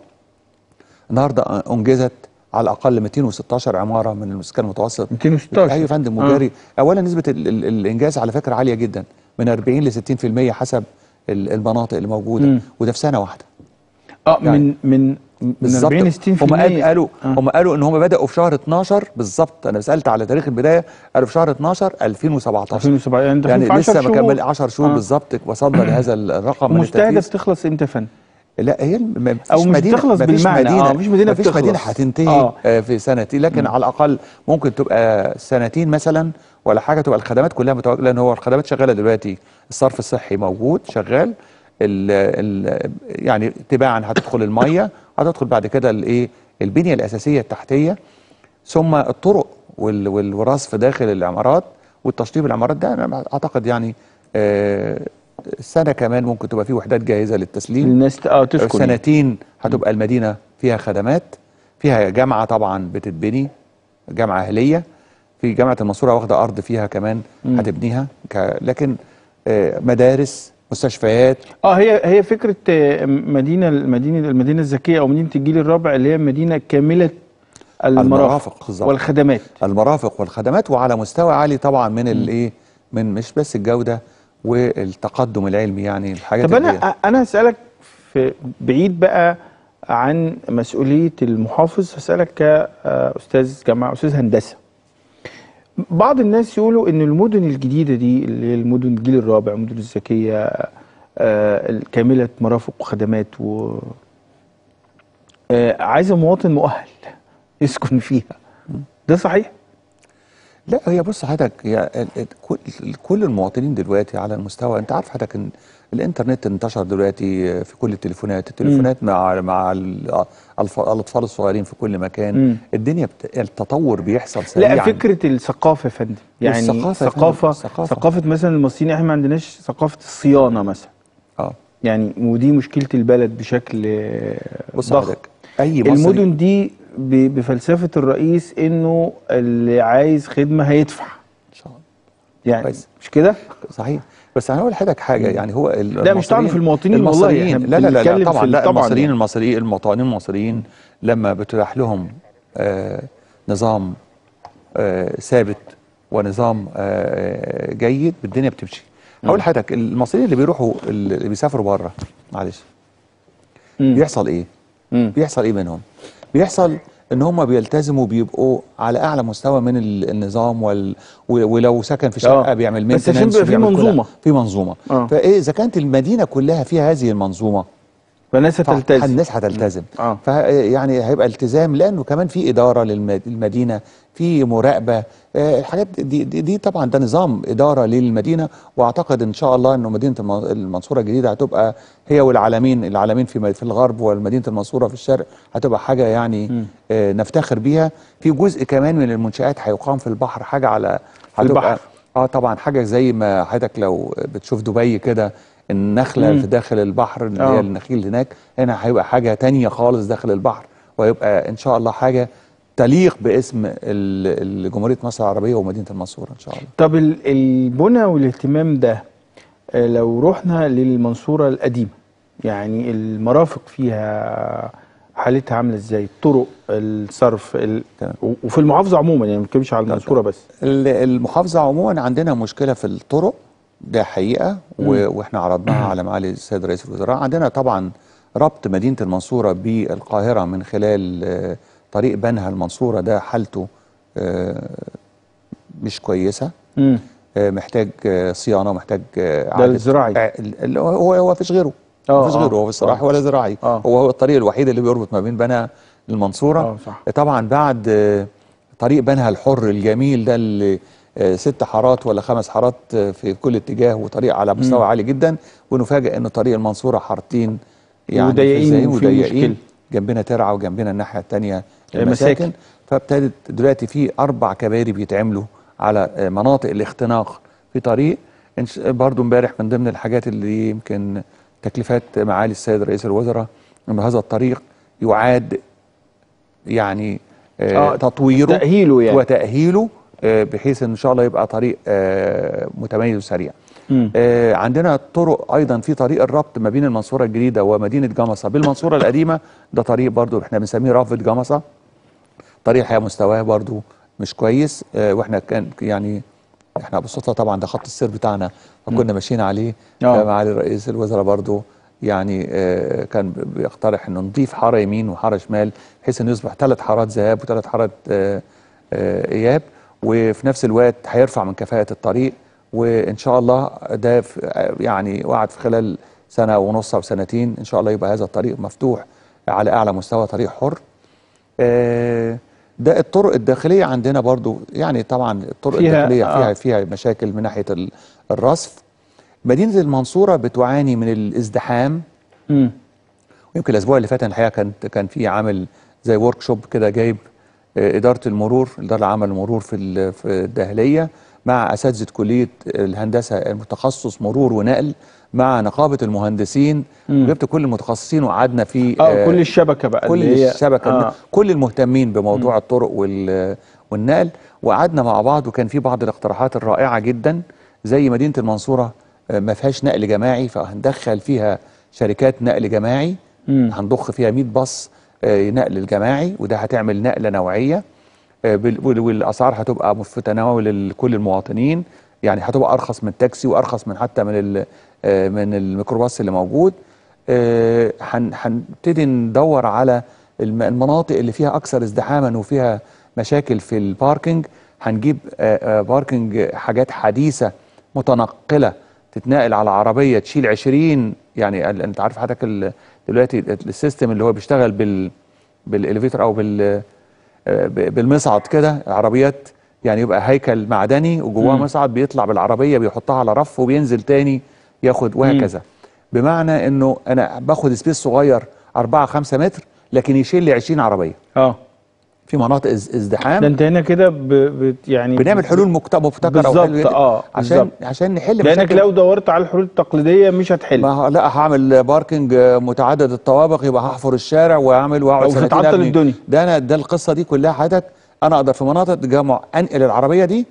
النهارده انجزت على الاقل 216 عماره من المسكن المتوسط 216 ايوه يا فندم آه. وجاري اولا نسبه ال ال الانجاز على فكره عاليه جدا من 40 ل 60% حسب ال- المناطق اللي موجوده مم. وده في سنه واحده اه يعني من من من بالظبط 40 ل 60% هم قال- قالوا آه. هم قالوا ان هم بداوا في شهر 12 بالظبط انا سالت على تاريخ البدايه قالوا في شهر 12 2017 2007 يعني داخلين يعني في 10 لسه ما شهور. كمل 10 شهور آه. بالظبط وصلنا لهذا الرقم من مستهدف التنفيذ تخلص امتى يا فندم؟ لا هي ما فيش أو مش مدينة بتخلص ما فيش بالمعنى، مدينة آه، مفيش مدينة ما فيش مدينة بتخلص. هتنتهي آه. آه. في سنتين لكن على الأقل ممكن تبقى سنتين مثلا ولا حاجة تبقى الخدمات كلها متواجدة لأن هو الخدمات شغالة دلوقتي الصرف الصحي موجود شغال ال ال يعني تباعا هتدخل المية هتدخل بعد كده الايه البنية الأساسية التحتية ثم الطرق وال- وال- والرصف داخل العمارات والتشطيب العمارات ده انا اعتقد يعني آه، سنه كمان ممكن تبقى في وحدات جاهزه للتسليم الناس ت- اه تسكن يعني. سنتين هتبقى المدينه فيها خدمات فيها جامعه طبعا بتتبني جامعه اهليه في جامعه المنصوره واخده ارض فيها كمان هتبنيها ك... لكن آه، مدارس مستشفيات اه هي هي فكره آه، مدينه المدينه المدينه الذكيه او مدينه الجيل الرابع اللي هي مدينه كامله المرافق المرافق بالظبط. والخدمات المرافق والخدمات وعلى مستوى عالي طبعا من الايه من مش بس الجوده والتقدم العلمي يعني الحاجات طب اللي انا انا هسالك في بعيد بقى عن مسؤوليه المحافظ هسالك كاستاذ جامعه استاذ هندسه بعض الناس يقولوا ان المدن الجديده دي اللي هي المدن الجيل الرابع المدن الذكيه آه، كامله مرافق وخدمات و آه، عايزه مواطن مؤهل يسكن فيها ده صحيح لا هي بص حضرتك هي ال- ال- كل كل المواطنين دلوقتي على المستوى انت عارف حضرتك ان الانترنت انتشر دلوقتي في كل التليفونات التليفونات مع مع ال- الف- الاطفال الصغيرين في كل مكان مم. الدنيا بت... التطور بيحصل سريعا لا فكره الثقافه يا فندم يعني الثقافة يا فندم، ثقافه الثقافة. ثقافه مثلا المصريين احنا ما عندناش ثقافه الصيانه مثلا اه يعني ودي مشكله البلد بشكل آه، بص ضخم حضرتك اي مصري المدن دي ب- بفلسفه الرئيس انه اللي عايز خدمه هيدفع ان شاء الله يعني كويس. مش كده صحيح بس انا هقول لحضرتك حاجه يعني هو ال- لا، مش طعن في المواطنين والله، المصريين إحنا لا لا لا, بنتكلم لا في طبعا ال- لا طبعاً المصريين يعني. المصريين المواطنين المصريين لما بتتاح لهم آه نظام آه ثابت ونظام آه جيد الدنيا بتمشي هقول لحضرتك المصريين اللي بيروحوا اللي بيسافروا بره معلش مم. بيحصل ايه؟ مم. بيحصل ايه منهم؟ بيحصل ان هم بيلتزموا بيبقوا على اعلى مستوى من ال- النظام وال... و- ولو سكن في شقه آه. بيعمل بس عشان maintenance بيبقى في وبيعمل كل- منظومة. في منظومه آه. فايه اذا كانت المدينه كلها فيها هذه المنظومه فالناس هتلتزم الناس هتلتزم آه. فيعني هيبقى التزام لانه كمان في اداره للمدينه في مراقبه آه، الحاجات دي, دي, دي طبعا ده نظام اداره للمدينه واعتقد ان شاء الله انه مدينه الم- المنصوره الجديده هتبقى هي والعالمين العالمين في م- في الغرب ومدينه المنصوره في الشرق هتبقى حاجه يعني آه، نفتخر بيها في جزء كمان من المنشات هيقام في البحر حاجه على في هتبقى البحر. اه طبعا حاجه زي ما حضرتك لو بتشوف دبي كده النخله مم. في داخل البحر اللي آه. هي النخيل هناك هنا هيبقى حاجه تانية خالص داخل البحر ويبقى ان شاء الله حاجه تليق باسم ال- ال- جمهوريه مصر العربيه ومدينه المنصوره ان شاء الله طب ال- البنى والاهتمام ده آه، لو رحنا للمنصورة القديمة يعني المرافق فيها حالتها عاملة ازاي الطرق الصرف ال... تمام. و- وفي المحافظة عموما يعني ما بنتكلمش على المنصورة بس ال- المحافظه عموما عندنا مشكله في الطرق ده حقيقه و- واحنا عرضناها على معالي السيد رئيس الوزراء عندنا طبعا ربط مدينه المنصوره بالقاهره من خلال آه، طريق بنها المنصوره ده حالته آه، مش كويسه مم. آه، محتاج آه، صيانه ومحتاج آه، ده إعادة- الزراعي. آه، ال- ال- هو هو مفيش غيره آه، مفيش آه، غيره هو في الصراحه آه. ولا زراعي آه. هو هو الطريق الوحيد اللي بيربط ما بين بنها المنصوره آه، صح. طبعا بعد آه، طريق بنها الحر الجميل ده اللي آه، ست حارات ولا خمس حارات آه، في كل اتجاه وطريق على مستوى عالي جدا ونفاجئ ان طريق المنصوره حارتين يعني في وضيقين الزايم وفي وضيقين مشكلة. جنبنا ترعه وجنبنا الناحيه الثانيه مساكن. المساكن فابتدت دلوقتي في اربع كباري بيتعملوا على آه، مناطق الاختناق في طريق إنش- برضو امبارح من ضمن الحاجات اللي يمكن تكليفات معالي السيد رئيس الوزراء ان هذا الطريق يعاد يعني آه آه، تطويره تأهيله يعني. وتأهيله آه بحيث ان شاء الله يبقى طريق آه متميز وسريع مم. آه عندنا طرق ايضا في طريق الربط ما بين المنصوره الجديده ومدينه جمصه بالمنصوره القديمه ده طريق برضو احنا بنسميه رافد جمصه طريق الحقيقه مستواه برضو مش كويس آه واحنا كان يعني احنا بالصدفه طبعا ده خط السير بتاعنا فكنا ماشيين عليه آه. آه. معالي رئيس الوزراء برضو يعني آه كان بيقترح انه نضيف حاره يمين وحاره شمال بحيث انه يصبح ثلاث حارات ذهاب وثلاث حارات آه آه اياب وفي نفس الوقت هيرفع من كفاءه الطريق وان شاء الله ده في آه، يعني وعد في خلال سنه ونص او سنتين ان شاء الله يبقى هذا الطريق مفتوح على اعلى مستوى طريق حر آه، ده الطرق الداخليه عندنا برضو يعني طبعا الطرق فيها- الداخليه فيها آه. فيها مشاكل من ناحيه ال- الرصف مدينه المنصوره بتعاني من الازدحام مم. ويمكن الاسبوع اللي فات الحقيقه كان كان في عامل زي ورك شوب كده جايب آه، اداره المرور اداره عمل المرور في ال- في الداهليه مع اساتذه كليه الهندسه المتخصص مرور ونقل مع نقابه المهندسين جبت كل المتخصصين وقعدنا في اه كل الشبكه بقى كل اللي هي- الشبكه آه. آه. كل المهتمين بموضوع الطرق وال والنقل وقعدنا مع بعض وكان في بعض الاقتراحات الرائعه جدا زي مدينه المنصوره آه، ما فيهاش نقل جماعي فهندخل فيها شركات نقل جماعي هنضخ فيها 100 باص آه، نقل الجماعي وده هتعمل نقله نوعيه آه، بال- وال- والاسعار هتبقى في تناول ال- كل المواطنين يعني هتبقى ارخص من التاكسي وارخص من حتى من ال- آه، من الميكروباص اللي موجود آه، هن- هنبتدي ندور على الم- المناطق اللي فيها اكثر ازدحاما وفيها مشاكل في الباركينج هنجيب آه، آه، باركينج حاجات حديثه متنقله تتنقل على عربيه تشيل 20 يعني ال- انت عارف حضرتك ال- دلوقتي السيستم اللي هو بيشتغل بال بالاليفيتر او بال آه، ب- بالمصعد كده عربيات يعني يبقى هيكل معدني وجواه مصعد بيطلع بالعربيه بيحطها على رف وبينزل تاني ياخد وهكذا بمعنى انه انا باخد سبيس صغير 4 5 متر لكن يشيل لي 20 عربيه اه في مناطق از- ده ازدحام انت هنا كده ب... ب... يعني بنعمل حلول مكت- مبتكره بالظبط، وحلوة جداً آه، عشان بالظبط. عشان نحل لانك مشاكل لو دورت على الحلول التقليديه مش هتحل ما هو لا هعمل باركنج آه، متعدد الطوابق يبقى هحفر الشارع واعمل واقعد أو سنتين هتعطل أبني. الدنيا. ده انا ده القصه دي كلها حضرتك انا اقدر في مناطق تجمع انقل العربيه دي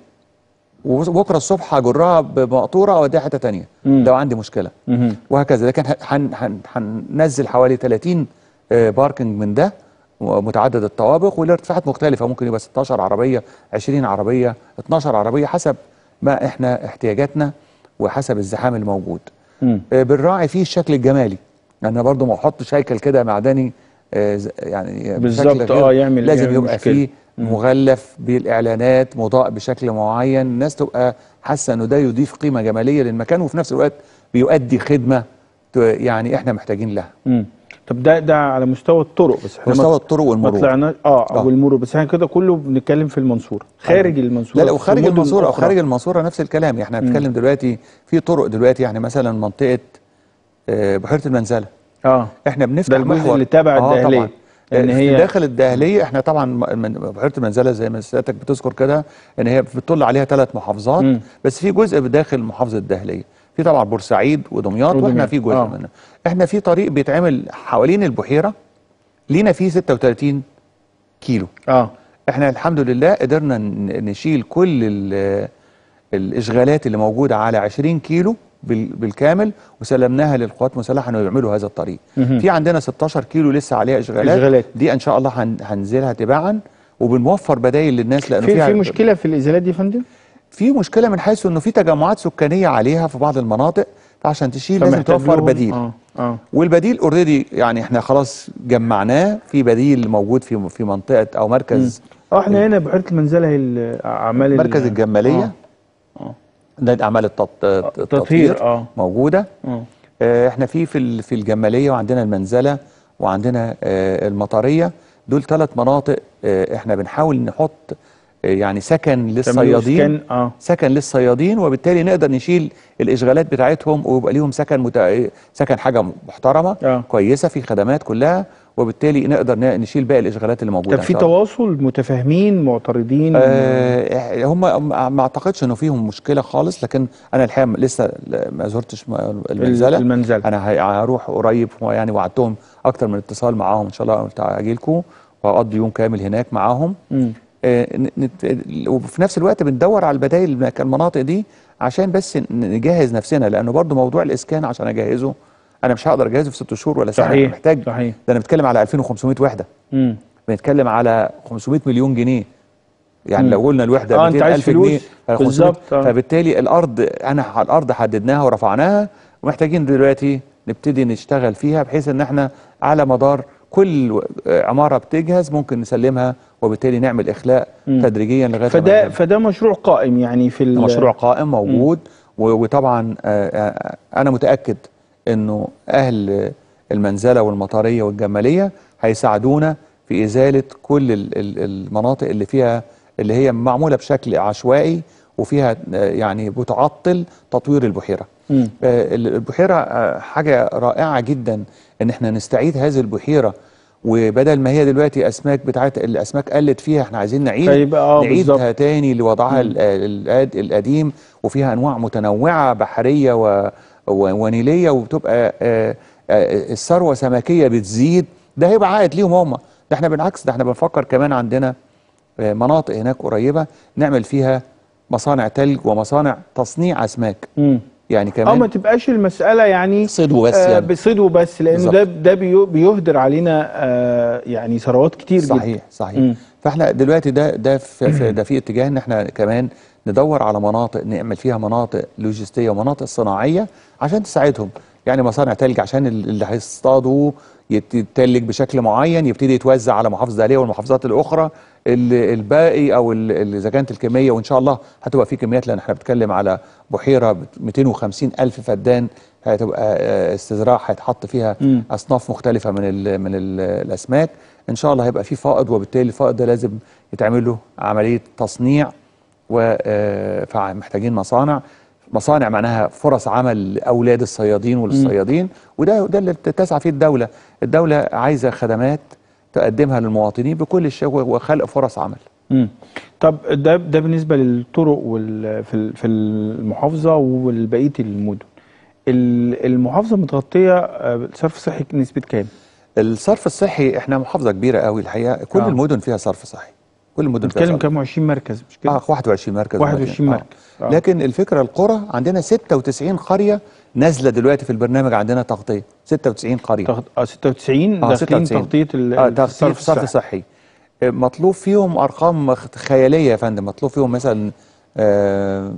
وبكره الصبح هجرها بمقطوره اوديها حته ثانيه لو عندي مشكله مهم. وهكذا لكن هن- هن- هننزل حوالي 30 آه، باركنج من ده متعدد الطوابق والارتفاعات مختلفه ممكن يبقى 16 عربيه 20 عربيه 12 عربيه حسب ما احنا احتياجاتنا وحسب الزحام الموجود مم. آه، بنراعي فيه الشكل الجمالي انا برضو ما احطش هيكل كده معدني آه، ز- يعني بشكل بالظبط، غير- آه، يعمل- لازم يعمل يبقى مشكلة. فيه مغلف بالاعلانات مضاء بشكل معين الناس تبقى حاسه انه ده يضيف قيمه جماليه للمكان وفي نفس الوقت بيؤدي خدمه ت- يعني احنا محتاجين لها مم. طب ده ده على مستوى الطرق بس احنا مستوى ما- الطرق ما والمرور طلعناش اه آه. والمرور بس احنا كده كله بنتكلم في المنصوره خارج المنصوره لا لا في وخارج مدن المنصوره او أخرى. خارج المنصوره نفس الكلام احنا بنتكلم دلوقتي في طرق دلوقتي يعني مثلا منطقه آه، بحيره المنزله اه احنا بنفتح ده الجزء محور اللي تابع آه الدهلية. طبعا لأن لان هي- هي داخل الدهليه احنا طبعا م- من بحيره المنزله زي ما سيادتك بتذكر كده ان هي بتطل عليها ثلاث محافظات مم. بس في جزء بداخل محافظه الدهليه في طبعا بورسعيد ودمياط واحنا ودمياط. في جزء آه. منها احنا في طريق بيتعمل حوالين البحيره لينا فيه 36 كيلو اه احنا الحمد لله قدرنا ن- نشيل كل ال- الاشغالات اللي موجوده على 20 كيلو بال- بالكامل وسلمناها للقوات المسلحه انه يعملوا هذا الطريق. في عندنا 16 كيلو لسه عليها اشغالات, إشغالات. دي ان شاء الله هن- هنزلها تباعا وبنوفر بدايل للناس لانه في فيها في مشكله في الازالات دي يا فندم في مشكله من حيث انه في تجمعات سكانيه عليها في بعض المناطق فعشان تشيل لازم فمحتاج توفر لهم- بديل. اه اه والبديل اوريدي يعني احنا خلاص جمعناه في بديل موجود في في منطقه او مركز اه احنا هنا بحيره المنزله هي الاعمال ال- مركز الجماليه آه. آه. ده اعمال التط... تطهير، التطهير آه. موجوده اه آه، احنا في في ال- في الجماليه وعندنا المنزله وعندنا آه، المطريه دول ثلاث مناطق آه، احنا بنحاول نحط آه، يعني سكن تعملوا للصيادين إسكان، آه. سكن للصيادين وبالتالي نقدر نشيل الاشغالات بتاعتهم ويبقى ليهم سكن مت... سكن حاجه محترمه آه. كويسه في خدمات كلها وبالتالي نقدر ن- نشيل باقي الاشغالات اللي موجوده طب إن في شاء الله. تواصل متفاهمين معترضين آه هم ما اعتقدش انه فيهم مشكله خالص لكن انا الحقيقه لسه ما زرتش م- المنزله المنزلة. انا هي- هروح قريب هو يعني وعدتهم اكتر من اتصال معاهم ان شاء الله قلت اجي لكم واقضي يوم كامل هناك معاهم مم. آه ن- نت- وفي نفس الوقت بندور على البدائل المك- المناطق دي عشان بس ن- نجهز نفسنا لانه برضو موضوع الاسكان عشان اجهزه انا مش هقدر اجهزه في ست شهور ولا سنه صحيح، أنا محتاج صحيح. ده انا بتكلم على 2500 وحده مم. بنتكلم على 500 مليون جنيه يعني مم. لو قلنا الوحده آه، أنت عايز 200000 جنيه فلوس. على 500 بالظبط، آه. فبالتالي الارض انا على الارض حددناها ورفعناها ومحتاجين دلوقتي نبتدي نشتغل فيها بحيث ان احنا على مدار كل عماره بتجهز ممكن نسلمها وبالتالي نعمل اخلاء تدريجيا لغايه لما فده نعمل. فده مشروع قائم يعني في ال- مشروع قائم موجود و- وطبعا آه، آه، انا متاكد انه اهل المنزله والمطريه والجماليه هيساعدونا في ازاله كل ال- ال- المناطق اللي فيها اللي هي معموله بشكل عشوائي وفيها آه، يعني بتعطل تطوير البحيره. مم. آه، ال- البحيره آه، حاجه رائعه جدا ان احنا نستعيد هذه البحيره وبدل ما هي دلوقتي اسماك بتاعت الاسماك قلت فيها احنا عايزين نعيد فيبقى آه نعيدها بالظبط. تاني لوضعها ال- ال- القديم وفيها انواع متنوعه بحريه و و- ونيليه وبتبقى آه، آه، الثروه سمكيه بتزيد ده هيبقى عائد ليهم هم ده احنا بالعكس ده احنا بنفكر كمان عندنا آه، مناطق هناك قريبه نعمل فيها مصانع تلج ومصانع تصنيع اسماك مم. يعني اه ما كمان تبقاش المسألة يعني صيد وبس آه يعني. بصيد وبس لأنه بالظبط. ده ده بيو- بيهدر علينا آه يعني ثروات كتير جدا صحيح صحيح مم. فاحنا دلوقتي ده ده في في- ده في اتجاه ان احنا كمان ندور على مناطق نعمل فيها مناطق لوجستيه ومناطق صناعيه عشان تساعدهم يعني مصانع تلج عشان ال- اللي هيصطادوا يت- يتلج بشكل معين يبتدي يتوزع على محافظه دهليه والمحافظات الاخرى ال- الباقي او ال- ال- اذا كانت الكميه وان شاء الله هتبقى في كميات لان احنا بنتكلم على بحيره ب 250 الف فدان هتبقى آه، استزراع هيتحط فيها مم. اصناف مختلفه من ال من ال الاسماك ان شاء الله هيبقى في فائض وبالتالي الفائض ده لازم يتعمل له عمليه تصنيع و آه، فمحتاجين مصانع مصانع معناها فرص عمل لاولاد الصيادين والصيادين وده ده اللي تسعى فيه الدوله الدوله عايزه خدمات تقدمها للمواطنين بكل الشغل وخلق فرص عمل مم. طب ده ده بالنسبة للطرق وال في ال- في المحافظة والبقية المدن ال- المحافظة متغطية آه، صرف صحي نسبة كام؟ الصرف الصحي احنا محافظه كبيره قوي الحقيقه كل آه. المدن فيها صرف صحي كل المدن فيها بنتكلم صرف كام 20 مركز مش كده؟ اه 21 مركز 21 ومدينة. مركز. آه. لكن الفكره القرى عندنا 96 قريه نازله دلوقتي في البرنامج عندنا تغطيه 96 قريه تغط... اه 96 آه، داخلين 96. تغطية ال- اه تغطيه الصرف صرف الصحي صحي آه، مطلوب فيهم ارقام خ- خياليه يا فندم مطلوب فيهم مثلا آه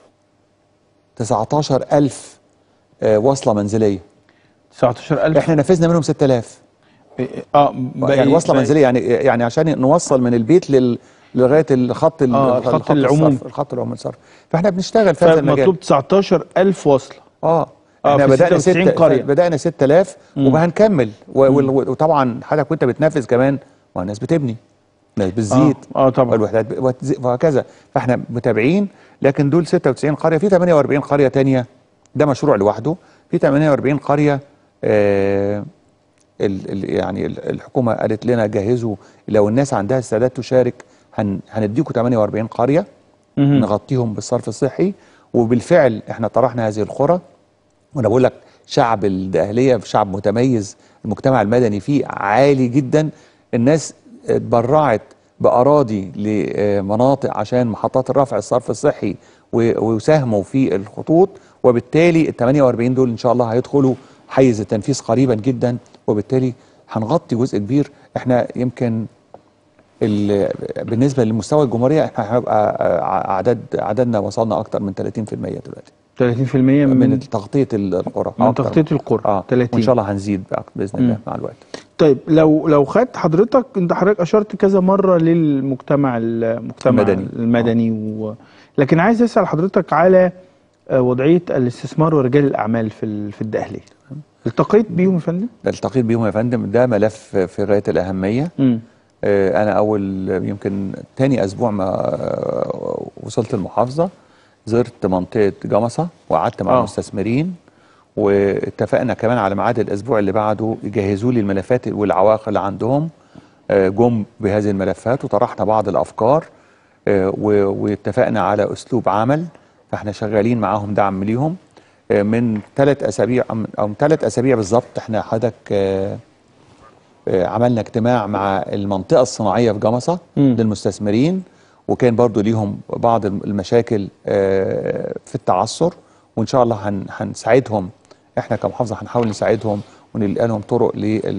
19000 آه وصله منزليه 19000 احنا نفذنا منهم 6000 اه يعني وصله منزليه يعني يعني عشان نوصل من البيت لل لغايه الخط ال- آه، الخط العمومي. الصرف الخط العمومي الصرف فاحنا بنشتغل في هذا المجال فمطلوب 19000 وصله اه آه، احنا في بدانا 96 ست قرية. بدانا 6000 مم. وهنكمل و- وال- وطبعا حضرتك وانت بتنفذ كمان ما الناس بتبني الناس بتزيد اه طبعا والوحدات ب- وتزي- وهكذا فاحنا متابعين لكن دول 96 قريه في 48 قريه تانية ده مشروع لوحده في 48 قريه آه ال ال يعني ال- الحكومه قالت لنا جهزوا لو الناس عندها استعداد تشارك هن هنديكم 48 قريه مهم. نغطيهم بالصرف الصحي وبالفعل احنا طرحنا هذه القرى وانا بقول لك شعب الدقهليه شعب متميز المجتمع المدني فيه عالي جدا الناس اتبرعت باراضي لمناطق عشان محطات الرفع الصرف الصحي و- ويساهموا في الخطوط وبالتالي ال 48 دول ان شاء الله هيدخلوا حيز التنفيذ قريبا جدا وبالتالي هنغطي جزء كبير احنا يمكن ال- بالنسبه لمستوى الجمهوريه احنا هنبقى آه، اعداد عددنا وصلنا اكتر من 30% دلوقتي 30% من من تغطيه القرى من أكتر. تغطية القرى اه 30 وان شاء الله هنزيد بقى باذن الله مم. مع الوقت طيب لو لو خدت حضرتك انت حضرتك اشرت كذا مره للمجتمع المجتمع المدني. المدني و... لكن عايز اسال حضرتك على آه، وضعيه الاستثمار ورجال الاعمال في ال- في الدقهليه التقيت بيهم يا فندم؟ التقيت بيهم يا فندم ده ملف في غايه الاهميه امم آه، انا اول يمكن تاني اسبوع ما آه، وصلت المحافظه زرت منطقه جمصه وقعدت مع آه. المستثمرين واتفقنا كمان على ميعاد الاسبوع اللي بعده يجهزوا لي الملفات والعوائق اللي عندهم آه، جم بهذه الملفات وطرحنا بعض الافكار آه، و- واتفقنا على اسلوب عمل فاحنا شغالين معاهم دعم ليهم آه، من ثلاث اسابيع أم- او من ثلاث اسابيع بالظبط احنا حضرتك آه، آه، عملنا اجتماع مع المنطقه الصناعيه في جمصه مم. للمستثمرين وكان برضو ليهم بعض المشاكل آه، في التعثر وان شاء الله هن- هنساعدهم احنا كمحافظه هنحاول نساعدهم ونلقى لهم طرق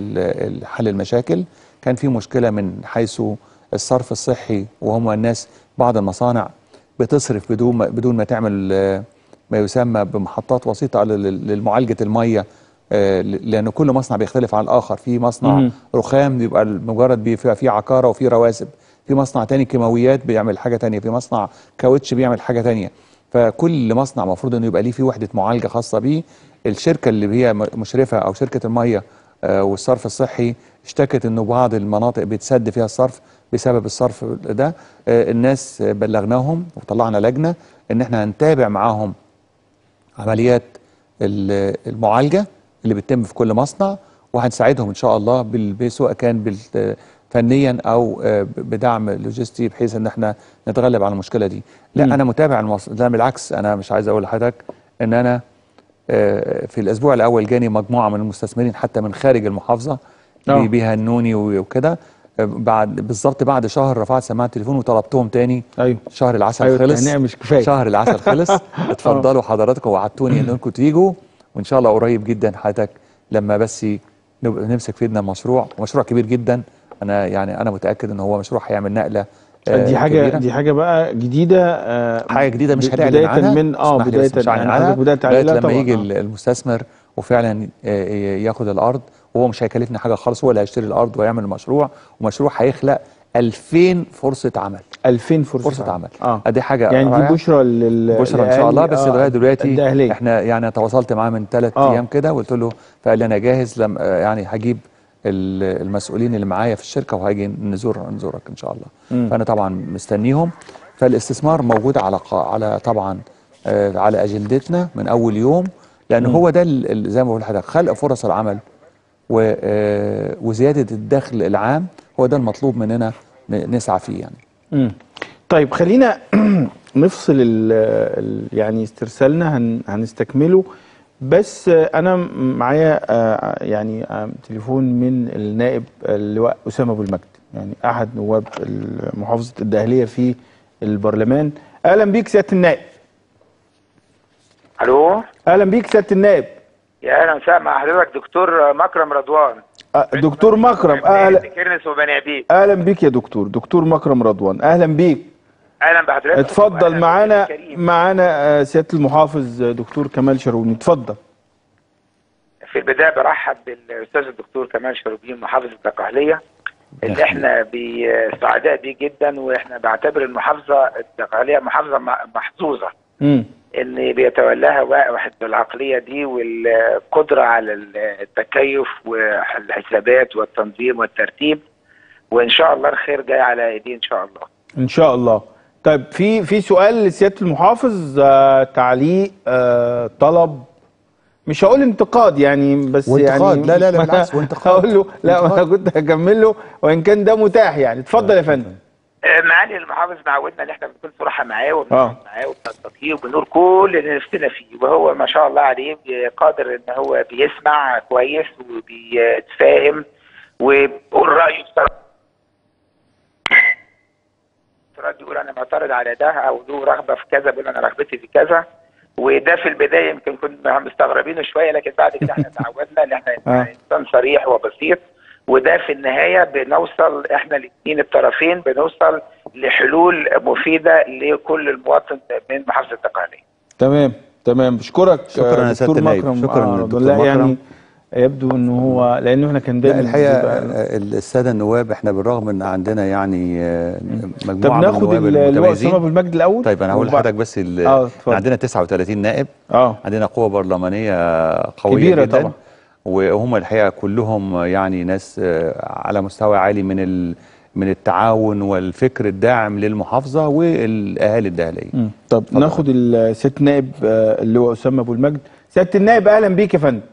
لحل المشاكل كان في مشكله من حيث الصرف الصحي وهم الناس بعض المصانع بتصرف بدون ما بدون ما تعمل آه، ما يسمى بمحطات وسيطه لل- للمعالجه الميه آه، ل- لان كل مصنع بيختلف عن الاخر في مصنع مهم. رخام بيبقى مجرد بيبقى فيه عكاره وفيه رواسب في مصنع تاني كيماويات بيعمل حاجه تانية في مصنع كاوتش بيعمل حاجه تانية فكل مصنع المفروض انه يبقى ليه فيه وحده معالجه خاصه بيه الشركه اللي هي م- مشرفه او شركه الميه آه، والصرف الصحي اشتكت انه بعض المناطق بيتسد فيها الصرف بسبب الصرف ده آه، الناس آه، بلغناهم وطلعنا لجنه ان احنا هنتابع معاهم عمليات ال- المعالجه اللي بتتم في كل مصنع وهنساعدهم ان شاء الله بال- سواء كان بال- فنيا او آه، بدعم لوجستي بحيث ان احنا نتغلب على المشكله دي لا مم. انا متابع المص... لا بالعكس انا مش عايز اقول لحضرتك ان انا آه، في الاسبوع الاول جاني مجموعه من المستثمرين حتى من خارج المحافظه آه. بي- بيهنوني و- وكده آه، بعد بالظبط بعد شهر رفعت سماعه التليفون وطلبتهم تاني ايوه شهر العسل أيوة، خلص التهنئة مش كفاية. شهر العسل خلص اتفضلوا حضراتكم وعدتوني انكم تيجوا وان شاء الله قريب جدا حضرتك لما بس نبقى نمسك في ايدنا المشروع مشروع كبير جدا انا يعني انا متاكد ان هو مشروع هيعمل نقله آه، دي حاجه كبيرة. دي حاجه بقى جديده آه، حاجه جديده مش ب- هنعلن بدايه عنها من اه اسمح لي بدايه بس مش هنعلن يعني عنها حضرتك بدات لغايه عليها لما طبعا يجي آه. المستثمر وفعلا آه، ياخد الارض وهو مش هيكلفنا حاجه خالص هو اللي هيشتري الارض ويعمل المشروع ومشروع هيخلق 2000 فرصه عمل 2000 فرصه, فرصه عمل اه دي حاجه يعني دي رائعة. بشرى لل بشرى ان شاء الله لأهالي- بس آه، لغايه دلوقتي الدقهلية. احنا يعني تواصلت معاه من ثلاث آه. ايام كده وقلت له فقال لي انا جاهز لم آه، يعني هجيب ال- المسؤولين اللي معايا في الشركه وهاجي نزور نزورك ان شاء الله مم. فانا طبعا مستنيهم فالاستثمار موجود على قا- على طبعا آه، على اجندتنا من اول يوم لان هو ده ال- ال- زي ما بقول لحضرتك خلق فرص العمل و- آه، وزياده الدخل العام هو ده المطلوب مننا ن- نسعى فيه يعني مم. طيب خلينا نفصل ال ال يعني استرسالنا هن هنستكمله بس آه، انا م- معايا آه، يعني آه، تليفون من النائب اللواء اسامه ابو المجد يعني احد نواب محافظه الدقهليه في البرلمان اهلا بيك سياده النائب الو اهلا بيك سياده النائب يا اهلا وسهلا مع حضرتك دكتور مكرم رضوان آه، دكتور مكرم اهلا كيرنس وبني عبيد اهلا بيك يا دكتور دكتور مكرم رضوان اهلا بيك اهلا بحضرتك اتفضل وأهلاً معانا بالضيف الكريم. معانا آه، سياده المحافظ آه، دكتور كمال شروني اتفضل في البدايه برحب بالاستاذ الدكتور كمال شربين محافظ الدقهلية اللي احنا بي- سعداء بيه جدا واحنا بعتبر المحافظه الدقهلية محافظه م- محظوظه امم ان بيتولاها واحد بالعقليه دي والقدره على التكيف والحسابات والتنظيم والترتيب وان شاء الله الخير جاي على ايديه ان شاء الله ان شاء الله طيب في في سؤال لسياده المحافظ آه تعليق آه طلب مش هقول انتقاد يعني بس وانتقاد، يعني لا، لا، لا، ما بالعكس، أنا وانتقاد. هقول له لا انتقاد. انا كنت هكمل له وان كان ده متاح يعني اتفضل يا فندم آه، معالي المحافظ معودنا ان احنا بنكون صراحه معاه آه. وبنقعد معاه وبنستطيع وبنقول كل اللي نفسنا فيه وهو ما شاء الله عليه قادر ان هو بيسمع كويس وبيتفاهم وبيقول رايه بصراحه رد يقول انا معترض على ده او له رغبه في كذا بيقول انا رغبتي في كذا وده في البدايه يمكن كنا مستغربينه شويه لكن بعد كده احنا تعودنا ان احنا آه. انسان صريح وبسيط وده في النهايه بنوصل احنا الاثنين الطرفين بنوصل لحلول مفيده لكل المواطن من محافظه الدقهليه. تمام تمام بشكرك شكراً آه، يا سيادة دكتور النائب. مكرم شكراً آه، دكتور لا يعني مكرم. يبدو ان هو لانه احنا كان لا دايما الحقيقه بيبقى- آه، الساده النواب احنا بالرغم ان عندنا يعني آه، طب مجموعه من ناخد النواب اللواء اسامه المتميزين ابو المجد الاول طيب انا هقول وبعد- لحضرتك بس ال- اه احنا اتفضل عندنا 39 نائب اه عندنا قوة برلمانية قوية كبيرة جدا طبعا. وهم الحقيقة كلهم يعني ناس آه، على مستوى عالي من ال من التعاون والفكر الداعم للمحافظة والأهالي الداخلية مم. طب اتفضل. ناخد ال- سياده النائب آه، اللواء اسامه ابو المجد سياده النائب اهلا بيك يا فندم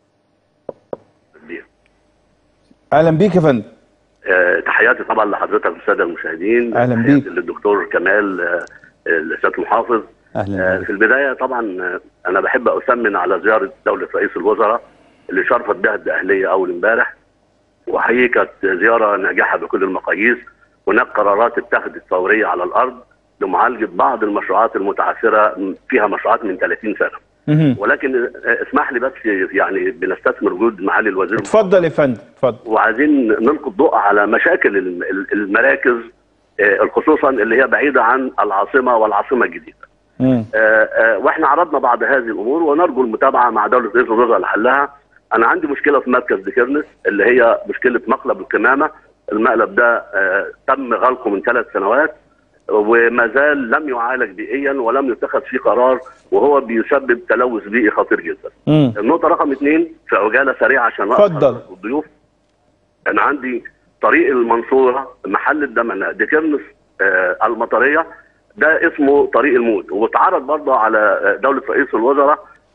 اهلا بيك يا فندم آه، تحياتي طبعا لحضرتك والساده المشاهدين أهلاً تحياتي بيك. للدكتور كمال آه، السيد المحافظ أهلا آه، بك. في البدايه طبعا آه، انا بحب اثمن على زياره دوله رئيس الوزراء اللي شرفت بها الدقهليه اول امبارح وحقيقه كانت زياره ناجحه بكل المقاييس هناك قرارات اتخذت فوريه على الارض لمعالجه بعض المشروعات المتعثره فيها مشروعات من 30 سنه مهم. ولكن آه، اسمح لي بس يعني بنستثمر وجود معالي الوزير اتفضل يا فندم اتفضل وعايزين نلقي الضوء على مشاكل الم- ال- المراكز آه، خصوصا اللي هي بعيده عن العاصمه والعاصمه الجديده. مم. آه، آه، واحنا عرضنا بعض هذه الامور ونرجو المتابعه مع دوله رئيس الوزراء لحلها. انا عندي مشكله في مركز ديكيرنس اللي هي مشكله مقلب القمامه. المقلب ده آه، تم غلقه من ثلاث سنوات وما زال لم يعالج بيئيا ولم يتخذ فيه قرار وهو بيسبب تلوث بيئي خطير جدا. مم. النقطة رقم اثنين في عجالة سريعة عشان اتفضل. أقدر الضيوف أنا عندي طريق المنصورة محل الدمنة ديكرنس آه المطرية ده اسمه طريق الموت واتعرض برضه على آه، دولة رئيس الوزراء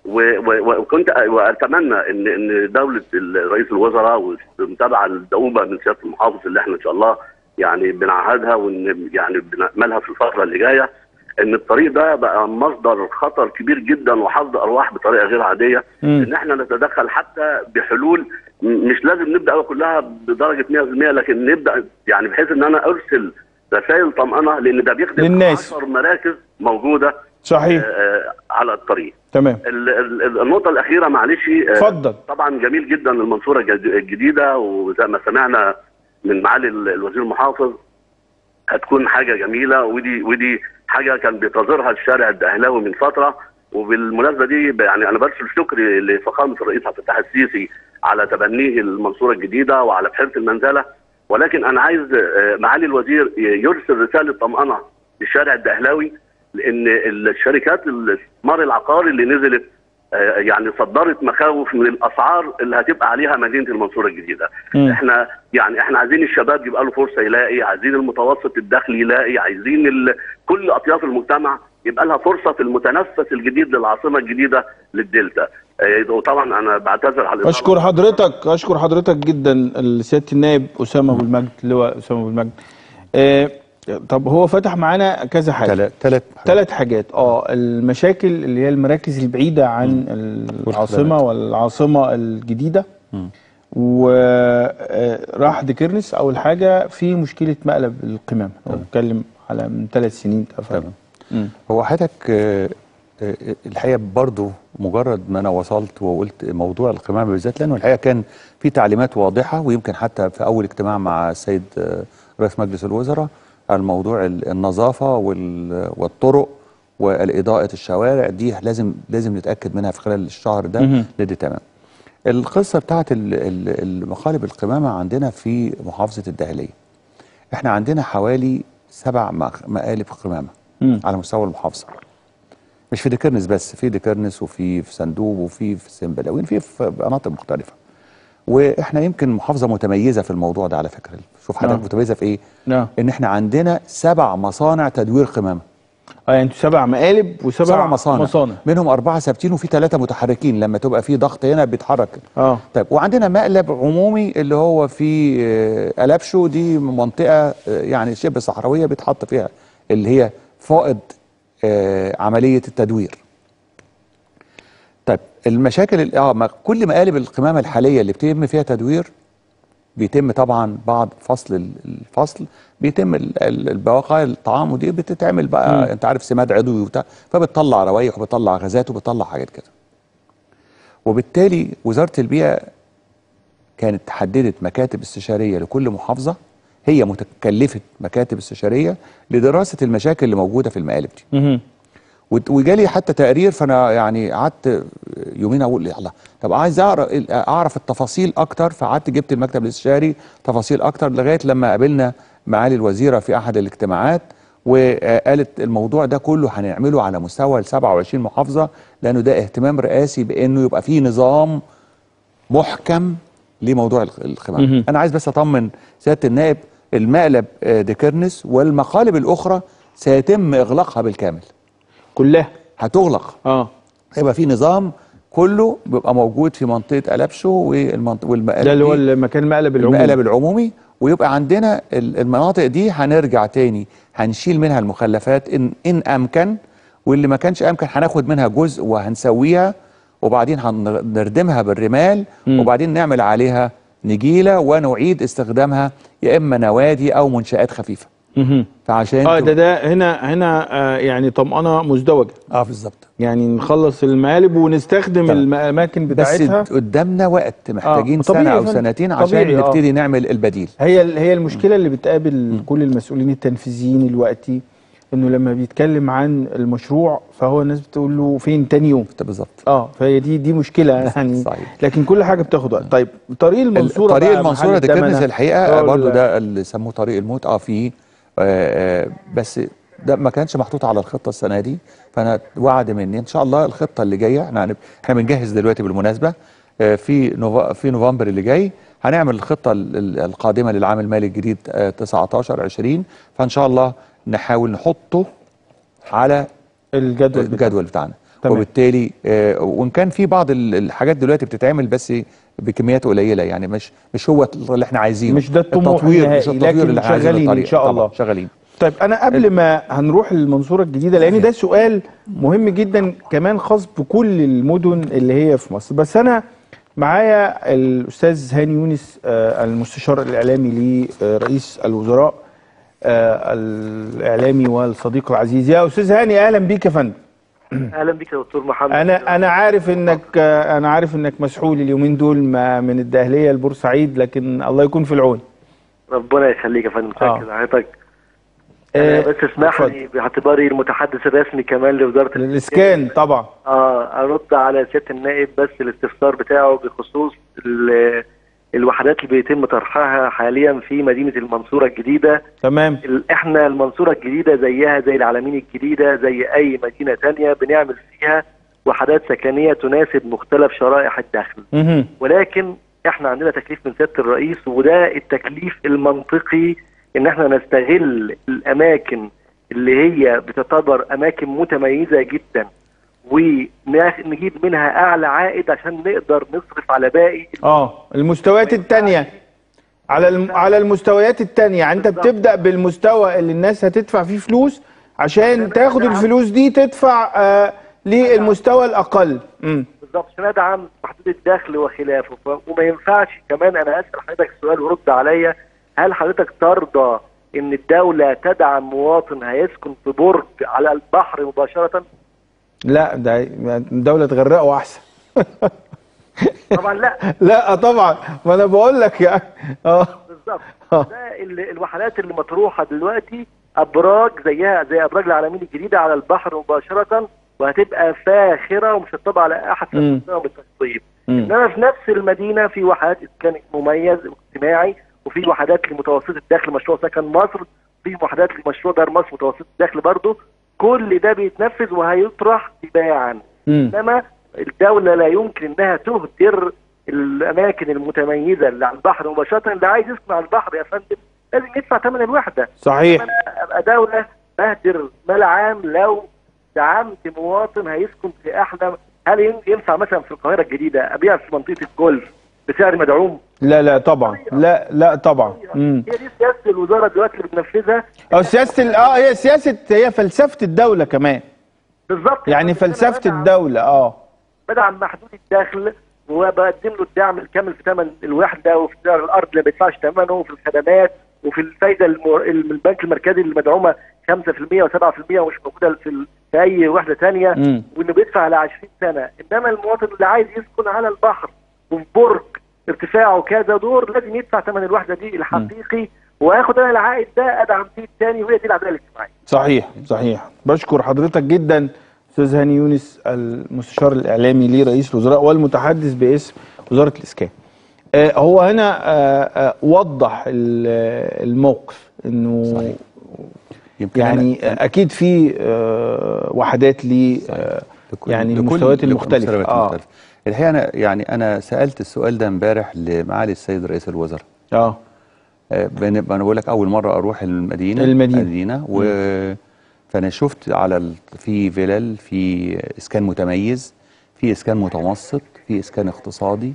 و- و- وكنت أ- واتمنى ان ان دوله ال- رئيس الوزراء والمتابعه الدؤوبه من سياده المحافظ اللي احنا ان شاء الله يعني بنعهدها وان يعني بناملها في الفتره اللي جايه ان الطريق ده بقى مصدر خطر كبير جدا وحصد ارواح بطريقه غير عاديه مم. ان احنا نتدخل حتى بحلول م- مش لازم نبدا كلها بدرجه 100% لكن نبدا يعني بحيث ان انا ارسل رسائل طمانه لان ده بيخدم للناس. 10 مراكز موجوده صحيح آه، على الطريق تمام ال- ال- النقطة الأخيرة معلش آه، اتفضل. طبعا جميل جدا المنصورة الجد- الجديدة وزي ما سمعنا من معالي ال- الوزير المحافظ هتكون حاجة جميلة ودي ودي حاجة كان بينتظرها الشارع الدهلاوي من فترة وبالمناسبة دي ب- يعني أنا برسل شكري لفخامة الرئيس عبد الفتاح السيسي على تبنيه المنصورة الجديدة وعلى بحيرة المنزلة ولكن أنا عايز آه، معالي الوزير يرسل رسالة طمأنة للشارع الدهلاوي لان الشركات الاستثمار العقاري اللي نزلت آه، يعني صدرت مخاوف من الاسعار اللي هتبقى عليها مدينه المنصوره الجديده. مم. احنا يعني احنا عايزين الشباب يبقى له فرصه يلاقي، عايزين المتوسط الدخل يلاقي، عايزين ال... كل اطياف المجتمع يبقى لها فرصه في المتنفس الجديد للعاصمه الجديده للدلتا. آه، وطبعا انا بعتذر على الإطالة. اشكر حضرتك اشكر حضرتك جدا سياده النائب اسامه ابو المجد اللواء اسامه ابو المجد آه طب هو فتح معانا كذا حاجه ثلاث ثلاث ثلاث حاجات اه المشاكل اللي هي المراكز البعيده عن العاصمه والعاصمه الجديده وراح ديكرنس اول حاجه في مشكله مقلب القمامه هو بيتكلم على من ثلاث سنين اتقفل تمام. مم. هو حضرتك آه، آه، الحقيقه برضو مجرد ما انا وصلت وقلت موضوع القمامه بالذات لانه الحقيقه كان في تعليمات واضحه ويمكن حتى في اول اجتماع مع السيد آه، رئيس مجلس الوزراء على موضوع ال- النظافه وال- والطرق والاضاءه الشوارع دي لازم لازم نتاكد منها في خلال الشهر ده مهم. ندي تمام القصه بتاعت ال- ال- المقالب القمامه عندنا في محافظه الدهليه احنا عندنا حوالي سبع مق- مقالب قمامه مم. على مستوى المحافظه مش في ديكرنس بس في ديكرنس وفي في صندوق وفي في سمبلاوين في في مناطق مختلفه واحنا يمكن محافظه متميزه في الموضوع ده على فكره شوف حضرتك نعم. متميزه في ايه نعم ان احنا عندنا سبع مصانع تدوير قمامه اه يعني انتوا سبع مقالب وسبع سبع مصانع. مصانع منهم اربعه ثابتين وفي ثلاثه متحركين لما تبقى في ضغط هنا بيتحرك اه طيب وعندنا مقلب عمومي اللي هو في آه، ألبشو دي منطقة آه، يعني شبه صحراوية بيتحط فيها اللي هي فائض آه، عملية التدوير طيب المشاكل ال- اه ما- كل مقالب القمامة الحالية اللي بيتم فيها تدوير بيتم طبعا بعد فصل ال- الفصل بيتم ال- ال- البواقي الطعام ودي بتتعمل بقى مم. انت عارف سماد عضوي وبتاع فبتطلع روايح وبتطلع غازات وبتطلع حاجات كده وبالتالي وزارة البيئة كانت حددت مكاتب استشارية لكل محافظة هي متكلفة مكاتب استشارية لدراسة المشاكل اللي موجودة في المقالب دي مهم. وت- وجالي حتى تقرير فانا يعني قعدت يومين اقول الله طب عايز اعرف اعرف التفاصيل اكتر فقعدت جبت المكتب الاستشاري تفاصيل اكتر لغايه لما قابلنا معالي الوزيره في احد الاجتماعات وقالت الموضوع ده كله هنعمله على مستوى ال 27 محافظه لانه ده اهتمام رئاسي بانه يبقى فيه نظام محكم لموضوع الق- القمامه مهم. انا عايز بس اطمن سياده النائب المقلب آه، ديكرنس والمقالب الاخرى سيتم اغلاقها بالكامل كلها هتغلق اه هيبقى في نظام كله بيبقى موجود في منطقه ألبشو والمنطقه والمقالب ده اللي هو دي، المكان المقلب العمومي المقلب العمومي ويبقى عندنا ال- المناطق دي هنرجع تاني هنشيل منها المخلفات ان ان امكن واللي ما كانش امكن هناخد منها جزء وهنسويها وبعدين هنردمها بالرمال مم. وبعدين نعمل عليها نجيله ونعيد استخدامها يا اما نوادي او منشات خفيفه مهم. فعشان اه تبقى- ده ده هنا هنا آه يعني طمأنة مزدوجة اه بالظبط يعني نخلص المقالب ونستخدم طبعا. الاماكن بس بتاعتها قدامنا وقت محتاجين طبيعي سنه يا او فندم. سنتين عشان طبيعي، آه. نبتدي نعمل البديل هي ال- هي المشكله اللي بتقابل كل المسؤولين التنفيذيين الوقتي انه لما بيتكلم عن المشروع فهو الناس بتقول له فين تاني يوم ده بالظبط اه فهي دي دي مشكله يعني صحيح. لكن كل حاجه بتاخد وقت طيب طريق المنصوره طريق بقى المنصوره محل ده كنز الدمنة. الحقيقه آه، برضو ال- ده اللي سموه طريق الموت اه فيه آه آه بس ده ما كانش محطوط على الخطه السنه دي فانا وعد مني ان شاء الله الخطه اللي جايه احنا هنب- احنا بنجهز دلوقتي بالمناسبه آه في نوفا في نوفمبر اللي جاي هنعمل الخطه ال- ال- القادمه للعام المالي الجديد آه 19 20 فان شاء الله نحاول نحطه على الجدول بتاعه. الجدول بتاعنا تمام. وبالتالي آه، وان كان في بعض ال- الحاجات دلوقتي بتتعمل بس بكميات قليله يعني مش مش هو اللي احنا عايزينه مش ده الطموح التطوير مش النهائي، التطوير لكن اللي احنا عايزينه شغالين إن الطريق. شاء طبعاً، الله. شغالين طيب انا قبل ما هنروح للمنصوره الجديده لان ده سؤال مهم جدا كمان خاص بكل المدن اللي هي في مصر بس انا معايا الاستاذ هاني يونس آه، المستشار الاعلامي لرئيس الوزراء آه، الاعلامي والصديق العزيز يا استاذ هاني اهلا بيك يا فندم اهلا بك يا دكتور محمد انا انا عارف انك آه، انا عارف انك مسحول اليومين دول ما من الدهليه لبورسعيد لكن الله يكون في العون ربنا يخليك يا فندم آه. متشكر حضرتك آه، آه بس اسمح اتفضل. لي باعتباري المتحدث الرسمي كمان لوزاره الاسكان طبعا اه ارد على سياده النائب بس الاستفسار بتاعه بخصوص ال- الوحدات اللي بيتم طرحها حاليا في مدينه المنصوره الجديده تمام ال- احنا المنصوره الجديده زيها زي العلمين الجديده زي اي مدينه تانية بنعمل فيها وحدات سكنيه تناسب مختلف شرائح الدخل مهم. ولكن احنا عندنا تكليف من سياده الرئيس وده التكليف المنطقي ان احنا نستغل الاماكن اللي هي بتعتبر اماكن متميزه جدا ونجيب منها اعلى عائد عشان نقدر نصرف على باقي اه المستويات التانية على الم... على المستويات التانية يعني انت بالظبط. بتبدأ بالمستوى اللي الناس هتدفع فيه فلوس عشان تاخد نعم. الفلوس دي تدفع آه للمستوى الأقل امم بالظبط عشان ادعم محدود الدخل وخلافه ف... وما ينفعش كمان انا اسال حضرتك سؤال ورد عليا هل حضرتك ترضى ان الدوله تدعم مواطن هيسكن في برج على البحر مباشره؟ لا ده الدولة تغرقه أحسن طبعا لا لا طبعا ما أنا بقول لك يعني اه بالظبط آه. ده ال- الوحدات اللي مطروحه دلوقتي ابراج زيها زي ابراج العالمين الجديده على البحر مباشره وهتبقى فاخره ومش هتطبق على احسن مم. مستوى من التشطيب مم. انما في نفس المدينه في وحدات اسكان مميز واجتماعي وفي وحدات لمتوسط الدخل مشروع سكن مصر في وحدات لمشروع دار مصر متوسط الدخل برضه كل ده بيتنفذ وهيطرح تباعا مم. انما الدوله لا يمكن انها تهدر الاماكن المتميزه اللي على البحر مباشره اللي عايز يسكن على البحر يا فندم لازم يدفع ثمن الوحده صحيح أنا ابقى دوله بهدر مال عام لو دعمت مواطن هيسكن في احلى هل ين- ينفع مثلا في القاهره الجديده ابيع في منطقه الجولف بسعر مدعوم؟ لا لا طبعا لا لا طبعا امم هي دي سياسه الوزاره دلوقتي اللي بتنفذها أو سياسة ال- اه هي سياسة هي فلسفة الدولة كمان بالظبط يعني أنا فلسفة بدعم- الدولة اه بدعم محدود الدخل وبقدم له الدعم الكامل في ثمن الوحده وفي سعر الارض اللي ما بيدفعش ثمنه وفي الخدمات وفي الفايده المر... الم- البنك المركزي اللي مدعومه 5% و7% ومش موجوده في, ال... في اي وحده ثانيه مم. وانه بيدفع على 20 سنه انما المواطن اللي عايز يسكن على البحر وفي برج ارتفاعه كذا دور لازم يدفع ثمن الوحده دي الحقيقي واخد انا العائد ده ادعم فيه الثاني وهي دي العداله الاجتماعيه صحيح صحيح بشكر حضرتك جدا استاذ هاني يونس المستشار الاعلامي لرئيس الوزراء والمتحدث باسم وزاره الاسكان آه هو هنا آه آه وضح ال- الموقف انه يمكن يعني أنا- آه اكيد في آه وحدات ل آه لكل- يعني لكل- المستويات لكل المختلفه المستويات اه المختلفة. الحقيقه انا يعني انا سالت السؤال ده امبارح لمعالي السيد رئيس الوزراء اه آه، بن- انا بقول لك اول مره اروح المدينه المدينة. المدينه و فانا شفت على ال... في فيلل في اسكان متميز في اسكان متوسط في اسكان اقتصادي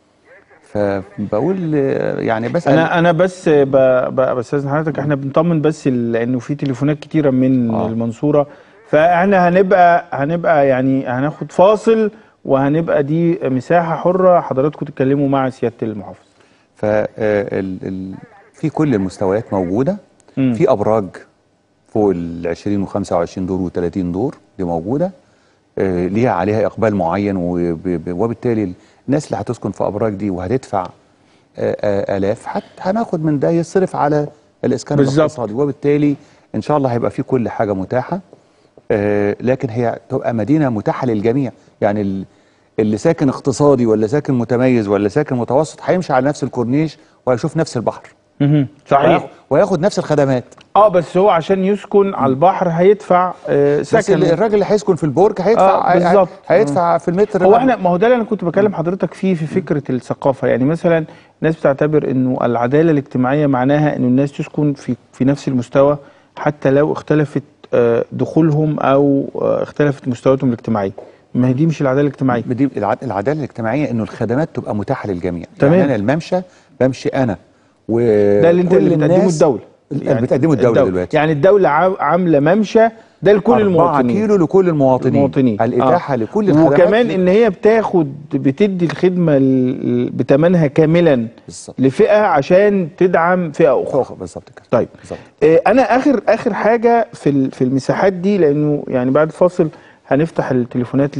فبقول آه، يعني بس انا انا بس ب- ب- بستاذن حضرتك احنا بنطمن بس ال- لانه في تليفونات كتيره من آه. آه. المنصوره فاحنا هنبقى هنبقى يعني هناخد فاصل وهنبقى دي مساحه حره حضراتكم تتكلموا مع سياده المحافظ ف آه، ال... ال... في كل المستويات موجوده مم. في ابراج فوق ال 20 و25 دور و30 دور دي موجوده آه، ليها عليها اقبال معين وب- ب- وبالتالي الناس اللي هتسكن في ابراج دي وهتدفع آه، آه، الاف حت هناخد من ده يصرف على الاسكان بالظبط. الاقتصادي وبالتالي ان شاء الله هيبقى في كل حاجه متاحه آه، لكن هي تبقى مدينه متاحه للجميع يعني ال- اللي ساكن اقتصادي ولا ساكن متميز ولا ساكن متوسط هيمشي على نفس الكورنيش وهيشوف نفس البحر مهم. صحيح وهياخد- وهياخد نفس الخدمات اه بس هو عشان يسكن على البحر هيدفع آه بس سكن ال- الراجل اللي هيسكن في البرج هيدفع آه، بالظبط. هيدفع في المتر هو ده. احنا ما هو ده اللي انا كنت بكلم حضرتك فيه في فكره الثقافه يعني مثلا الناس بتعتبر انه العداله الاجتماعيه معناها انه الناس تسكن في في نفس المستوى حتى لو اختلفت آه، دخولهم او آه، اختلفت مستوياتهم الاجتماعيه ما هي دي مش العداله الاجتماعيه دي الع- العداله الاجتماعيه انه الخدمات تبقى متاحه للجميع تمام. يعني انا الممشى بمشي انا و ده اللي انت كل اللي بتقدمه الناس- الدوله اللي بتقدمه الدوله دلوقتي يعني الدوله عا- عامله ممشى ده لكل أربعة المواطنين كيلو لكل المواطنين المواطنين الاتاحه آه. لكل الخدمات وكمان ان هي بتاخد بتدي الخدمه ال- بتمنها كاملا بالظبط لفئه عشان تدعم فئه اخرى فوق- بالظبط كده طيب بالظبط آه، انا اخر اخر حاجه في ال- في المساحات دي لانه يعني بعد الفاصل هنفتح التليفونات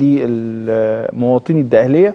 للمواطنين الدقهليه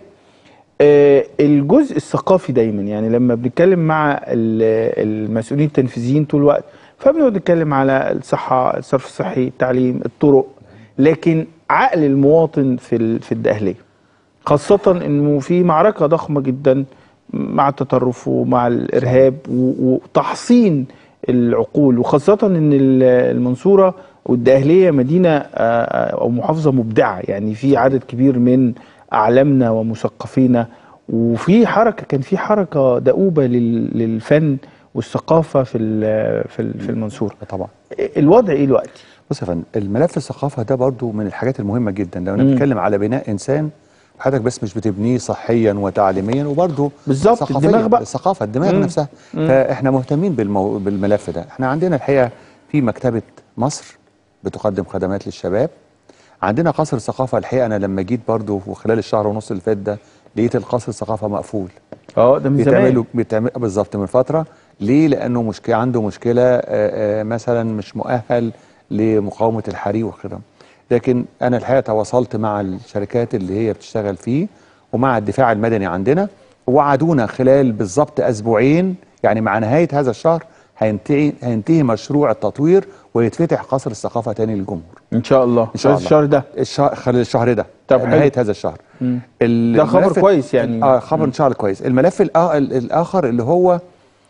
آه، الجزء الثقافي دايما يعني لما بنتكلم مع ال- المسؤولين التنفيذيين طول الوقت فبنقعد نتكلم على الصحه الصرف الصحي التعليم الطرق لكن عقل المواطن في ال- في الدقهليه خاصة انه في معركة ضخمة جدا مع التطرف ومع الارهاب و- وتحصين العقول وخاصة ان ال- المنصورة والدقهلية مدينة آه، آه، او محافظة مبدعة يعني في عدد كبير من اعلامنا ومثقفينا وفي حركة كان في حركة دؤوبة لل- للفن والثقافة في ال- في ال- في المنصورة طبعا الوضع ايه دلوقتي؟ بص يا فندم الملف الثقافه ده برضو من الحاجات المهمه جدا لو مم. انا بتكلم على بناء انسان حضرتك بس مش بتبنيه صحيا وتعليميا وبرضو بالظبط، ثقافياً. الدماغ بقى. الثقافه الدماغ مم. نفسها مم. فاحنا مهتمين بالمو... بالملف ده احنا عندنا الحقيقه في مكتبه مصر بتقدم خدمات للشباب عندنا قصر الثقافه الحقيقه انا لما جيت برضو وخلال الشهر ونص اللي فات ده لقيت القصر الثقافه مقفول اه ده من زمان بيتعملوا بيتعمل بالظبط من فتره ليه لانه مشكله عنده مشكله آه، آه، مثلا مش مؤهل لمقاومه الحريق وكده لكن انا الحقيقه تواصلت مع الشركات اللي هي بتشتغل فيه ومع الدفاع المدني عندنا وعدونا خلال بالظبط اسبوعين يعني مع نهايه هذا الشهر هينتهي هينتهي مشروع التطوير ويتفتح قصر الثقافه تاني للجمهور ان شاء الله إن شاء الله. الشهر ده الشهر خلال الشهر ده طب حلو. نهايه هذا الشهر مم. ال- ده خبر الملف- كويس يعني. اه خبر ان شاء الله كويس الملف الآ- ال- الاخر اللي هو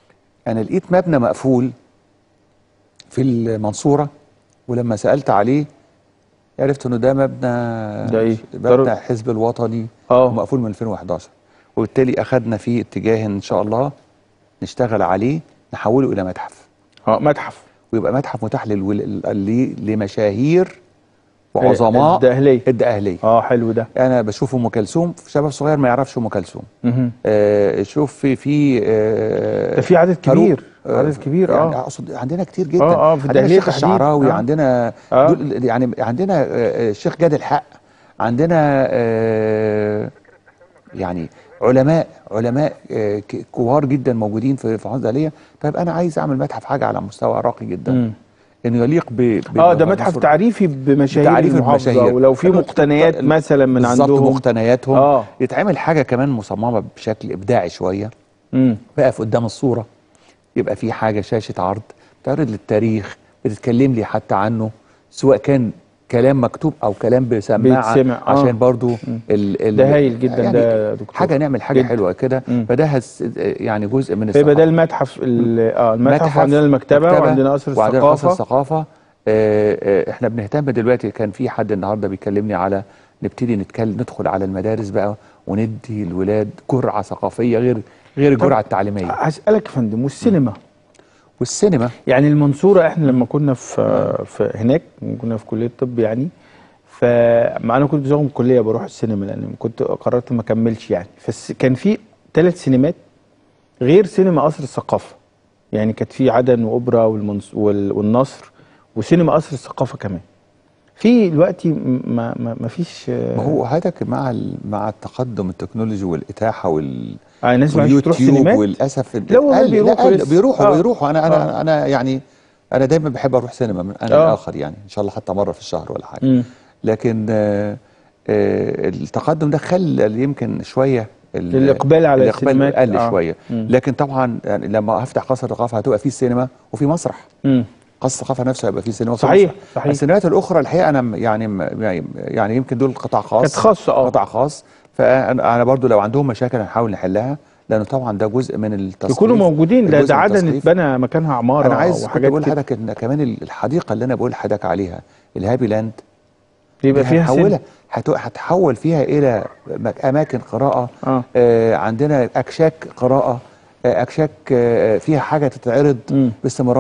انا لقيت مبنى مقفول في المنصوره ولما سالت عليه عرفت انه ده مبنى ده إيه؟ مبنى ضرب- حزب الوطني آه. مقفول من 2011 وبالتالي اخذنا فيه اتجاه ان شاء الله نشتغل عليه نحوله الى متحف اه متحف ويبقى متحف متاح للول... ل- لمشاهير وعظماء الدقهلية. الدقهليه اه حلو ده انا بشوف ام كلثوم شباب صغير ما يعرفش ام كلثوم مهم. آه شوف في في آه ده في عدد فاروق، كبير عدد كبير يعني اه اقصد عندنا كتير جدا آه، آه، في عندنا الدهلية الشيخ تحديد. الشعراوي آه. عندنا آه. دول يعني عندنا آه، آه، الشيخ جاد الحق عندنا آه يعني علماء علماء آه، ك- كبار جدا موجودين في في حوزه الدهليه طيب انا عايز اعمل متحف حاجه على مستوى راقي جدا مم. انه يليق ب ب- اه ده متحف بمصر. تعريفي بمشاهير تعريف المحافظة المشاهير ولو في فأنا مقتنيات قلت- مثلا من بالظبط عندهم مقتنياتهم آه. يتعمل حاجه كمان مصممه بشكل ابداعي شويه مم. بقف قدام الصوره يبقى في حاجه شاشه عرض تعرض للتاريخ بتتكلم لي حتى عنه سواء كان كلام مكتوب او كلام بسماعه بيتسمع، آه. عشان برضو ال ال ده هايل جدا ده يا دكتور. حاجه نعمل حاجه جدا. حلوه كده مم. فده هس يعني جزء من فيبقى ده الثقافة. المتحف ال- اه المتحف متحف، وعندنا المكتبة مكتبة، وعندنا قصر وعندنا قصر الثقافة الثقافة آه، آه، احنا بنهتم دلوقتي كان في حد النهارده بيكلمني على نبتدي نتكلم ندخل على المدارس بقى وندي الولاد جرعة ثقافية غير غير الجرعة التعليمية هسألك يا فندم والسينما والسينما يعني المنصورة احنا لما كنا في, في هناك كنا في كلية الطب يعني فما انا كنت بزوغ من الكلية بروح السينما لان كنت قررت ما اكملش يعني فكان في ثلاث سينمات غير سينما قصر الثقافة يعني كانت في عدن واوبرا والمنص... وال... والنصر وسينما قصر الثقافة كمان في دلوقتي م- ما ما, ما فيش ما هو هذاك مع ال- مع التقدم التكنولوجي والإتاحة وال آه الناس ما عادش تروح واليوتيوب سينمات وللاسف لا والله قل- بيروحوا قل- لسه. بيروحوا آه. بيروحوا انا انا آه. انا يعني انا دايما بحب اروح سينما من انا آه. الاخر يعني ان شاء الله حتى مره في الشهر ولا حاجه مم. لكن آه آه التقدم ده خلى يمكن شويه ال- الإقبال على الاقبال السينمات. قل آه. شويه مم. لكن طبعا يعني لما هفتح قصر الثقافه هتبقى فيه سينما وفي مسرح مم. قصر الثقافه نفسه هيبقى فيه سينما وفي صحيح، مسرح. صحيح. السينمات الاخرى الحقيقه انا م- يعني م- يعني يعني يمكن دول قطاع خاص كانت خاصة، آه. قطاع خاص فانا أنا برضو لو عندهم مشاكل هنحاول نحلها لانه طبعا ده جزء من التصريف يكونوا موجودين ده الجزء ده من عدن التصريف. اتبنى مكانها عمارة انا عايز كنت وحاجات بقول كده لحضرتك ان كمان الحديقه اللي انا بقول لحضرتك عليها الهابي لاند يبقى دي فيها هتحولها سينما هت- هتحول فيها الى مك- اماكن قراءه آه. آه عندنا اكشاك قراءه آه اكشاك آه فيها حاجه تتعرض مم. باستمرار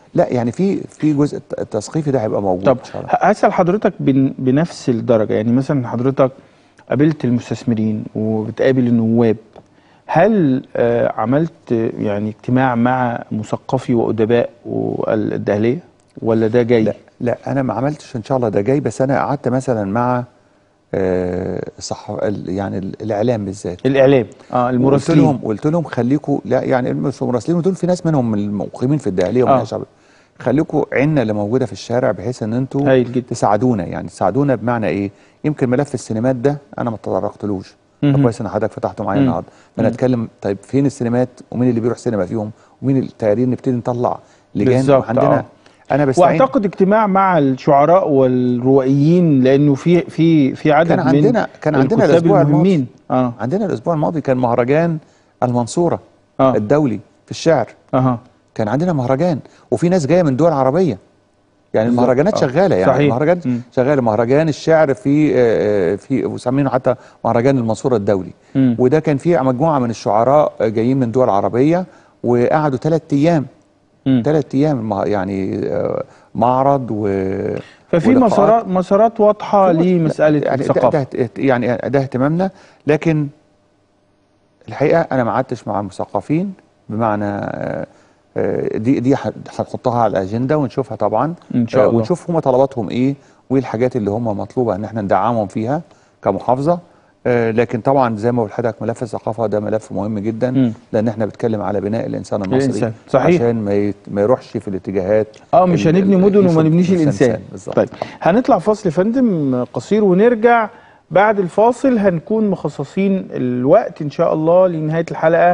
لا يعني في في جزء الت- التثقيفي ده هيبقى موجود طب ان شاء الله ه- هسأل حضرتك بن- بنفس الدرجة يعني مثلا حضرتك قابلت المستثمرين وبتقابل النواب هل آه، عملت آه، يعني اجتماع مع مثقفي وأدباء الدهلية ولا ده جاي؟ لا لا انا ما عملتش ان شاء الله ده جاي بس انا قعدت مثلا مع آه، صح ال- يعني ال- الاعلام بالذات الإعلام اه قلت المراسلين لهم قلت لهم خليكم لا يعني المراسلين دول في ناس منهم المقيمين في الدهليه ومن آه. الشعب خليكم عيننا اللي موجوده في الشارع بحيث ان انتوا هايل جدا. تساعدونا يعني تساعدونا بمعنى ايه يمكن ملف السينمات ده انا ما تطرقتلوش مهم. كويس ان حضرتك فتحته معايا مم. النهارده فنتكلم طيب فين السينمات ومين اللي بيروح سينما فيهم ومين التقارير نبتدي نطلع لجان بالظبط، عندنا آه. انا بستعين واعتقد اجتماع مع الشعراء والروائيين لانه في في في عدد كان عندنا من كان عندنا الكتاب الاسبوع المهمين الماضي اه عندنا الاسبوع الماضي كان مهرجان المنصوره آه. الدولي في الشعر اها كان عندنا مهرجان وفي ناس جايه من دول عربيه يعني بالظبط. المهرجانات آه. شغاله يعني صحيح. المهرجانات مم. شغاله مهرجان الشعر في آه، في وسمينه حتى مهرجان المنصوره الدولي مم. وده كان فيه مجموعه من الشعراء جايين من دول عربيه وقعدوا ثلاث ايام مم. ثلاث ايام مه- يعني آه، معرض و ففي ولقاءات. مسارات مسارات واضحه لمساله يعني ده, الثقافه ده يعني ده اهتمامنا لكن الحقيقه انا ما قعدتش مع المثقفين بمعنى آه، آه، دي دي ح- هنحطها على الاجنده ونشوفها طبعا إن شاء آه، الله. ونشوف هم طلباتهم ايه وايه الحاجات اللي هم مطلوبه ان احنا ندعمهم فيها كمحافظه آه، لكن طبعا زي ما قلت لحضرتك ملف الثقافه ده ملف مهم جدا مم. لان احنا بنتكلم على بناء الانسان المصري الإنسان، صحيح. عشان ما يت- ما يروحش في الاتجاهات اه مش ال- هنبني ال- مدن وما يفرض نبنيش نفس الانسان بالظبط. طيب هنطلع فاصل يا فندم قصير ونرجع بعد الفاصل هنكون مخصصين الوقت ان شاء الله لنهايه الحلقه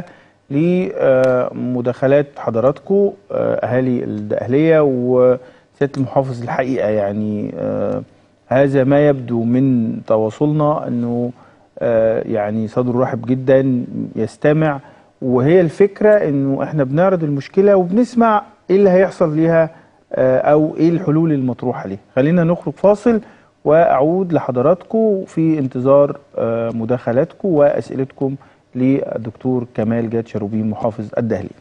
لمداخلات حضراتكم آه، اهالي الاهليه وسياده المحافظ الحقيقه يعني آه، هذا ما يبدو من تواصلنا انه آه، يعني صدره رحب جدا يستمع وهي الفكره انه احنا بنعرض المشكله وبنسمع ايه اللي هيحصل ليها آه، او ايه الحلول المطروحه ليها خلينا نخرج فاصل واعود لحضراتكم في انتظار آه، مداخلاتكم واسئلتكم للدكتور كمال جاد شروبين محافظ الدهليه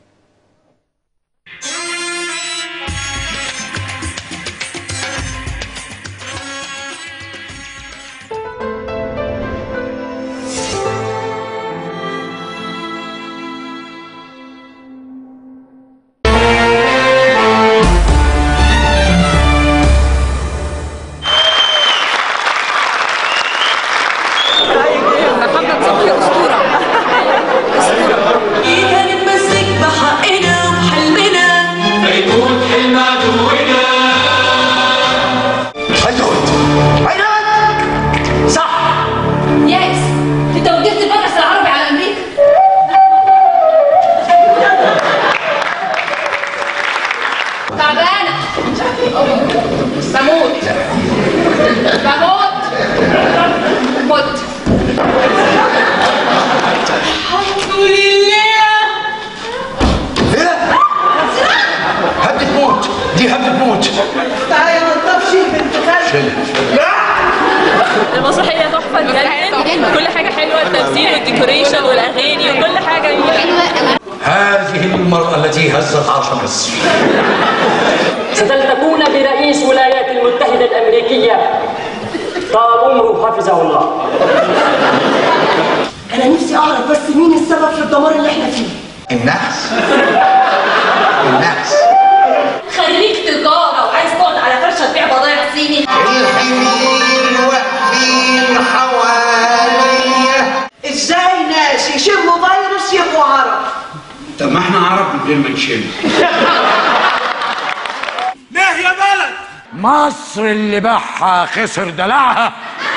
محمد صبحي اسطوره كانت مسك بحقنا وحلمنا ياس انت وجهت المبحث العربي على امريكا تعبانه بموت بموت مت الحمد لله هبدة موت دي هبدة موت تعالى نضف شيء بنت خالتي المسرحية تحفة تجنن كل حاجة حلوة التمثيل والديكوريشن والأغاني وكل حاجة جميلة هذه المرأة التي هزت عرش مصر ستلتقون برئيس الولايات المتحدة الأمريكية طال عمره حفظه الله انا نفسي اعرف بس مين السبب في الدمار اللي احنا فيه النحس النحس خريج تجارة وعايز تقعد على فرشة تبيع بضايع صيني الحمير واقفين حواليا ازاي ناس يشموا فيروس يبقوا عرب طب ما احنا عرب من غير ما نشم ليه يا بلد مصر اللي باعها خسر دلعها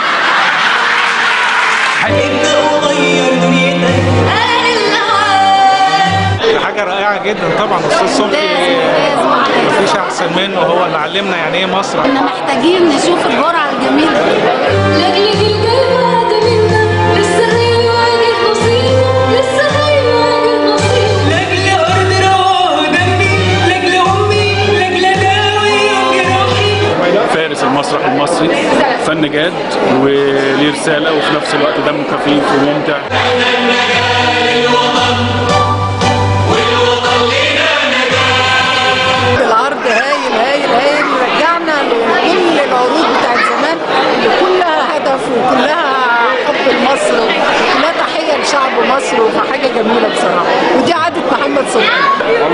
حاجة رائعة جدا طبعا أستاذ صبحي مفيش أحسن منه هو اللي علمنا يعني إيه مسرح احنا محتاجين نشوف الجرعة الجميلة لجلج القلب جميلة لسه هيواجه نصيب لسه هيواجه نصيب لاجل ارض رواه دمي لاجل امي لاجل داوي جراحي فارس المسرح المصري فن جاد وليه رسالة وفي نفس الوقت دمه خفيف وممتع العرض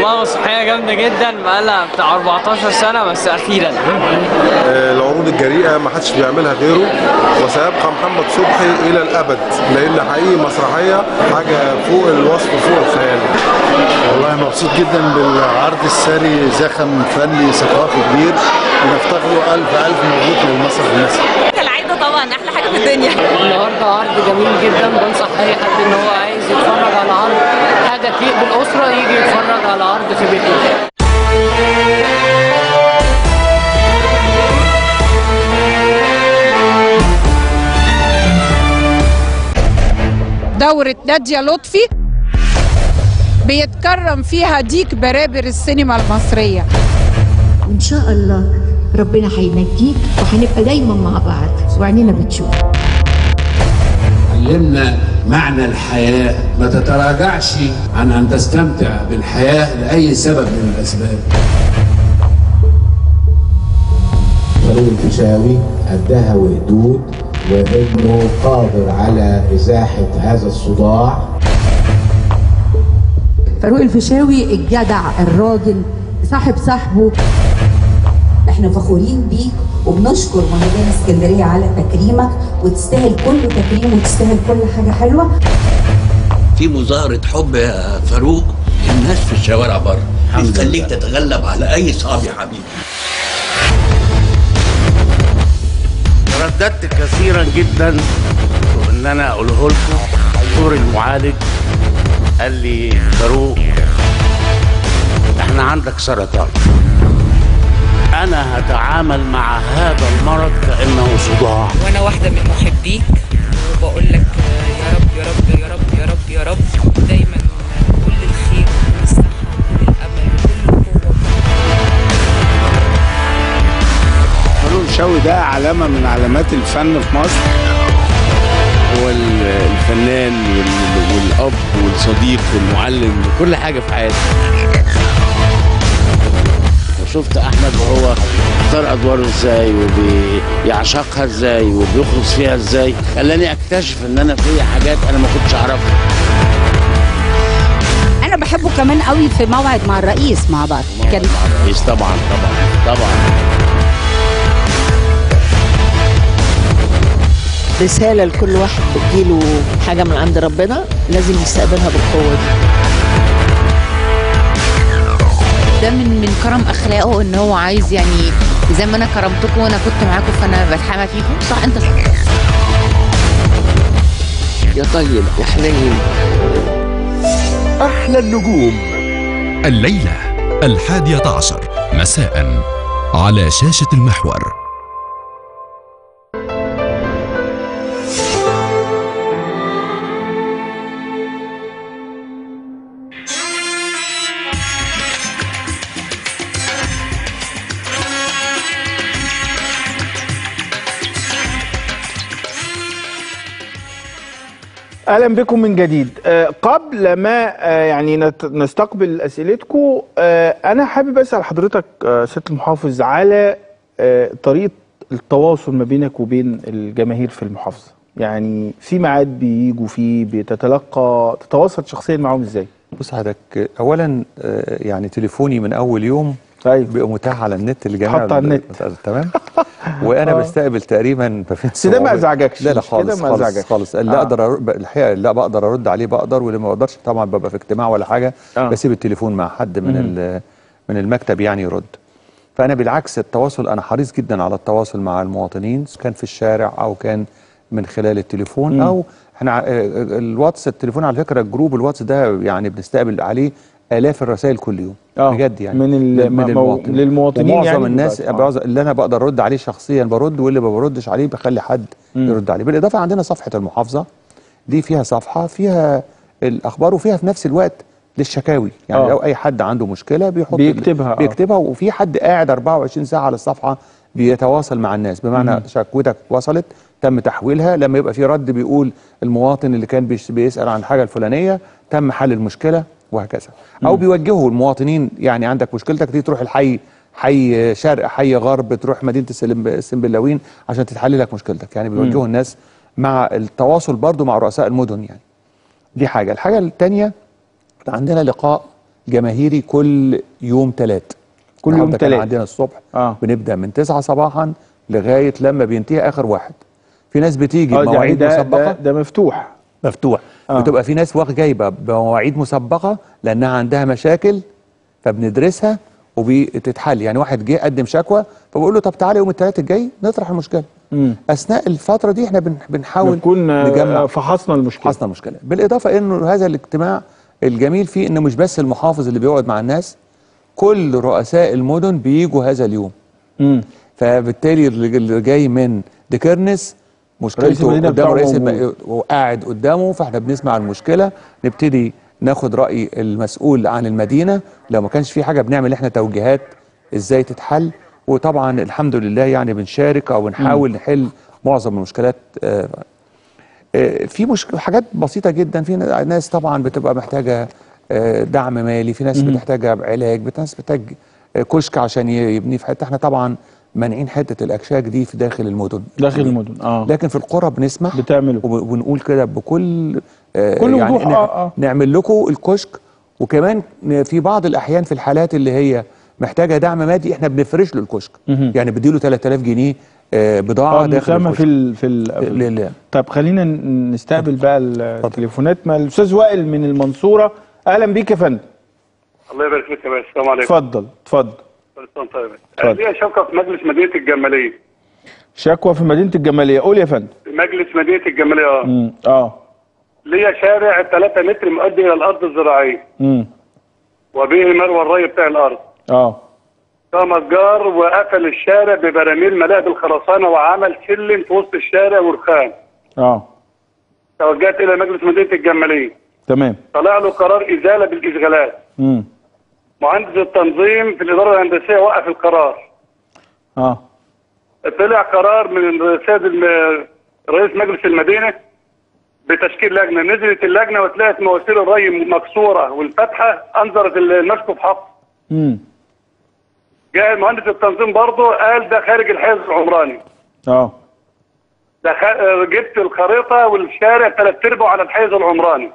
والله مسرحيه جامده جدا بقالها بتاع 14 سنه بس اخيرا آه، العروض الجريئه ما حدش بيعملها غيره وسيبقى محمد صبحي الى الابد لان حقيقي مسرحيه حاجه فوق الوصف فوق الخيال والله مبسوط جدا بالعرض الساري زخم فني ثقافي كبير ونفتخره الف الف مبروك للمسرح المصري كالعاده طبعا احلى حاجه في الدنيا النهارده عرض جميل جدا بنصح اي حد ان هو عايز يتفرج على عرض حاجه تليق بالاسره يجي يتفرج على عرض في بيته دورة نادية لطفي بيتكرم فيها ديك برابر السينما المصرية وإن شاء الله ربنا هينجيك وهنبقى دايما مع بعض وعينينا بتشوف علمنا معنى الحياة ما تتراجعش عن أن تستمتع بالحياة لأي سبب من الأسباب فاروق الفيشاوي قدها وقدود وانه قادر على ازاحه هذا الصداع فاروق الفيشاوي الجدع الراجل صاحب صاحبه احنا فخورين بيك وبنشكر مهرجان اسكندريه على تكريمك وتستاهل كل تكريم وتستاهل كل حاجه حلوه في مظاهرة حب يا فاروق الناس في الشوارع بره بتخليك تتغلب على أي صعب يا حبيبي رددت كثيرا جدا وان انا اقوله لكم دكتور المعالج قال لي فاروق احنا عندك سرطان انا هتعامل مع هذا المرض كانه صداع وانا واحده من محبيك وبقول لك يا رب يا رب يا رب يا رب يا رب دايما كل الخير وكل الصحه وكل الامل وكل القوه فاروق الشاوي ده علامه من علامات الفن في مصر هو ال- الفنان وال- والاب والصديق والمعلم وكل حاجه في حياتي وشفت احمد وهو اختار ادواره ازاي وبيعشقها ازاي وبيخلص فيها ازاي خلاني اكتشف ان انا في حاجات انا ما كنتش اعرفها انا بحبه كمان قوي في موعد مع الرئيس مع بعض كان الرئيس طبعا طبعا طبعا رسالة لكل واحد بتجيله حاجة من عند ربنا لازم يستقبلها بالقوة دي ده من من كرم اخلاقه ان هو عايز يعني زي ما انا كرمتكم وانا كنت معاكم فانا بتحامى فيكم صح انت صح يا طيب يا حنين أحلى النجوم الليلة الحادية عشر مساء على شاشة المحور اهلا بكم من جديد آه، قبل ما آه، يعني نت- نستقبل اسئلتكم آه، انا حابب اسال حضرتك آه، سياده المحافظ على آه، طريقه التواصل ما بينك وبين الجماهير في المحافظه يعني في ميعاد بيجوا فيه بتتلقى تتواصل شخصيا معاهم ازاي بص حضرتك اولا آه، يعني تليفوني من اول يوم طيب بيبقى متاح على النت لجميع حط على النت. تمام وانا آه. بستقبل تقريبا ما بين بس ده ما 700 ازعجكش لا لا مش كده خالص ما خالص ازعجكش. خالص اللي آه. اقدر أر- الحقيقه اللي بقدر ارد عليه بقدر واللي ما بقدرش طبعا ببقى في اجتماع ولا حاجه آه. بسيب التليفون مع حد من مم. ال- من المكتب يعني يرد فانا بالعكس التواصل انا حريص جدا على التواصل مع المواطنين كان في الشارع او كان من خلال التليفون مم. او احنا ع- آه، الواتس التليفون على فكره الجروب الواتس ده يعني بنستقبل عليه الاف الرسائل كل يوم آه. بجد يعني من ال- من مو- المواطن للمواطنين ومعظم يعني الناس بيبقى- آه. بعض- اللي انا بقدر ارد عليه شخصيا برد واللي ما بردش عليه بخلي حد مم. يرد عليه بالاضافه عندنا صفحه المحافظه دي فيها صفحه فيها الاخبار وفيها في نفس الوقت للشكاوي يعني آه. لو اي حد عنده مشكله بيحط بيكتبها، آه. بيكتبها وفي حد قاعد 24 ساعه على الصفحه بيتواصل مع الناس بمعنى مم. شكوتك وصلت تم تحويلها لما يبقى في رد بيقول المواطن اللي كان بيش- بيسال عن الحاجه الفلانيه تم حل المشكله وهكذا او مم. بيوجهوا المواطنين يعني عندك مشكلتك تيجي تروح الحي حي شرق حي غرب تروح مدينه السلم- السنبلاوين عشان تتحل لك مشكلتك يعني بيوجهوا مم. الناس مع التواصل برضو مع رؤساء المدن يعني دي حاجه الحاجه الثانيه عندنا لقاء جماهيري كل يوم ثلاث كل يوم تلات. عندنا الصبح اه بنبدا من 9 صباحا لغايه لما بينتهي اخر واحد في ناس بتيجي آه، يعني بمواعيد ده- مسبقه ده, ده مفتوح مفتوح آه. آه. بتبقى في ناس واخد جايبه بمواعيد مسبقه لانها عندها مشاكل فبندرسها وبتتحل يعني واحد جه قدم شكوى فبقول له طب تعالى يوم الثلاث الجاي نطرح المشكله مم. اثناء الفتره دي احنا بن- بنحاول نكون آه، نجمع فحصنا المشكله حصنا المشكله بالاضافه انه هذا الاجتماع الجميل فيه انه مش بس المحافظ اللي بيقعد مع الناس كل رؤساء المدن بيجوا هذا اليوم مم. فبالتالي اللي اللي جاي من ديكرنس رئيس مشكلته المدينة قدام بتاعه رئيس موجود. الم... وقاعد قدامه فاحنا بنسمع المشكله نبتدي ناخد راي المسؤول عن المدينه لو ما كانش في حاجه بنعمل احنا توجيهات ازاي تتحل وطبعا الحمد لله يعني بنشارك او بنحاول نحل معظم المشكلات آه، آه، في مشكله حاجات بسيطه جدا في ناس طبعا بتبقى محتاجه آه، دعم مالي في ناس مم. بتحتاج علاج في ناس بتحتاج آه، كشك عشان ي- يبنيه في حته احنا طبعا مانعين حته الاكشاك دي في داخل المدن داخل المدن اه لكن في القرى بنسمح بتعملوا ونقول كده بكل آه، كل يعني وضوح، إن- آه، آه. نعمل لكم الكشك وكمان في بعض الاحيان في الحالات اللي هي محتاجه دعم مادي احنا بنفرش له الكشك مهم. يعني بديله 3000 جنيه آه، بضاعه اه داخل بنسمى الكشك في ال في ال في ال- لله. طب خلينا ن- نستقبل بقى التليفونات مع الاستاذ وائل من المنصوره اهلا بيك يا فندم الله يبارك فيك يا باشا السلام عليكم اتفضل اتفضل كل سنة وأنت طيب اتفضل. ليا شوكه في مجلس مدينه الجماليه شكوى في مدينه الجماليه قول يا فندم في مجلس مدينه الجماليه اه مم. اه ليا شارع 3 متر مؤدي الى الارض الزراعيه امم وبه مروى الري بتاع الارض اه قام الجار وقفل الشارع ببراميل ملاء بالخرسانه وعمل سلم في وسط الشارع ورخام اه توجهت الى مجلس مدينه الجماليه تمام طلع له قرار ازاله بالاشغالات امم مهندس التنظيم في الاداره الهندسيه وقف القرار اه طلع قرار من السيد الم- رئيس مجلس المدينه بتشكيل لجنه نزلت اللجنه وتلاقت مواسير الري مكسوره والفتحه انظرت المشكو بحق امم جاء مهندس التنظيم برضه قال ده خارج الحيز العمراني اه ده خ... آه، جبت الخريطه والشارع ثلاث ارباعه على الحيز العمراني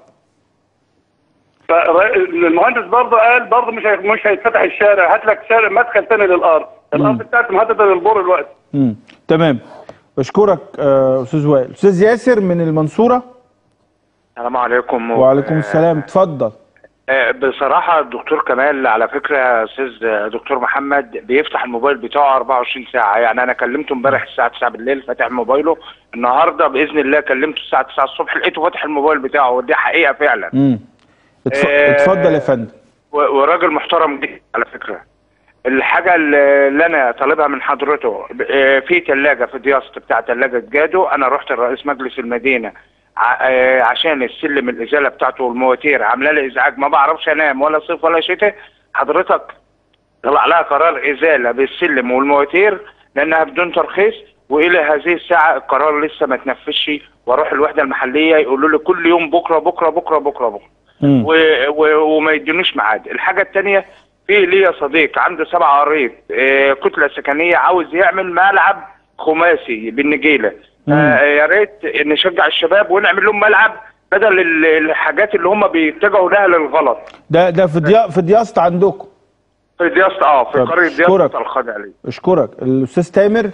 فالمهندس برضه قال برضه مش هي... مش هيتفتح الشارع هات لك شارع مدخل ثاني للارض الارض بتاعتي مهدده للبور الوقت امم تمام بشكرك آه استاذ وائل استاذ ياسر من المنصوره السلام عليكم وعليكم السلام اتفضل آه، بصراحة الدكتور كمال على فكرة يا أستاذ آه، دكتور محمد بيفتح الموبايل بتاعه 24 ساعة يعني أنا كلمته امبارح الساعة 9 بالليل فاتح موبايله النهاردة بإذن الله كلمته الساعة 9 الصبح لقيته فاتح الموبايل بتاعه ودي حقيقة فعلا امم اتف... آه، اتفضل يا فندم و- وراجل محترم جدا على فكرة الحاجة اللي اللي أنا طالبها من حضرته آه، في ثلاجة في دياسة بتاع ثلاجة جادو أنا رحت لرئيس مجلس المدينة ع- آه، عشان السلم الإزالة بتاعته والمواتير عاملة لي إزعاج ما بعرفش أنام ولا صيف ولا شتاء حضرتك طلع لها قرار إزالة بالسلم والمواتير لأنها بدون ترخيص وإلى هذه الساعة القرار لسه ما تنفذش وأروح الوحدة المحلية يقولوا لي كل يوم بكرة بكرة بكرة بكرة بكرة مم. و... و... وما يدينوش ميعاد الحاجه الثانيه في ليا صديق عنده سبع عريض آه كتله سكنيه عاوز يعمل ملعب خماسي بالنجيله آه يا ريت نشجع الشباب ونعمل لهم ملعب بدل ال- الحاجات اللي هم بيتجهوا لها للغلط ده ده في ديا... في دياسة عندكم في دياسة اه في طب قريه أشكرك. دياسة الخاضع عليه اشكرك الاستاذ تامر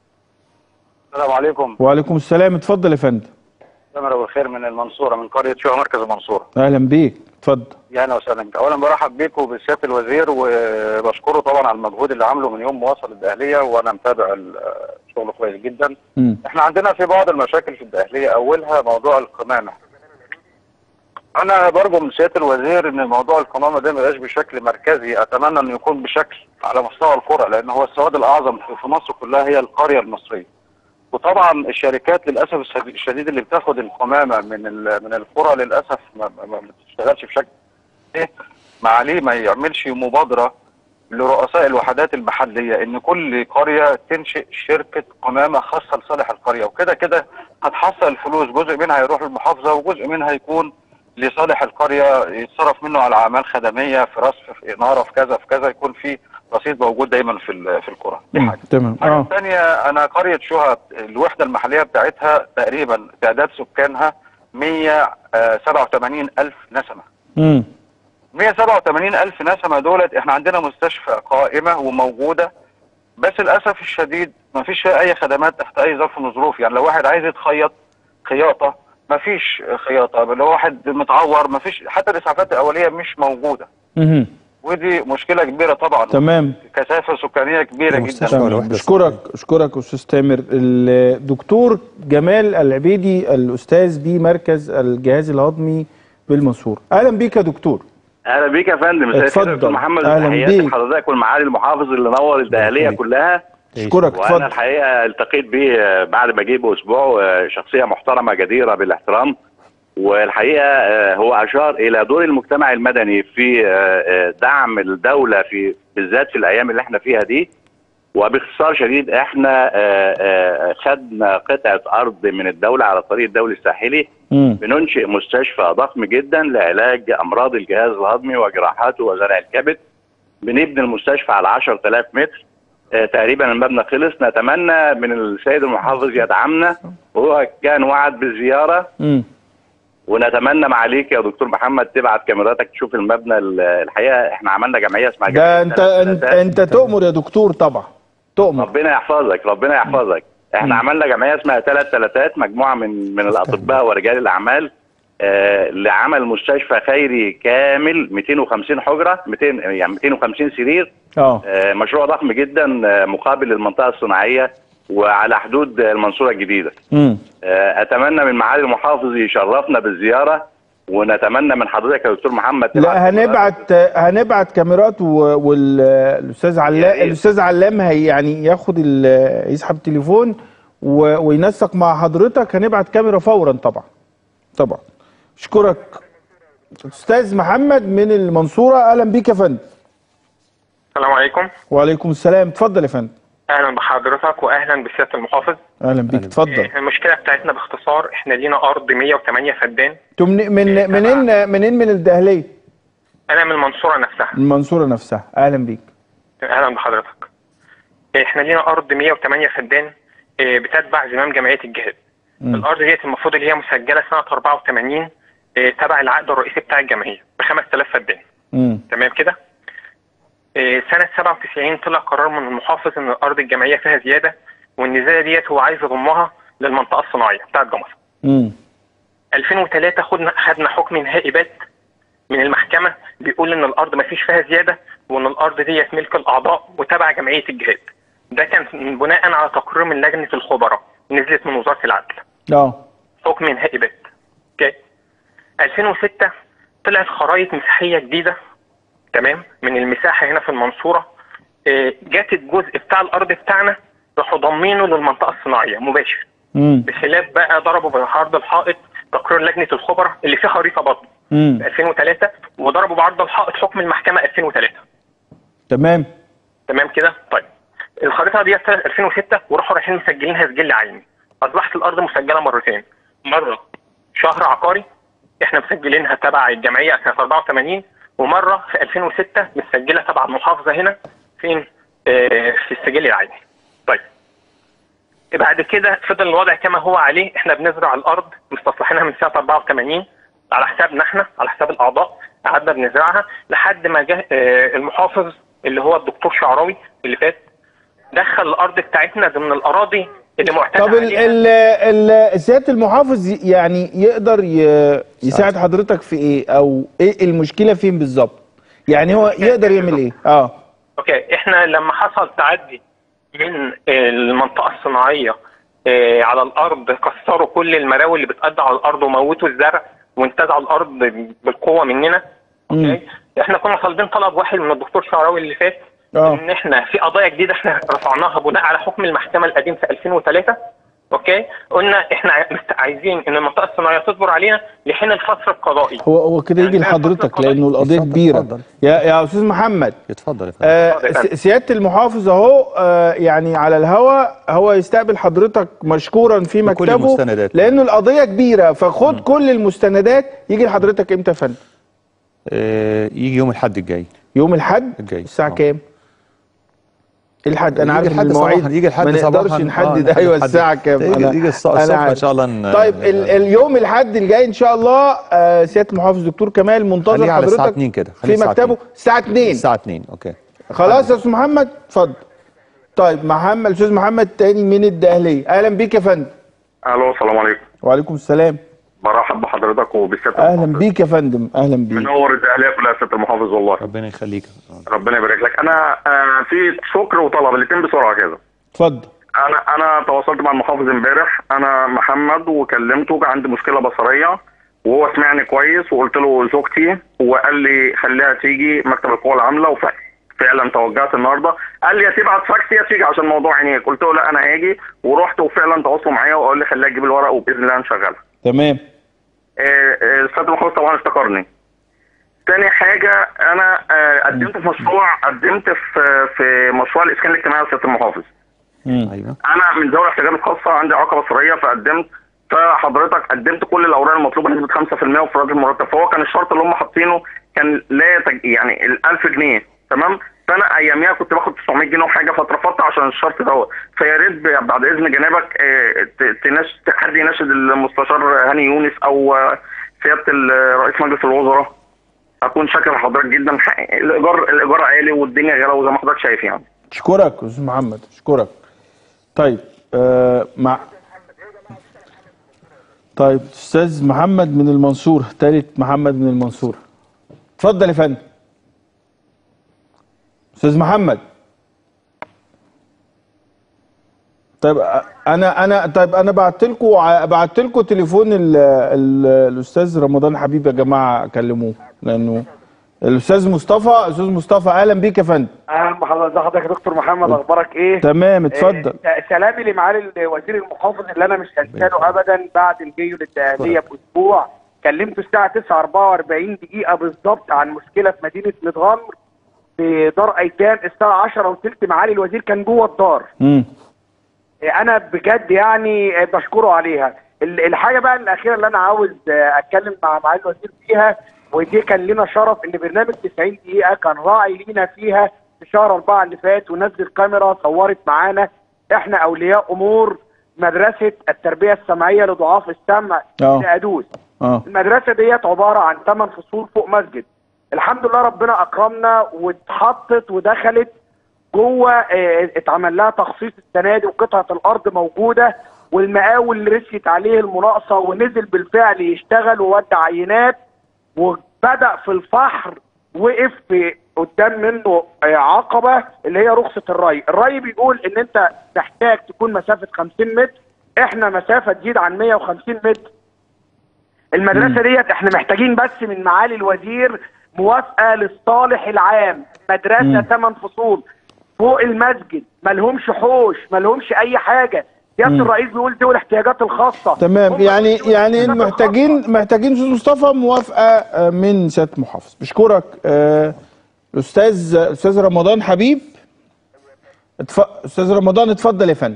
السلام عليكم وعليكم السلام اتفضل يا فندم سمر ابو الخير من المنصوره من قريه شوها مركز المنصوره اهلا بيك اتفضل يا اهلا وسهلا بك. اولا برحب بيك وبسياده الوزير وبشكره طبعا على المجهود اللي عامله من يوم ما وصل الداهليه وانا متابع الشغل كويس جدا مم. احنا عندنا في بعض المشاكل في الداهليه اولها موضوع القمامه انا برجو من سياده الوزير ان موضوع القمامه ده ما يبقاش بشكل مركزي اتمنى انه يكون بشكل على مستوى القرى لان هو السواد الاعظم في في مصر كلها هي القريه المصريه وطبعا الشركات للاسف الشديد- الشديد اللي بتاخد القمامه من ال- من القرى للاسف ما, ما ما بتشتغلش بشكل ايه معاليه ما يعملش مبادره لرؤساء الوحدات المحليه ان كل قريه تنشئ شركه قمامه خاصه لصالح القريه وكده كده هتحصل الفلوس جزء منها هيروح للمحافظه وجزء منها هيكون لصالح القريه يتصرف منه على اعمال خدميه في رصف في اناره في كذا في كذا يكون في رصيد موجود دايما في ال- في القرى مم. تمام الحاجة اه الثانية أنا قرية شهى الوحدة المحلية بتاعتها تقريبا تعداد سكانها 187 ألف نسمة امم 187 ألف نسمة دولت احنا عندنا مستشفى قائمة وموجودة بس للأسف الشديد ما فيش فيها أي خدمات تحت أي ظرف من الظروف يعني لو واحد عايز يتخيط خياطة ما فيش خياطة لو واحد متعور ما فيش حتى الإسعافات الأولية مش موجودة مهم. ودي مشكلة كبيرة طبعا تمام كثافة سكانية كبيرة جدا تمام. اشكرك اشكرك استاذ تامر الدكتور جمال العبيدي الاستاذ بمركز الجهاز الهضمي بالمنصور اهلا بيك يا دكتور اهلا بيك يا فندم مساء الخير يا دكتور محمد أهلاً تحياتي بيك. لحضرتك والمعالي المحافظ اللي نور الدهاليه كلها اشكرك وانا اتفضل الحقيقه التقيت بيه بعد ما جه باسبوع آه، شخصيه محترمه جديره بالاحترام والحقيقه آه، هو اشار الى دور المجتمع المدني في آه، آه، دعم الدوله في بالذات في الايام اللي احنا فيها دي وباختصار شديد احنا آه، آه، خدنا قطعه ارض من الدوله على الطريق الدولي الساحلي بننشئ مستشفى ضخم جدا لعلاج امراض الجهاز الهضمي وجراحاته وزرع الكبد بنبني المستشفى على 10000 متر آه، تقريبا المبنى خلص نتمنى من السيد المحافظ يدعمنا وهو كان وعد بالزياره مم. ونتمنى معاليك يا دكتور محمد تبعت كاميراتك تشوف المبنى ال- الحقيقه احنا عملنا جمعيه اسمها ده جمعية انت ثلاث انت, ثلاثات. انت تؤمر يا دكتور طبعا تؤمر ربنا يحفظك ربنا يحفظك احنا عملنا جمعيه اسمها ثلاث ثلاثات مجموعه من من الاطباء ورجال الاعمال آه لعمل مستشفى خيري كامل 250 حجره 200 يعني 250 سرير اه آه مشروع ضخم جدا آه مقابل للمنطقه الصناعيه وعلى حدود المنصوره الجديده مم. آه اتمنى من معالي المحافظ يشرفنا بالزياره ونتمنى من حضرتك يا دكتور محمد تبعت لا هنبعت هنبعت كاميرات والاستاذ علام الاستاذ علام هي يعني ياخد ال- يسحب التليفون و- وينسق مع حضرتك هنبعت كاميرا فورا طبعا طبعا اشكرك استاذ محمد من المنصوره اهلا بيك يا فندم السلام عليكم وعليكم السلام اتفضل يا فندم اهلا بحضرتك واهلا بسياده المحافظ اهلا بيك اتفضل إيه، المشكله بتاعتنا باختصار احنا لينا ارض 108 فدان انتوا من من منين منين من الدهليه انا من المنصوره نفسها من المنصوره نفسها اهلا بيك اهلا بحضرتك احنا لينا ارض 108 فدان إيه، بتتبع زمام جمعيه الجهاد مم. الارض ديت المفروض اللي هي مسجله سنه 84 إيه، تبع العقد الرئيسي بتاع الجمعيه ب 5000 فدان مم. تمام كده إيه، سنة 97 طلع قرار من المحافظ ان الارض الجمعية فيها زيادة وان الزيادة ديت هو عايز يضمها للمنطقة الصناعية بتاعت جمصة مم. 2003 خدنا خدنا حكم نهائي بات من المحكمة بيقول ان الارض ما فيش فيها زيادة وان الارض ديت ملك الاعضاء وتبع جمعية الجهاد ده كان بناء على تقرير من لجنة الخبراء نزلت من وزارة العدل اه حكم نهائي بات اوكي 2006 طلعت خرائط مساحيه جديده تمام من المساحه هنا في المنصوره آه، جت الجزء بتاع الارض بتاعنا راحوا ضامينه للمنطقه الصناعيه مباشر مم. بخلاف بقى ضربوا بعرض الحائط تقرير لجنه الخبراء اللي فيه خريطه برضه مم. في 2003 وضربوا بعرض الحائط حكم المحكمه 2003 تمام تمام كده طيب الخريطه دي طلعت 2006 وراحوا رايحين مسجلينها سجل عيني اصبحت الارض مسجله مرتين مره شهر عقاري احنا مسجلينها تبع الجمعيه سنه 84 ومره في 2006 متسجله تبع المحافظه هنا فين آه في السجل العيني طيب بعد كده فضل الوضع كما هو عليه احنا بنزرع الارض مستصلحينها من سنه 84 على حسابنا احنا على حساب الاعضاء قعدنا بنزرعها لحد ما جه آه، المحافظ اللي هو الدكتور شعراوي اللي فات دخل الارض بتاعتنا ضمن الاراضي اللي معتمد طب ال ال ال سياده المحافظ ي- يعني يقدر ي- يساعد حضرتك في ايه او ايه المشكله فين بالظبط يعني هو يقدر يعمل ايه اه اوكي احنا لما حصل تعدي من المنطقه الصناعيه آه، على الارض كسروا كل المراوي اللي بتقضي على الارض وموتوا الزرع وانتزعوا الارض بالقوه مننا مم. احنا كنا طالبين طلب واحد من الدكتور شعراوي اللي فات اه ان احنا في قضايا جديده احنا رفعناها بناء على حكم المحكمه القديم في 2003 اوكي قلنا احنا مست- عايزين ان المنطقه الصناعيه تصبر علينا لحين الفصل القضائي هو هو كده يجي لحضرتك لانه القضيه كبيره يا يا استاذ محمد اتفضل يا آه س- سياده المحافظ اهو آه يعني على الهوا هو يستقبل حضرتك مشكورا في بكل مكتبه المستندات. لانه القضيه كبيره فخد كل المستندات يجي لحضرتك امتى يا فندم آه، يجي يوم الاحد الجاي يوم الاحد الجاي الساعه كام الحد انا يجي عارف ان الحد المواعيد صباحاً، يجي الحد ما نقدرش صباحاً، نحدد آه، ايوه نحدد. الساعه كام يجي- أنا- يجي الص- أنا الصبح عارف. إن شاء الله ن- طيب ال اليوم الحد الجاي ان شاء الله آه سياده المحافظ دكتور كمال منتظر خليها على الساعه حضرتك 2 كده في خليها الساعة مكتبه 2. الساعه 2 الساعه 2 اوكي خلاص يا استاذ محمد اتفضل طيب محمد استاذ محمد تاني من الدقهليه اهلا بيك يا فندم الو السلام عليكم وعليكم السلام برحب بحضرتك وبالست اهلا بيك يا فندم اهلا بيك منور الدقهليه كلها يا ست المحافظ والله ربنا يخليك ربنا يبارك لك انا آه في شكر وطلب الاثنين بسرعه كده اتفضل انا انا تواصلت مع المحافظ امبارح انا محمد وكلمته عندي مشكله بصريه وهو سمعني كويس وقلت له زوجتي وقال لي خليها تيجي مكتب القوى العامله وفعلا توجهت النهارده قال لي يا تبعت فاكس يا تيجي عشان موضوع عينيك قلت له لا انا هاجي ورحت وفعلا تواصلوا معايا وقال لي خليها تجيب الورق وباذن الله هنشغلها تمام آه، آه، السيد المحافظ طبعا افتكرني تاني حاجة أنا آه، قدمت في مشروع قدمت في في مشروع الإسكان الاجتماعي لسيادة المحافظ ايوه أنا من ذوي الاحتياجات الخاصة عندي إعاقة بصرية فقدمت فحضرتك قدمت كل الأوراق المطلوبة نسبة 5% وفراد المرتب فهو كان الشرط اللي هم حاطينه كان لا يتج... يعني ال 1000 جنيه تمام فأنا أياميها كنت باخد 900 جنيه وحاجة فاترفضت عشان الشرط دوت فيا ريت ب- بعد إذن جنابك آه، ت- تنش... حد يناشد المستشار هاني يونس أو آه، سيادة ال- رئيس مجلس الوزراء اكون شاكر لحضرتك جدا حق- الايجار الايجار عالي والدنيا غلا وزي ما حضرتك شايف يعني اشكرك يا استاذ محمد اشكرك طيب آه مع طيب استاذ محمد من المنصورة تالت محمد من المنصورة اتفضل يا فندم استاذ محمد طيب آه، انا انا طيب انا بعت لكم بعت لكم تليفون ال ال الاستاذ رمضان حبيب يا جماعه كلموه لانه الاستاذ مصطفى استاذ مصطفى اهلا بيك يا فندم اهلا بحضرتك ده حضرتك يا دكتور محمد اخبارك ايه تمام اتفضل آه، سلامي لمعالي الوزير المحافظ اللي انا مش هنساله ابدا بعد الجيو للدقهليه باسبوع كلمته الساعه 9:44 دقيقه بالظبط عن مشكله في مدينه متغمر في دار ايتام الساعه 10 وثلث معالي الوزير كان جوه الدار امم انا بجد يعني بشكره عليها ال- الحاجه بقى الاخيره اللي انا عاوز آه، اتكلم مع معالي الوزير فيها ودي كان لنا شرف ان برنامج 90 دقيقه كان راعي لينا فيها في شهر أربعة اللي فات ونزل كاميرا صورت معانا احنا اولياء امور مدرسه التربيه السمعيه لضعاف السمع اه. في ادوس اه المدرسه ديت عباره عن 8 فصول فوق مسجد الحمد لله ربنا اكرمنا واتحطت ودخلت جوه اه، اتعمل لها تخصيص السنه دي وقطعه الارض موجوده والمقاول اللي رسيت عليه المناقصه ونزل بالفعل يشتغل وودى عينات وبدا في الفحر وقف في قدام منه اه، عقبه اللي هي رخصه الري، الري بيقول ان انت محتاج تكون مسافه 50 متر احنا مسافه تزيد عن 150 متر المدرسه ديت احنا محتاجين بس من معالي الوزير موافقه للصالح العام مدرسه مم. ثمان فصول فوق المسجد ملهمش حوش ملهمش اي حاجه سياده مم. الرئيس بيقول ذوي الاحتياجات الخاصه تمام يعني يعني محتاجين محتاجين استاذ مصطفى موافقه آه، من سياده المحافظ بشكرك آه، الاستاذ استاذ رمضان حبيب اتف... استاذ رمضان اتفضل يا فندم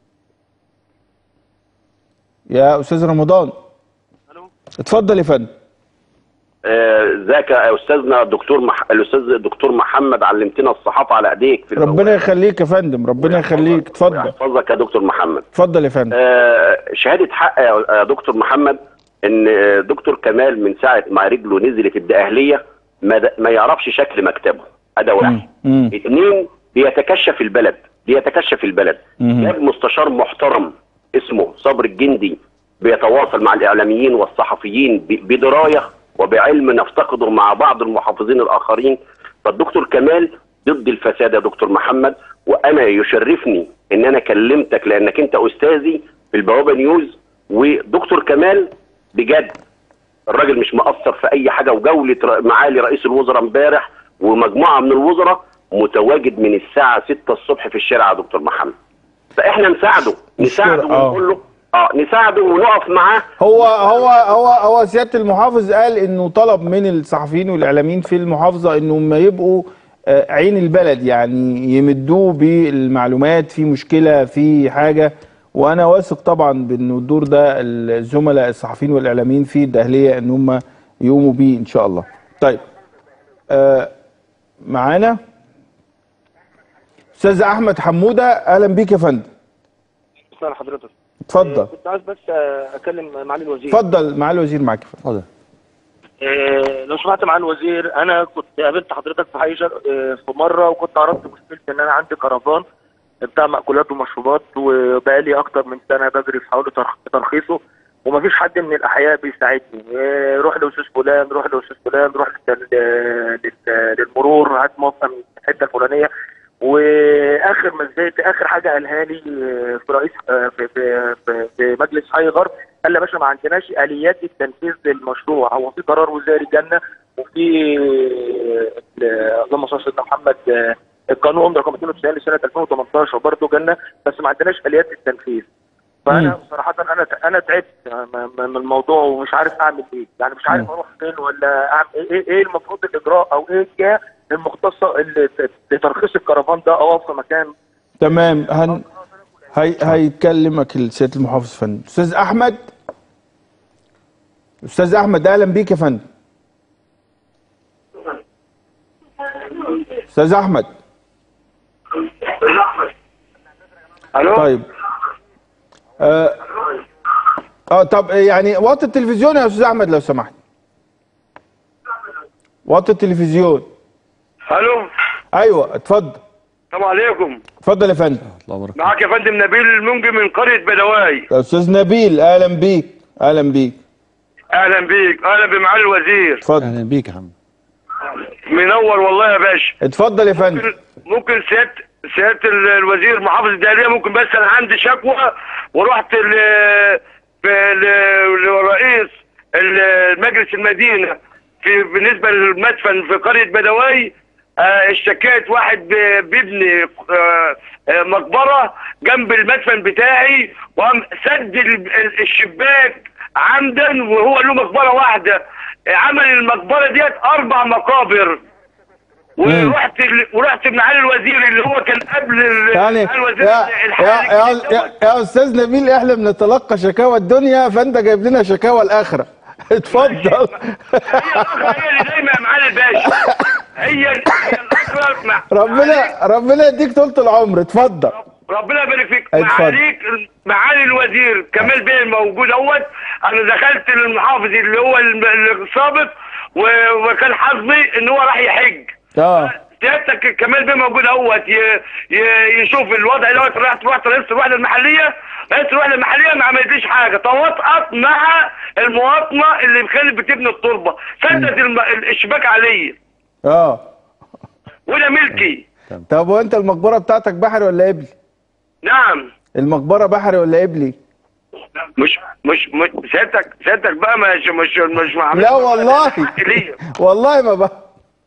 يا استاذ رمضان اتفضل يا فندم آه، ازيك يا استاذنا الدكتور مح... الاستاذ الدكتور محمد علمتنا الصحافه على ايديك في ربنا يخليك يا فندم ربنا يخليك اتفضل يحفظك يا دكتور محمد اتفضل يا فندم آه، شهاده حق يا يا دكتور محمد ان آه، دكتور كمال من ساعه ما رجله نزلت الدقهليه ما, د- ما يعرفش شكل مكتبه هذا واحد مم. اثنين بيتكشف البلد بيتكشف البلد مم. جاب مستشار محترم اسمه صبر الجندي بيتواصل مع الاعلاميين والصحفيين ب- بدرايه وبعلم نفتقده مع بعض المحافظين الاخرين فالدكتور كمال ضد الفساد يا دكتور محمد وانا يشرفني ان انا كلمتك لانك انت استاذي في البوابه نيوز ودكتور كمال بجد الراجل مش مقصر في اي حاجه وجوله ر- معالي رئيس الوزراء امبارح ومجموعه من الوزراء متواجد من الساعه 6 الصبح في الشارع يا دكتور محمد فاحنا نساعده نساعده ونقول له اه نساعده ونقف معاه هو هو هو هو سياده المحافظ قال انه طلب من الصحفيين والاعلاميين في المحافظه انهم ما يبقوا آه، عين البلد يعني يمدوه بالمعلومات في مشكله في حاجه وانا واثق طبعا بانه الدور ده الزملاء الصحفيين والاعلاميين في الدهليه ان هم يقوموا بيه ان شاء الله. طيب آه معانا استاذ احمد حموده اهلا بيك يا فندم اسمع حضرتك اتفضل كنت عايز بس آه، اكلم معالي الوزير اتفضل معالي الوزير معاك اتفضل آه، لو سمعت معالي الوزير انا كنت قابلت حضرتك في حي شرق آه، في مره وكنت عرضت مشكلتي ان انا عندي كرفان بتاع مأكولات ومشروبات وبقالي اكتر من سنه بجري في حوالي ترخ- ترخيصه ومفيش حد من الاحياء بيساعدني آه، روح لاستاذ فلان روح لاستاذ فلان روح لل- لل- للمرور هات موافقه من الحته الفلانيه واخر ما زهقت اخر حاجه قالها لي آه، في رئيس آه، في في في, في مجلس حي غرب قال لي يا باشا ما عندناش اليات التنفيذ للمشروع هو في قرار وزاري جنه وفي آه، اللهم صل على سيدنا محمد آه، القانون رقم 92 لسنه 2018 برضه جنه بس ما عندناش اليات التنفيذ فانا صراحه انا انا تعبت م- م- من الموضوع ومش عارف اعمل ايه يعني مش عارف اروح فين ولا اعمل ايه ايه, إيه المفروض الاجراء او ايه الجهه المختصه اللي ت- لترخيص الكرفان ده او في مكان تمام هن... هي... هيكلمك السيد المحافظ فندم استاذ احمد استاذ احمد اهلا بيك يا فندم استاذ احمد الو طيب اه, آه طب يعني وطي التلفزيون يا استاذ احمد لو سمحت وطي التلفزيون الو ايوه اتفضل السلام عليكم اتفضل يا فندم معاك يا فندم نبيل المنجي من قريه بدواي يا استاذ نبيل اهلا بيك اهلا بيك اهلا بيك اهلا بمعالي الوزير اتفضل اهلا بيك يا حمد منور والله يا باشا اتفضل يا فندم ممكن سياده سياده ال- الوزير محافظ الداخليه ممكن بس انا عندي شكوى ورحت ل في ل- لرئيس ال- مجلس المدينه في بالنسبه للمدفن في قريه بدواي آه، اشتكيت واحد ب- بيبني آه، آه، مقبره جنب المدفن بتاعي وقام سد ال- ال- الشباك عمدا وهو له مقبره واحده آه، عمل المقبره ديت اربع مقابر ورحت ال- ورحت معالي الوزير اللي هو كان قبل ال- يعني معالي الوزير يا يا, الحالي يا, يا, يا استاذ نبيل احنا بنتلقى شكاوى الدنيا فانت جايب لنا شكاوى الاخره اتفضل هي اللي دايما يا معالي الباشا هي هي الاخرى مع ربنا ربنا يديك طولة العمر اتفضل ربنا يبارك فيك اتفضل. معاليك معالي الوزير كمال بيه الموجود اهوت انا دخلت للمحافظ اللي هو الم- السابق و- وكان حظي ان هو راح يحج اه سيادتك كمال بيه موجود اهوت ي- ي- يشوف الوضع دوت رحت رحت رئيس الوحده المحليه رئيس الوحده المحليه ما عملتليش حاجه تواطأت مع المواطنه اللي كانت بتبني التربه سدت الم- الشباك عليا اه وده ملكي طب وانت المقبره بتاعتك بحري ولا قبلي نعم المقبره بحري ولا قبلي مش مش مش سيادتك سيادتك بقى مش مش مش معامل لا والله والله ما بقى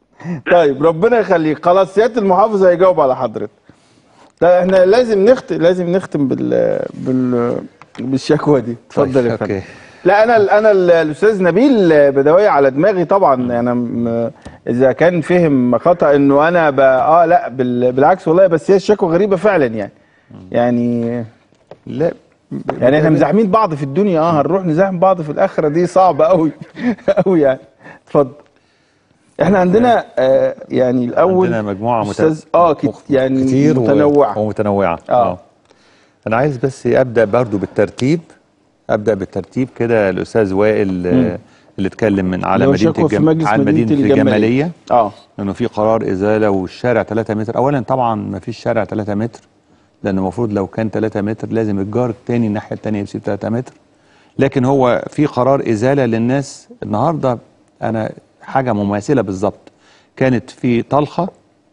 طيب ربنا يخليك خلاص سياده المحافظ هيجاوب على حضرتك لا احنا لازم نختم لازم نختم بال بال بالشكوى دي اتفضل يا فندم لا انا انا ال- الاستاذ نبيل بدوي على دماغي طبعا انا م- اذا كان فهم خطا انه انا ب... اه لا بال... بالعكس والله بس هي الشكوى غريبه فعلا يعني يعني لا يعني احنا مزاحمين بعض في الدنيا اه هنروح نزاحم بعض في الاخره دي صعبه قوي قوي يعني اتفضل احنا عندنا آه يعني الاول عندنا مجموعه مت- استاذ اه كت يعني كتير و- متنوعه ومتنوعه آه. انا عايز بس ابدا برضو بالترتيب ابدا بالترتيب كده الاستاذ وائل آه، مم. اللي اتكلم من على لو مدينه شكوى في الجم... مجلس على مدينة مدينه الجمالية. الجماليه اه انه في قرار ازاله والشارع 3 متر اولا طبعا ما فيش شارع 3 متر لان المفروض لو كان 3 متر لازم الجار التاني الناحيه التانيه يسيب 3 متر لكن هو في قرار ازاله للناس النهارده انا حاجه مماثله بالظبط كانت في طلخه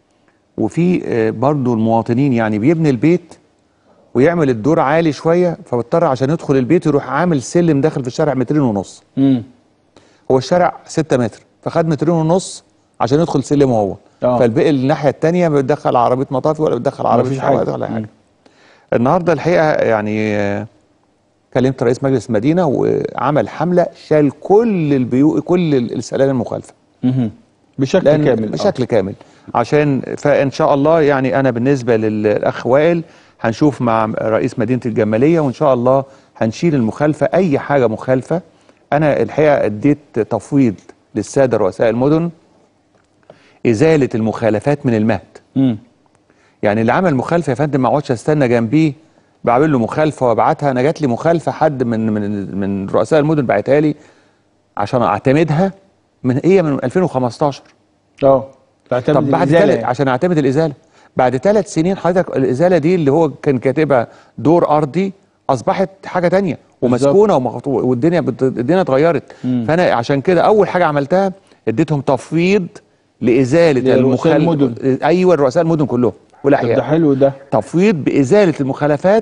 وفي آه، برضو المواطنين يعني بيبني البيت ويعمل الدور عالي شويه فبضطر عشان يدخل البيت يروح عامل سلم داخل في الشارع مترين ونص امم هو الشارع 6 متر فخد مترين ونص عشان يدخل سلم هو آه. فالباقي الناحيه الثانيه بتدخل عربيه مطافي ولا بتدخل عربيه مفيش شحن ولا حاجة. بتدخل أي حاجه النهارده الحقيقه يعني آه، كلمت رئيس مجلس المدينه وعمل حمله شال كل البيوت كل السلالم المخالفه مهم. بشكل لأن كامل آه. بشكل كامل عشان فان شاء الله يعني انا بالنسبه للاخ وائل هنشوف مع رئيس مدينه الجماليه وان شاء الله هنشيل المخالفه اي حاجه مخالفه انا الحقيقه اديت تفويض للساده رؤساء المدن ازاله المخالفات من المهد مم. يعني اللي عمل مخالفه يا فندم ما اقعدش استنى جنبيه بعمل له مخالفه وابعتها انا جات لي مخالفه حد من من من رؤساء المدن بعتها لي عشان اعتمدها من هي من 2015 اه تعتمد طب بعد الإزالة ثلاث يعني. عشان اعتمد الازاله بعد ثلاث سنين حضرتك الازاله دي اللي هو كان كاتبها دور ارضي اصبحت حاجه تانية ومسكونه ومغطو- والدنيا بت... الدنيا اتغيرت مم. فانا عشان كده اول حاجه عملتها اديتهم تفويض لازاله لرؤساء المخال... المدن. ايوه رؤساء المدن كلهم والاحياء طب ده حلو ده تفويض بازاله المخالفات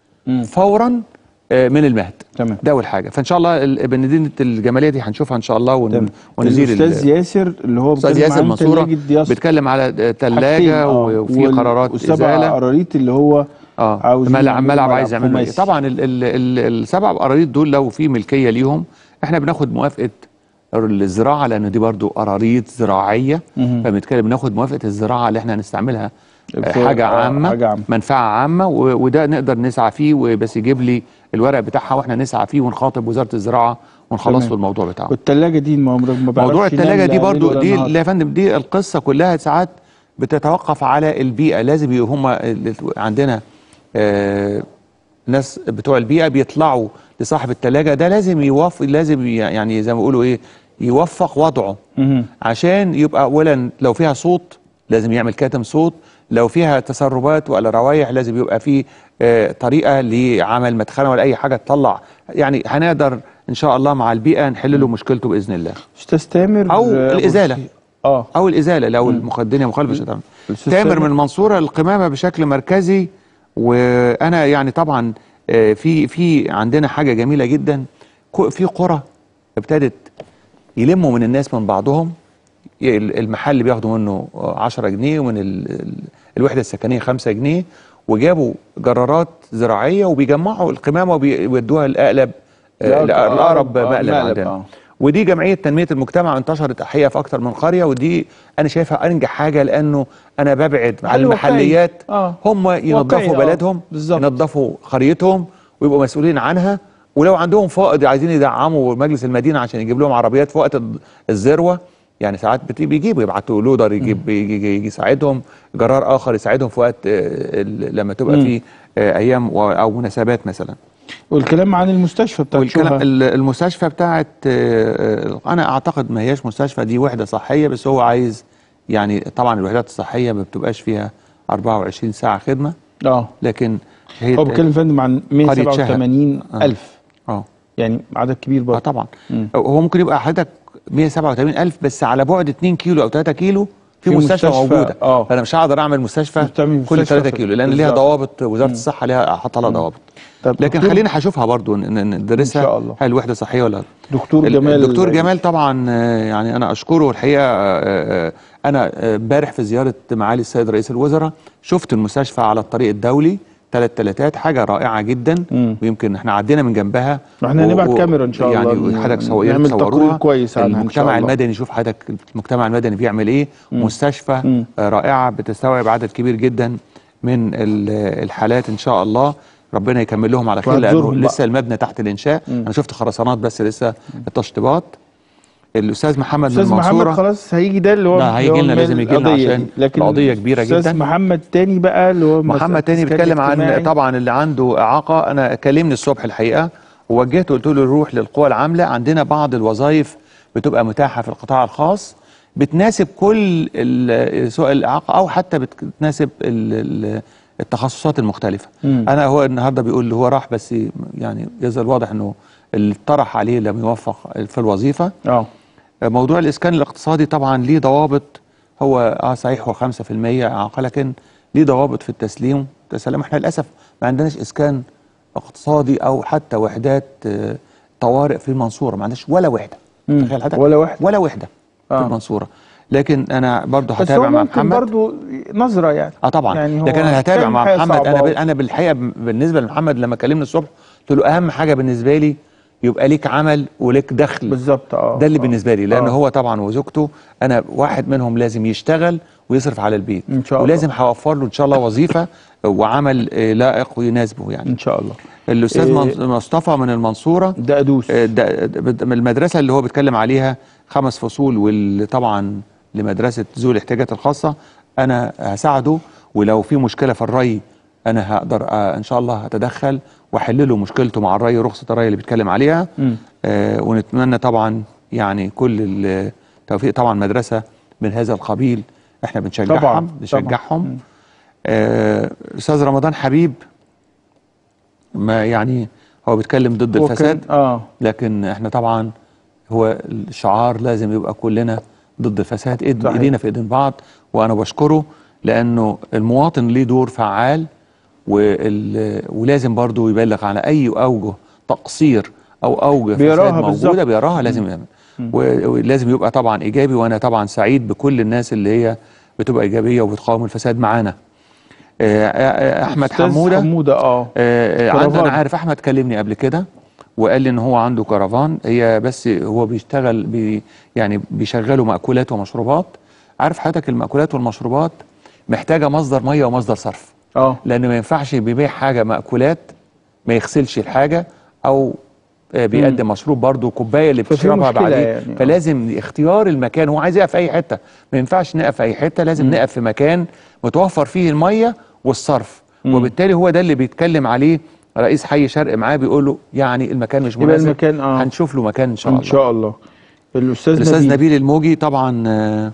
فورا آه، من المهد تمام ده اول حاجه فان شاء الله ال- بمدينه الجماليه دي هنشوفها ان شاء الله ون... ونزيل ال- الاستاذ ياسر اللي هو استاذ بيتكلم ياسر عن منصوره تلاجة دياسر. بيتكلم على حاجتين، ثلاجه آه. وفي وال- قرارات والسبع ازاله قراريط اللي هو اه عاوزين ملعب يعملوا ملعب ملعب عايز يعملوا ايه خماسي. طبعا ال ال ال السبع قراريط دول لو في ملكيه ليهم احنا بناخد موافقه الزراعه لان دي برضو قراريط زراعيه مهم. فبنتكلم بناخد موافقه الزراعه اللي احنا هنستعملها آه، في- حاجه آه، عامه حاجة عامة. منفعه عامه و- وده نقدر نسعى فيه وبس يجيب لي الورق بتاعها واحنا نسعى فيه ونخاطب وزاره الزراعه ونخلص تمام. له الموضوع بتاعه والثلاجه دي ما عمرك ما موضوع بعرفش ينام التلاجة لا دي ليل برضو ولا دي نهار. لا يا فندم دي القصة كلها ساعات بتتوقف على البيئة لازم يبقوا هم عندنا آه ناس بتوع البيئة بيطلعوا لصاحب التلاجة ده لازم يوفق لازم ي- يعني زي ما بيقولوا ايه يوفق وضعه مهم. عشان يبقى اولا لو فيها صوت لازم يعمل كاتم صوت لو فيها تسربات ولا روايح لازم يبقى في آه، طريقه لعمل مدخنه ولا اي حاجه تطلع يعني هنقدر ان شاء الله مع البيئه نحل له مشكلته باذن الله استاذ تامر او آه، الازاله اه او الازاله لو المقدمه مخالفه مش هتعمل الأستاذ تامر تامر. من المنصوره القمامه بشكل مركزي وانا يعني طبعا آه، في في عندنا حاجه جميله جدا كو- في قرى ابتدت يلموا من الناس من بعضهم ي- المحل بياخدوا منه 10 جنيه ومن ال- ال- الوحده السكنيه 5 جنيه وجابوا جرارات زراعيه وبيجمعوا القمامه وبيودوها لاقلب آه، لأقرب- لاقرب آه، مقلب مقلب، عندنا آه. ودي جمعيه تنميه المجتمع انتشرت احياء في اكتر من قريه ودي انا شايفها انجح حاجه لانه انا ببعد عن حل واقعي. المحليات آه. هم واقعي، ينظفوا آه. بلدهم ينظفوا قريتهم ويبقوا مسؤولين عنها ولو عندهم فائض عايزين يدعموا مجلس المدينه عشان يجيب لهم عربيات في وقت الض- الذروه يعني ساعات بت- بيجيبوا يبعتوا لودر يجيب يجي يجي يساعدهم جرار اخر يساعدهم في وقت آه، ال- لما تبقى مم. في آه، ايام و- او مناسبات مثلا والكلام عن المستشفى بتاع والكلام شوها. ال- المستشفى بتاعت آه، آه، انا اعتقد ما هياش مستشفى دي وحده صحيه بس هو عايز يعني طبعا الوحدات الصحيه ما بتبقاش فيها 24 ساعه خدمه اه لكن هي هو بيتكلم يا فندم عن قرية شهر. 187 آه. ألف اه يعني عدد كبير برضه اه طبعا هو ممكن يبقى حضرتك 187 ألف بس على بعد 2 كيلو أو 3 كيلو في, في مستشفى, مستشفى، موجودة آه. فأنا مش هقدر أعمل مستشفى كل مستشفى 3 في- كيلو لأن ليها بالظبط. ضوابط وزارة الصحة ليها حاطة لها ضوابط لكن دكتور- خلينا هشوفها برضو ن- ن- ندرسها إن شاء الله. هل الوحدة صحية ولا لا دكتور ال- جمال الدكتور جمال طبعا آه، يعني انا اشكره الحقيقه آه، آه، انا آه، امبارح في زياره معالي السيد رئيس الوزراء شفت المستشفى على الطريق الدولي ثلاث تلاتات حاجه رائعه جدا ويمكن احنا عدينا من جنبها واحنا و- هنبعت و- كاميرا إن شاء الله يعني ن- حضرتك سو- نعمل صوروها. تقرير كويس عنها إن شاء المجتمع الله. المدني شوف حضرتك المجتمع المدني بيعمل ايه مستشفى آه، رائعه بتستوعب عدد كبير جدا من ال- الحالات ان شاء الله ربنا يكمل لهم على خير لانه وهتزورهم بقى. لسه المبنى تحت الانشاء انا شفت خرسانات بس لسه التشطيبات الاستاذ محمد من استاذ محمد المنصوره خلاص هيجي ده اللي هو لا، هيجي اللي هو لنا، من لازم يجي لنا القضية عشان دي. لكن القضية كبيرة استاذ جدا. محمد تاني بقى اللي هو محمد تاني إسكان بيتكلم عن اجتماعي. طبعا اللي عنده اعاقه انا كلمني الصبح الحقيقه ووجهته قلت له روح للقوى العامله عندنا بعض الوظائف بتبقى متاحه في القطاع الخاص بتناسب كل ال- سواء الاعاقه او حتى بتناسب ال- ال- التخصصات المختلفه مم. انا هو النهارده بيقول لي هو راح بس يعني يظهر واضح انه اللي اتطرح عليه لم يوفق في الوظيفه اه موضوع الاسكان الاقتصادي طبعا ليه ضوابط هو اه صحيح هو 5% اعاقه لكن ليه ضوابط في التسليم تسلم احنا للاسف ما عندناش اسكان اقتصادي او حتى وحدات آه، طوارئ في المنصوره ما عندناش ولا وحده مم. تخيل حضرتك ولا واحده ولا وحده في آه. المنصوره لكن انا برضه بس هو هتابع مع ممكن محمد برضو نظره يعني اه طبعا يعني هو لكن انا هتابع كان مع حاجة محمد صعبة انا ب... أوي. انا بالحقيقه ب- بالنسبه لمحمد لما كلمني الصبح قلت له اهم حاجه بالنسبه لي يبقى ليك عمل وليك دخل بالظبط اه ده اللي بالنسبه لي لان آه. هو طبعا وزوجته انا واحد منهم لازم يشتغل ويصرف على البيت إن شاء الله. ولازم هوفر له ان شاء الله وظيفه وعمل آه، لائق ويناسبه يعني ان شاء الله الاستاذ إيه من- مصطفى من المنصوره ده ادوس ده ده- من المدرسه اللي هو بيتكلم عليها خمس فصول وطبعا لمدرسه ذوي الاحتياجات الخاصه انا هساعده ولو في مشكله في الري انا هقدر آه، ان شاء الله هتدخل واحل له مشكلته مع الري رخصه الري اللي بيتكلم عليها مم. آه ونتمنى طبعا يعني كل التوفيق طبعا مدرسه من هذا القبيل احنا بنشجعهم طبعاً، بنشجعهم آه، استاذ رمضان حبيب ما يعني هو بيتكلم ضد هو كان- الفساد اه لكن احنا طبعا هو الشعار لازم يبقى كلنا ضد الفساد ايد صحيح. ايدينا في ايدين بعض وانا بشكره لانه المواطن ليه دور فعال وال... ولازم برضه يبلغ على اي اوجه تقصير او اوجه بيراها فساد بالظبط. موجوده بيراها لازم يعمل و- ولازم يبقى طبعا ايجابي وانا طبعا سعيد بكل الناس اللي هي بتبقى ايجابيه وبتقاوم الفساد معانا آه، آه، آه، احمد أستاذ حموده حموده اه آه، آه، عنده كرفان. انا عارف احمد كلمني قبل كده وقال لي ان هو عنده كرفان هي بس هو بيشتغل بي يعني بيشغلوا مأكولات ومشروبات عارف حضرتك المأكولات والمشروبات محتاجه مصدر ميه ومصدر صرف اه لان ما ينفعش بيبيع حاجه مأكولات ما يغسلش الحاجه او آه، بيقدم مشروب برضه كوبايه اللي ففي بتشربها مشكلة بعدين يعني، آه. فلازم اختيار المكان هو عايز يقف في اي حته ما ينفعش نقف في اي حته لازم نقف في مكان متوفر فيه الميه والصرف وبالتالي هو ده اللي بيتكلم عليه رئيس حي شرق معاه بيقول له يعني المكان مش يبقى مناسب المكان اه هنشوف له مكان ان شاء ان الله شاء الله الاستاذ, الاستاذ نبيل, نبيل الموجي طبعا آه،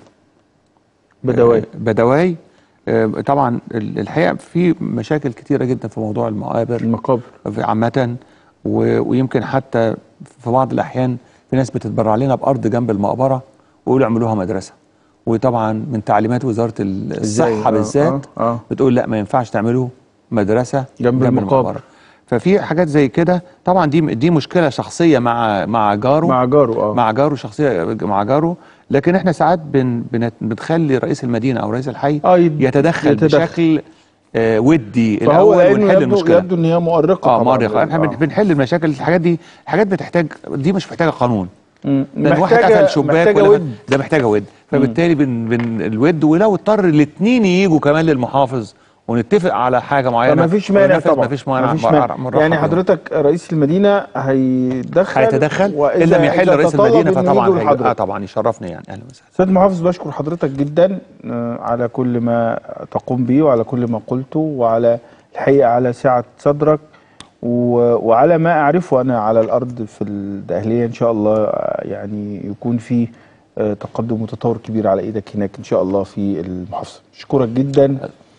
بدواي آه، بدواي آه، طبعا ال- الحقيقه في مشاكل كتيره جدا في موضوع المقابر المقابر في عامه و- ويمكن حتى في بعض الاحيان في ناس بتتبرع لنا بارض جنب المقبره ويقولوا اعملوها مدرسه وطبعا من تعليمات وزاره ال- إزاي؟ الصحه آه، بالذات آه، آه. بتقول لا ما ينفعش تعملوا مدرسه جنب المقابر. ففي حاجات زي كده طبعا دي دي مشكله شخصيه مع مع جاره مع جاره اه مع جاره شخصيه مع جاره لكن احنا ساعات بن بن بنخلي رئيس المدينه او رئيس الحي اه يد- يتدخل, يتدخل. بشكل آه ودي فهو الاول لانه ونحل يبدو, المشكله يبدو ان هي مؤرقه اه طبعاً. مؤرقه احنا بن- آه. بنحل المشاكل الحاجات دي الحاجات بتحتاج دي مش محتاجه قانون مم. ده واحد محتاجة- قفل شباك محتاجة ولا ود. ده محتاجه ود فبالتالي بن بن الود ولو اضطر الاثنين يجوا كمان للمحافظ ونتفق على حاجه معينه ما فيش مانع وننفذ، طبعا مفيش مانع مفيش مر- مانع. مرحبا يعني بيهم. حضرتك رئيس المدينه هيدخل هيتدخل وإذا- ان لم يحل إذا رئيس تطلب المدينه إنه فطبعا يجوا هي- لحضرتك. اه طبعا يشرفني يعني اهلا وسهلا استاذ محافظ بشكر حضرتك جدا آه، على كل ما تقوم به وعلى كل ما قلته وعلى الحقيقه على سعه صدرك و- وعلى ما اعرفه انا على الارض في الدقهليه ان شاء الله آه، يعني يكون في آه، تقدم وتطور كبير على ايدك هناك ان شاء الله في المحافظه اشكرك جدا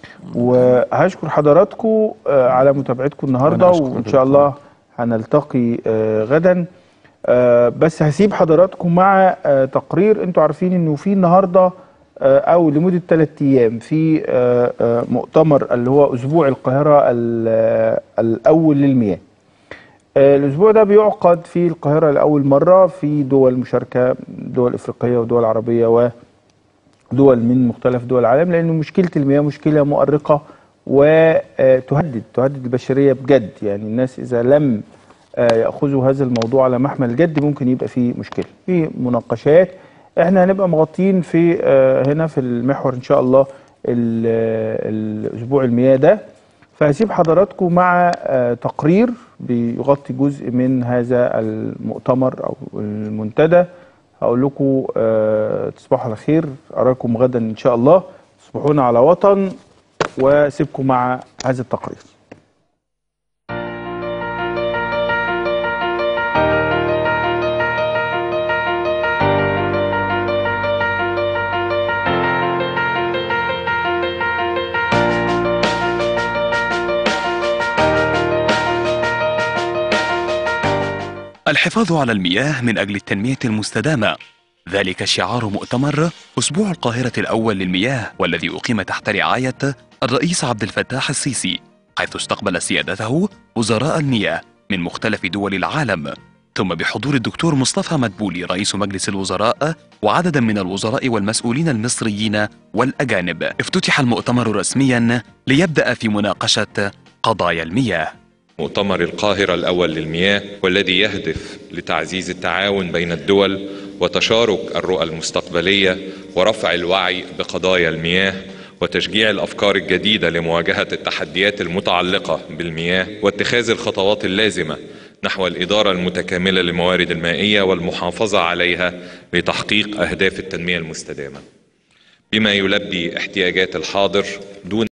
وهشكر حضراتكم آه، على متابعتكم النهارده وأنا أشكر وان حضرتك. شاء الله هنلتقي آه، غدا آه، بس هسيب حضراتكم مع آه، تقرير انتوا عارفين انه في النهارده آه، او لمده ثلاث ايام في آه، آه، مؤتمر اللي هو اسبوع القاهره ال- آه، الاول للمياه. آه، الاسبوع ده بيعقد في القاهره لاول مره في دول مشاركه دول افريقيه ودول عربيه ودول من مختلف دول العالم لانه مشكله المياه مشكله مؤرقه وتهدد تهدد البشريه بجد يعني الناس اذا لم آه، ياخذوا هذا الموضوع على محمل الجد ممكن يبقى فيه مشكله في مناقشات احنا هنبقى مغطين في آه، هنا في المحور ان شاء الله ال- آه، الاسبوع المياه ده فهسيب حضراتكم مع آه، تقرير بيغطي جزء من هذا المؤتمر او المنتدى هقول لكم آه، تصبحوا على خير اراكم غدا ان شاء الله تصبحون على وطن واسيبكم مع هذا التقرير الحفاظ على المياه من أجل التنمية المستدامة ذلك شعار مؤتمر أسبوع القاهرة الأول للمياه والذي أقيم تحت رعاية الرئيس عبد الفتاح السيسي حيث استقبل سيادته وزراء المياه من مختلف دول العالم ثم بحضور الدكتور مصطفى مدبولي رئيس مجلس الوزراء وعددا من الوزراء والمسؤولين المصريين والأجانب افتتح المؤتمر رسميا ليبدأ في مناقشة قضايا المياه مؤتمر القاهرة الأول للمياه والذي يهدف لتعزيز التعاون بين الدول وتشارك الرؤى المستقبلية ورفع الوعي بقضايا المياه وتشجيع الأفكار الجديدة لمواجهة التحديات المتعلقة بالمياه واتخاذ الخطوات اللازمة نحو الإدارة المتكاملة للموارد المائية والمحافظة عليها لتحقيق أهداف التنمية المستدامة بما يلبي احتياجات الحاضر دون